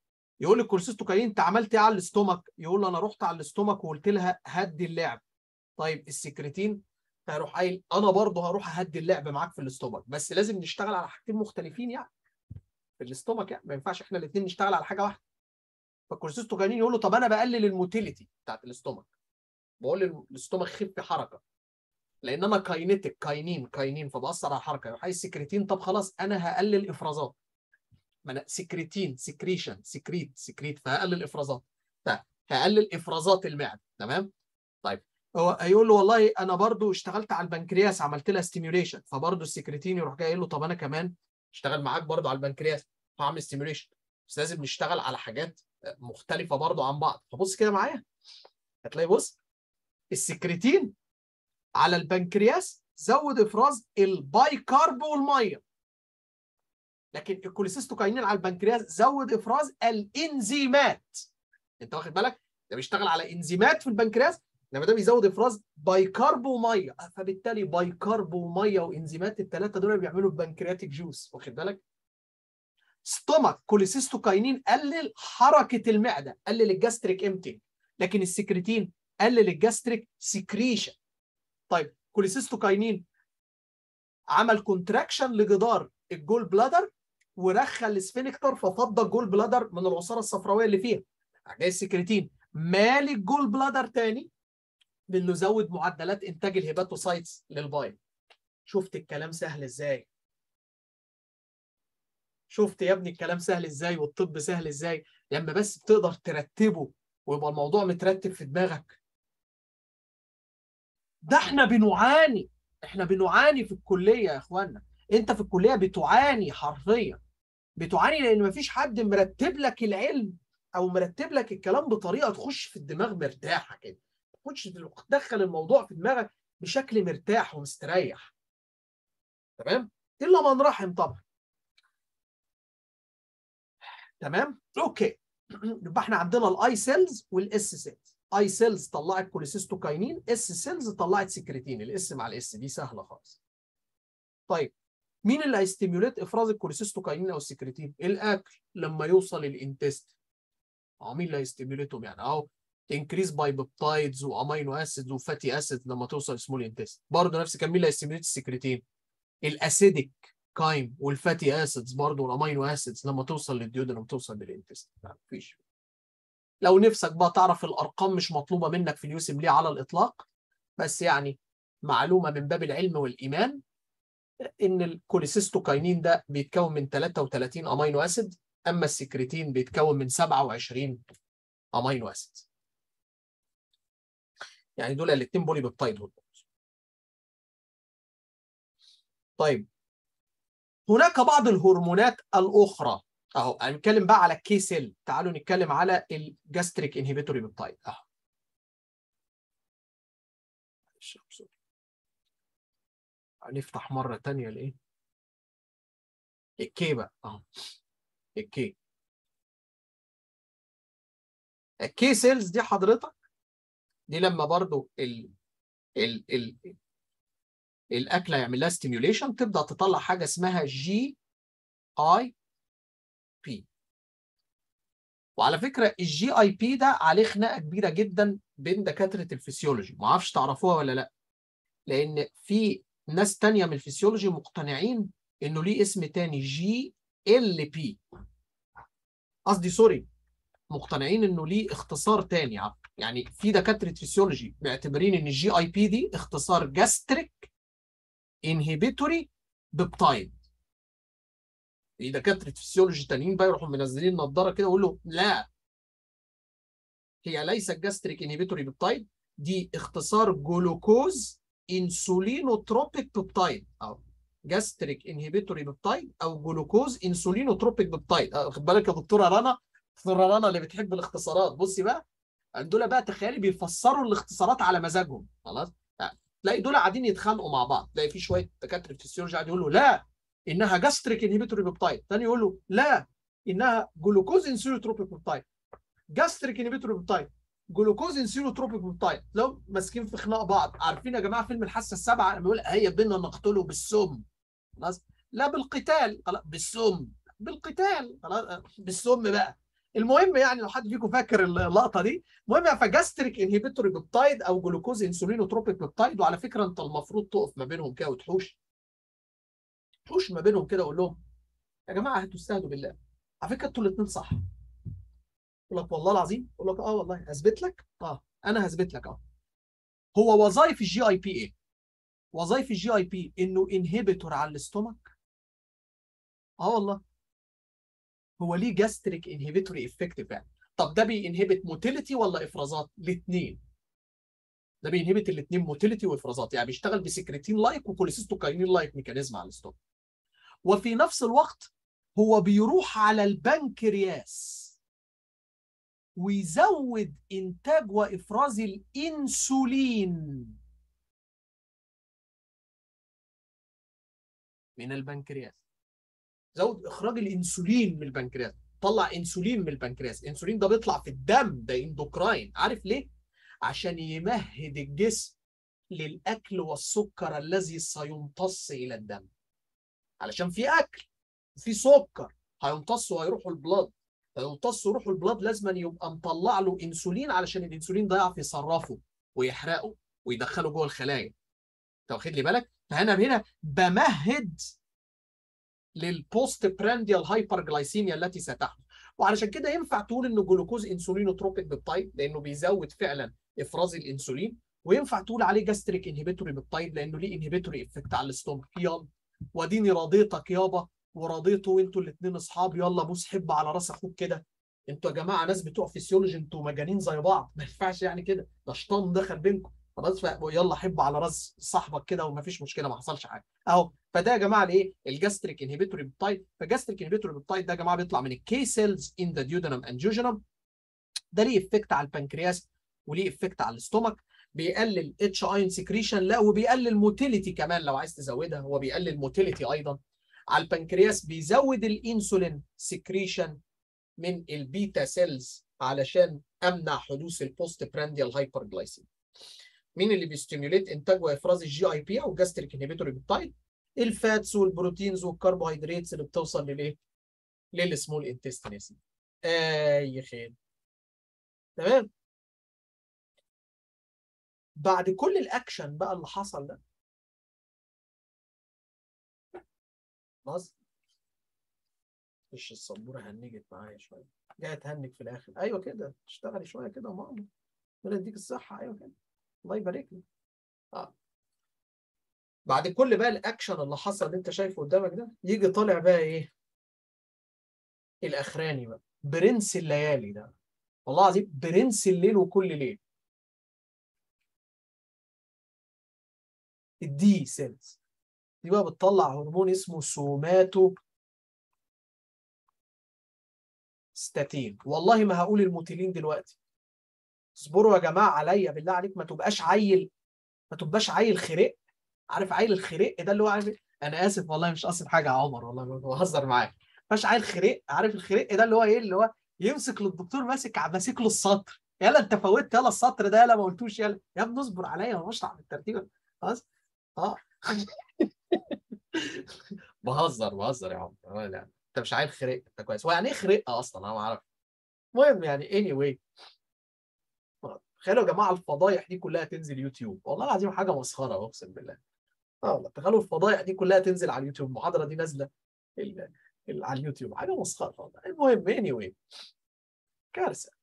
يقول لي الكورسيستوكاين انت عملت ايه على الاستومك يقول له انا رحت على الاستومك وقلت لها هدي اللعب طيب السكرتين هروح قايل انا برضه هروح اهدي اللعب معاك في الاستومك بس لازم نشتغل على حاجتين مختلفين يعني في الاستومك يعني ما ينفعش احنا الاثنين نشتغل على حاجه واحده فالكورسيستوكاينين يقول له طب انا بقلل الموتيليتي بتاعت الاستومك بقول الاستومك خف حركه لان انا كاينيتك كاينين كاينين فباثر على الحركه يروح عايز سكرتين طب خلاص انا هقلل افرازات ما انا سكرتين سكريشن سكريت سكريت فهقلل افرازات طيب هقلل افرازات المعده تمام طيب هو هيقول له والله انا برضو اشتغلت على البنكرياس عملت لها ستيميوليشن فبرضو السكرتين يروح جاي له طب انا كمان اشتغل معاك برضو على البنكرياس هعمل ستيميوليشن بس لازم نشتغل على حاجات مختلفه برضو عن بعض فبص كده معايا هتلاقي بص السكرتين على البنكرياس زود افراز البايكارب والميه لكن الكوليسيستوكاينين على البنكرياس زود افراز الانزيمات انت واخد بالك ده بيشتغل على انزيمات في البنكرياس انما ده بيزود افراز بايكارب وميه فبالتالي بايكارب وميه وانزيمات الثلاثه دول بيعملوا البنكرياتيك جوس واخد بالك ستومك كوليسيستوكاينين قلل حركه المعده قلل الجاستريك امتي لكن السكرتين قلل الجاستريك سكريشن طيب كوليسيستوكاينين عمل كونتراكشن لجدار الجول بلادر ورخى السفينكتر ففضى الجول بلادر من العصاره الصفراويه اللي فيها جاي السكرتين مالي الجول بلادر تاني بانه زود معدلات انتاج الهيباتوسايتس للبايل شفت الكلام سهل ازاي شفت يا ابني الكلام سهل ازاي والطب سهل ازاي لما بس بتقدر ترتبه ويبقى الموضوع مترتب في دماغك ده احنا بنعاني احنا بنعاني في الكليه يا اخوانا انت في الكليه بتعاني حرفيا بتعاني لان مفيش حد مرتب لك العلم او مرتب لك الكلام بطريقه تخش في الدماغ مرتاحه كده تخش تدخل الموضوع في دماغك بشكل مرتاح ومستريح تمام الا من رحم طبعا تمام اوكي يبقى احنا عندنا الاي سيلز والاس سيلز اي سيلز طلعت كوليسيستوكاينين اس سيلز طلعت سكرتين الاس مع الاس دي سهله خالص طيب مين اللي هيستيموليت افراز الكوليسيستوكاينين او السكرتين الاكل لما يوصل الانتست اه مين اللي هيستيموليتهم يعني اهو انكريز باي بيبتايدز وامينو اسيدز وفاتي اسيدز لما توصل سمول انتست برضه نفس الكلام مين اللي هيستيموليت السكرتين الاسيديك كايم والفاتي اسيدز برضه والامينو اسيدز لما توصل للديودنم توصل للانتست مفيش لو نفسك بقى تعرف الارقام مش مطلوبه منك في اليوسم ليه على الاطلاق بس يعني معلومه من باب العلم والايمان ان الكوليسيستوكاينين ده بيتكون من 33 امينو اسيد اما السكرتين بيتكون من 27 امينو اسيد يعني دول الاثنين بولي بيبتايد هرمونز طيب هناك بعض الهرمونات الاخرى اهو هنتكلم بقى على الكي سيل تعالوا نتكلم على الجاستريك انهبيتوري بيبتايد اهو هنفتح مره ثانيه الايه الكي بقى اهو الكي الكي سيلز دي حضرتك دي لما برضو ال ال ال الاكله يعمل لها ستيميوليشن تبدا تطلع حاجه اسمها جي اي بي وعلى فكره الجي اي بي ده عليه خناقه كبيره جدا بين دكاتره الفسيولوجي ما اعرفش تعرفوها ولا لا لان في ناس تانية من الفسيولوجي مقتنعين انه ليه اسم تاني جي ال بي قصدي سوري مقتنعين انه ليه اختصار تاني يعني في دكاتره فسيولوجي معتبرين ان الجي اي بي دي اختصار جاستريك انهبيتوري بيبتايد في دكاتره فسيولوجي تانيين بقى يروحوا منزلين نظاره كده ويقولوا لا هي ليست جاستريك انهبيتوري بيبتايد دي اختصار جلوكوز انسولينوتروبيك بيبتايد او جاستريك انهبيتوري بيبتايد او جلوكوز انسولينوتروبيك بيبتايد خد بالك يا دكتوره رنا دكتوره رنا اللي بتحب الاختصارات بصي بقى دول بقى تخيلي بيفسروا الاختصارات على مزاجهم خلاص تلاقي دول قاعدين يتخانقوا مع بعض تلاقي في شويه دكاتره فيسيولوجي قاعد يقولوا لا انها جاستريك انهبيتوري بيبتايد ثاني يقول له لا انها جلوكوز انسولينوتروبيك بيبتايد جاستريك انهبيتوري بيبتايد جلوكوز انسولينوتروبيك بيبتايد لو ماسكين في خناق بعض عارفين يا جماعه فيلم الحاسه السابعه لما بيقول هيا بينا نقتله بالسم خلاص لا بالقتال خلاص بالسم بالقتال خلاص بالسم بقى المهم يعني لو حد فيكم فاكر اللقطه دي المهم فجاستريك انهبيتوري بيبتايد او جلوكوز انسولينوتروبيك بيبتايد وعلى فكره انت المفروض تقف ما بينهم كده وتحوش تحوش ما بينهم كده وقول لهم يا جماعه هتستهدوا بالله على فكره انتوا الاثنين صح يقول لك والله العظيم يقول لك اه والله هثبت لك اه انا هثبت لك اه هو وظائف الجي اي بي ايه وظائف الجي اي بي انه انهبيتور على الاستومك اه والله هو ليه جاستريك انهبيتوري افكتيف يعني طب ده بينهبت موتيليتي ولا افرازات الاثنين ده بينهبت الاثنين موتيليتي وافرازات يعني بيشتغل بسكريتين لايك وكوليسيستوكاينين لايك ميكانيزم على الاستومك وفي نفس الوقت هو بيروح على البنكرياس ويزود انتاج وافراز الانسولين من البنكرياس زود اخراج الانسولين من البنكرياس طلع انسولين من البنكرياس الانسولين ده بيطلع في الدم ده اندوكراين عارف ليه عشان يمهد الجسم للاكل والسكر الذي سيمتص الى الدم علشان في اكل في سكر هيمتص وهيروحوا البلاد فيمتص ويروحوا البلاد لازم يبقى مطلع له انسولين علشان الانسولين ده يعرف يصرفه ويحرقه ويدخله جوه الخلايا انت واخد لي بالك فهنا هنا بمهد للبوست برانديال هايبرجلايسيميا التي ستحدث وعلشان كده ينفع تقول انه جلوكوز انسولينوتروبيك بيبتايد لانه بيزود فعلا افراز الانسولين وينفع تقول عليه جاستريك انهبيتوري بيبتايد لانه ليه انهبيتوري افكت على الاستومك يلا واديني رضيتك يابا ورضيته وانتوا الاثنين اصحاب يلا بوس حب على راس اخوك كده انتوا يا جماعه ناس بتوع فيسيولوجي انتوا مجانين زي بعض ما ينفعش يعني كده ده شيطان دخل بينكم خلاص يلا حب على راس صاحبك كده ومفيش مشكله ما حصلش حاجه اهو فده يا جماعه الايه الجاستريك انهبيتوري بيبتايد فجاستريك انهبيتوري بيبتايد ده يا جماعه بيطلع من الكي سيلز ان ذا ديودنم اند جوجنم ده ليه افكت على البنكرياس وليه افكت على الاستومك بيقلل اتش اين سكريشن لا وبيقلل موتيليتي كمان لو عايز تزودها هو بيقلل موتيليتي ايضا على البنكرياس بيزود الانسولين سكريشن من البيتا سيلز علشان امنع حدوث البوست برانديال هايبرجلايسيميا مين اللي بيستيموليت انتاج وافراز الجي اي بي او الجاستريك انهبيتوري بيبتايد الفاتس والبروتينز والكربوهيدراتس اللي بتوصل للايه للسمول انتستين يا سيدي اي خير تمام بعد كل الاكشن بقى اللي حصل ده خلاص مش السبوره هنجت معايا شويه جايه تهنج في الاخر ايوه كده اشتغلي شويه كده يا ماما ربنا يديك الصحه ايوه كده الله يبارك لك اه بعد كل بقى الاكشن اللي حصل اللي انت شايفه قدامك ده يجي طالع بقى ايه الاخراني بقى برنس الليالي ده والله العظيم برنس الليل وكل ليل الدي سيلز دي بقى بتطلع هرمون اسمه سوماتو ستاتين والله ما هقول الموتيلين دلوقتي اصبروا يا جماعه عليا بالله عليك ما تبقاش عيل ما تبقاش عيل خرق عارف عيل الخرق ده اللي هو عارف انا اسف والله مش قاصد حاجه يا عمر والله بهزر معاك مش عيل خرق عارف الخرق ده اللي هو ايه اللي هو يمسك للدكتور ماسك ماسك له السطر يلا انت فوتت يلا السطر ده يلا ما قلتوش يلا يا ابني اصبر عليا انا بشرح بالترتيب خلاص اه بهزر بهزر يا عم يعني انت مش عيل خرق انت كويس هو يعني ايه خرقه اصلا انا ما اعرف المهم يعني اني anyway. تخيلوا يا جماعه الفضايح دي كلها تنزل يوتيوب والله العظيم حاجه مسخره اقسم بالله اه والله تخيلوا الفضايح دي كلها تنزل على اليوتيوب المحاضره دي نازله ال... ال... على اليوتيوب حاجه مسخره والله المهم اني anyway. كارثه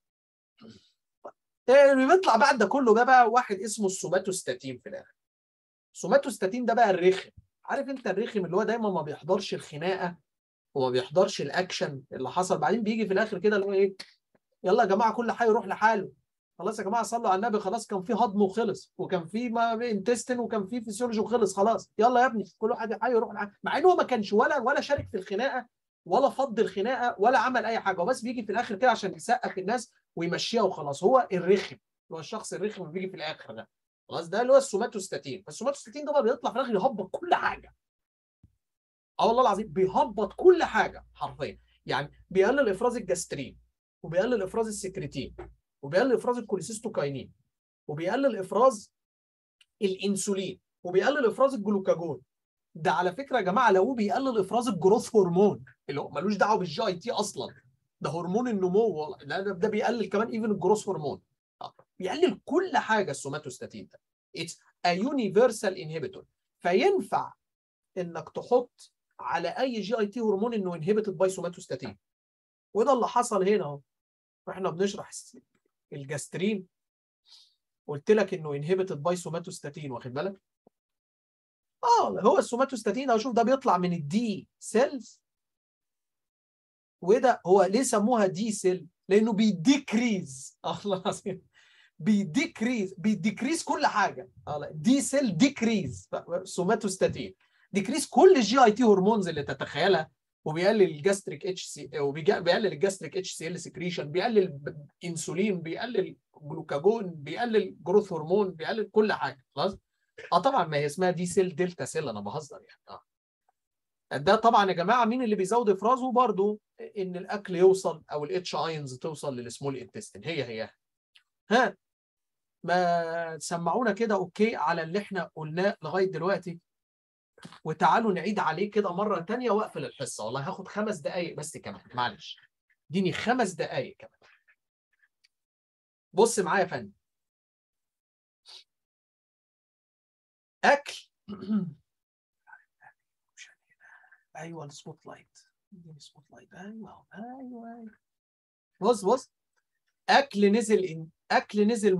اللي بيطلع بعد ده كله ده بقى واحد اسمه السوماتوستاتين في الاخر السوماتوستاتين ده بقى الرخم عارف انت الرخم اللي هو دايما ما بيحضرش الخناقه وما بيحضرش الاكشن اللي حصل بعدين بيجي في الاخر كده اللي هو ايه يلا يا جماعه كل حي يروح لحاله خلاص يا جماعه صلوا على النبي خلاص كان في هضم وخلص وكان في ما انتستين وكان في فيسيولوجي وخلص خلاص يلا يا ابني كل واحد حي يروح لحاله مع ان هو ما كانش ولا ولا شارك في الخناقه ولا فض الخناقه ولا عمل اي حاجه هو بس بيجي في الاخر كده عشان يسقف الناس ويمشيها وخلاص هو الرخم هو الشخص الرخم اللي بيجي في الاخر ده خلاص ده اللي هو السوماتوستاتين فالسوماتوستاتين ده بقى بيطلع في الاخر يهبط كل حاجه اه والله العظيم بيهبط كل حاجه حرفيا يعني بيقلل افراز الجسترين وبيقلل افراز السكرتين وبيقلل افراز الكوليسيستوكاينين وبيقلل افراز الانسولين وبيقلل افراز الجلوكاجون ده على فكره يا جماعه لو بيقلل افراز الجروث هرمون اللي هو ملوش دعوه بالجي اي تي اصلا ده هرمون النمو والله لا ده, ده بيقلل كمان ايفن الجروس هرمون آه. بيقلل كل حاجه السوماتوستاتين ده اتس ا يونيفرسال انهبيتور فينفع انك تحط على اي جي اي تي هرمون انه انهبيتد باي سوماتوستاتين وده اللي حصل هنا اهو واحنا بنشرح الجاسترين قلت لك انه انهبيتد باي سوماتوستاتين واخد بالك اه هو السوماتوستاتين اهو شوف ده بيطلع من الدي سيلز وده هو ليه سموها دي سيل لانه بيديكريز الله العظيم بيديكريز بيديكريز كل حاجه دي سيل ديكريز سوماتوستاتين ديكريز كل الجي اي تي هرمونز اللي تتخيلها وبيقلل الجاستريك اتش سي وبيقلل الجاستريك اتش سي ال سكريشن بيقلل انسولين بيقلل جلوكاجون بيقلل جروث هرمون بيقلل كل حاجه خلاص اه طبعا ما هي اسمها دي سيل دلتا سيل انا بهزر يعني اه ده طبعا يا جماعه مين اللي بيزود افرازه برضه ان الاكل يوصل او الاتش اينز توصل للسمول انتستين هي هي ها ما سمعونا كده اوكي على اللي احنا قلناه لغايه دلوقتي وتعالوا نعيد عليه كده مره ثانيه واقفل الحصه والله هاخد خمس دقائق بس كمان معلش اديني خمس دقائق كمان بص معايا يا فندم اكل ايوه السبوت لايت اديني سبوت لايت ايوه ايوه ايوه بص بص اكل نزل إن... اكل نزل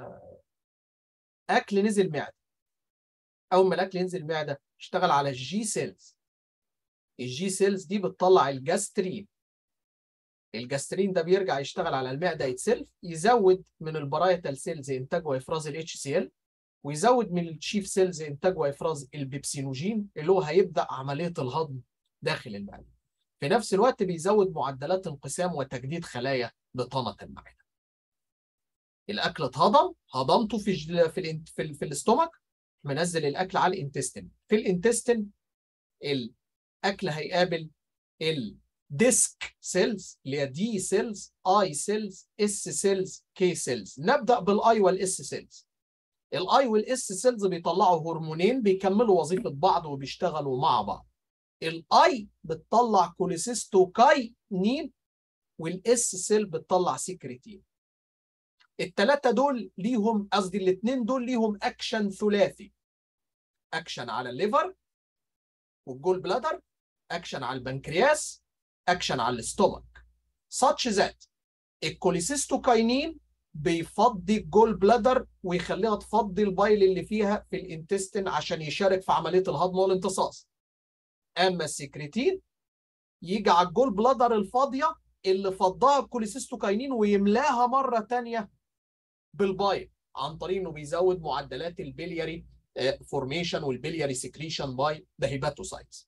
اكل نزل معده اول ما الاكل ينزل معده اشتغل على الجي سيلز الجي سيلز دي بتطلع الجاسترين الجاسترين ده بيرجع يشتغل على المعده يتسلف يزود من البرايتال سيلز انتاج وافراز الاتش سي ال ويزود من الشيف سيلز انتاج وافراز البيبسينوجين اللي هو هيبدا عمليه الهضم داخل المعده في نفس الوقت بيزود معدلات انقسام وتجديد خلايا بطانه المعده الاكل اتهضم هضمته في جل... في ال... في, ال... في الاستومك منزل الاكل على الانتستين في الانتستين الاكل هيقابل الديسك سيلز اللي هي دي سيلز اي سيلز اس سيلز كي سيلز نبدا بالاي والاس سيلز الاي والاس سيلز بيطلعوا هرمونين بيكملوا وظيفه بعض وبيشتغلوا مع بعض الاي بتطلع كوليسيستوكاينين والاس سيل بتطلع سكريتين الثلاثه دول ليهم قصدي الاثنين دول ليهم اكشن ثلاثي اكشن على الليفر والجول بلادر اكشن على البنكرياس اكشن على الاستومك such that الكوليسيستوكاينين بيفضي الجول بلادر ويخليها تفضي البايل اللي فيها في الانتستين عشان يشارك في عمليه الهضم والامتصاص اما السكريتين يجي على الجول بلادر الفاضيه اللي فضاها الكوليسيستوكاينين ويملاها مره ثانيه بالبايل عن طريق انه بيزود معدلات البلياري فورميشن والبلياري سكريشن باي ذا هيباتوسايتس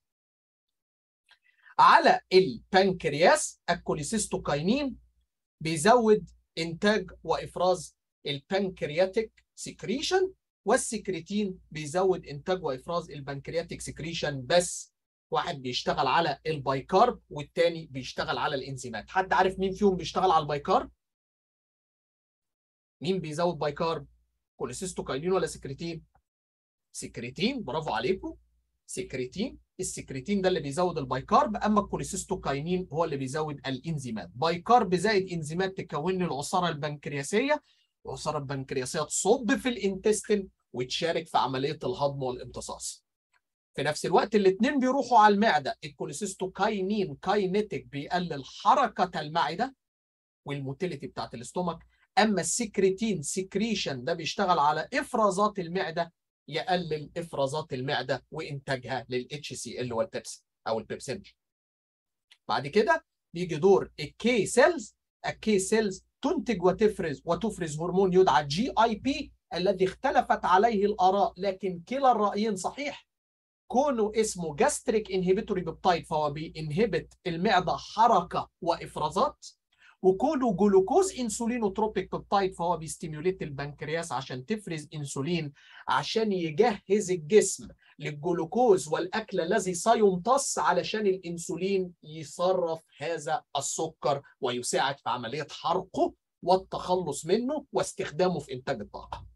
على البنكرياس الكوليسيستوكاينين بيزود انتاج وافراز البنكرياتيك سكريشن والسكريتين بيزود انتاج وافراز البنكرياتيك سكريشن بس واحد بيشتغل على البايكارب والتاني بيشتغل على الانزيمات حد عارف مين فيهم بيشتغل على البايكارب مين بيزود بايكارب كوليسيستوكاينين ولا سكريتين سكريتين برافو عليكم سكريتين السكريتين ده اللي بيزود البايكارب اما الكوليسيستوكاينين هو اللي بيزود الانزيمات بايكارب زائد انزيمات تكون العصاره البنكرياسيه العصاره البنكرياسيه تصب في الانتستين وتشارك في عمليه الهضم والامتصاص في نفس الوقت الاثنين بيروحوا على المعده الكوليسيستوكاينين كاينيتيك بيقلل حركه المعده والموتيليتي بتاعت الاستومك اما السكريتين سكريشن ده بيشتغل على افرازات المعده يقلل افرازات المعده وانتاجها للاتش سي ال والبيبسي او البيبسين بعد كده بيجي دور الكي سيلز الكي سيلز تنتج وتفرز وتفرز هرمون يدعى جي اي بي الذي اختلفت عليه الاراء لكن كلا الرايين صحيح كونه اسمه جاستريك انهبيتوري بيبتايد فهو بينهبت المعده حركه وافرازات وكونه جلوكوز انسولينوتروبيك بيبتايد فهو بيستيموليت البنكرياس عشان تفرز انسولين عشان يجهز الجسم للجلوكوز والاكل الذي سيمتص علشان الانسولين يصرف هذا السكر ويساعد في عمليه حرقه والتخلص منه واستخدامه في انتاج الطاقه.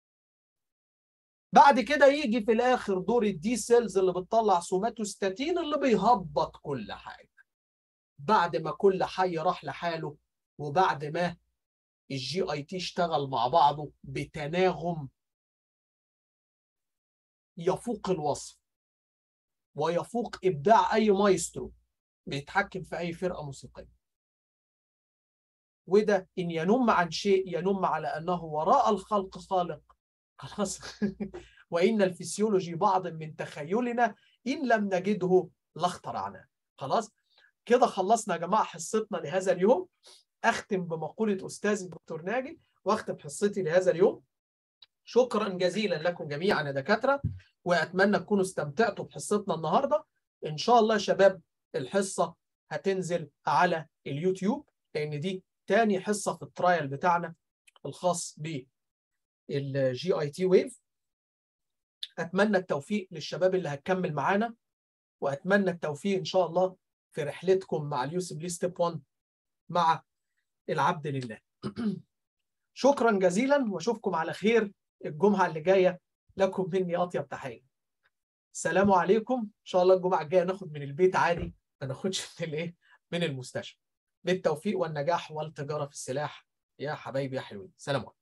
بعد كده يجي في الاخر دور الدي سيلز اللي بتطلع سوماتوستاتين اللي بيهبط كل حاجه. بعد ما كل حي راح لحاله وبعد ما الجي اي تي اشتغل مع بعضه بتناغم يفوق الوصف ويفوق ابداع اي مايسترو بيتحكم في اي فرقه موسيقيه وده ان ينم عن شيء ينم على انه وراء الخلق خالق خلاص وان الفسيولوجي بعض من تخيلنا ان لم نجده لاخترعناه خلاص كده خلصنا يا جماعه حصتنا لهذا اليوم اختم بمقوله استاذي الدكتور ناجي واختم حصتي لهذا اليوم شكرا جزيلا لكم جميعا يا دكاتره واتمنى تكونوا استمتعتوا بحصتنا النهارده ان شاء الله يا شباب الحصه هتنزل على اليوتيوب لان دي تاني حصه في الترايل بتاعنا الخاص بالجي اي تي ويف اتمنى التوفيق للشباب اللي هتكمل معانا واتمنى التوفيق ان شاء الله في رحلتكم مع اليوسف لي ستيب 1 مع العبد لله شكرا جزيلا واشوفكم على خير الجمعه اللي جايه لكم مني اطيب تحيه السلام عليكم ان شاء الله الجمعه الجايه ناخد من البيت عادي ما ناخدش من الايه من المستشفى بالتوفيق والنجاح والتجاره في السلاح يا حبايبي يا حلوين سلام عليكم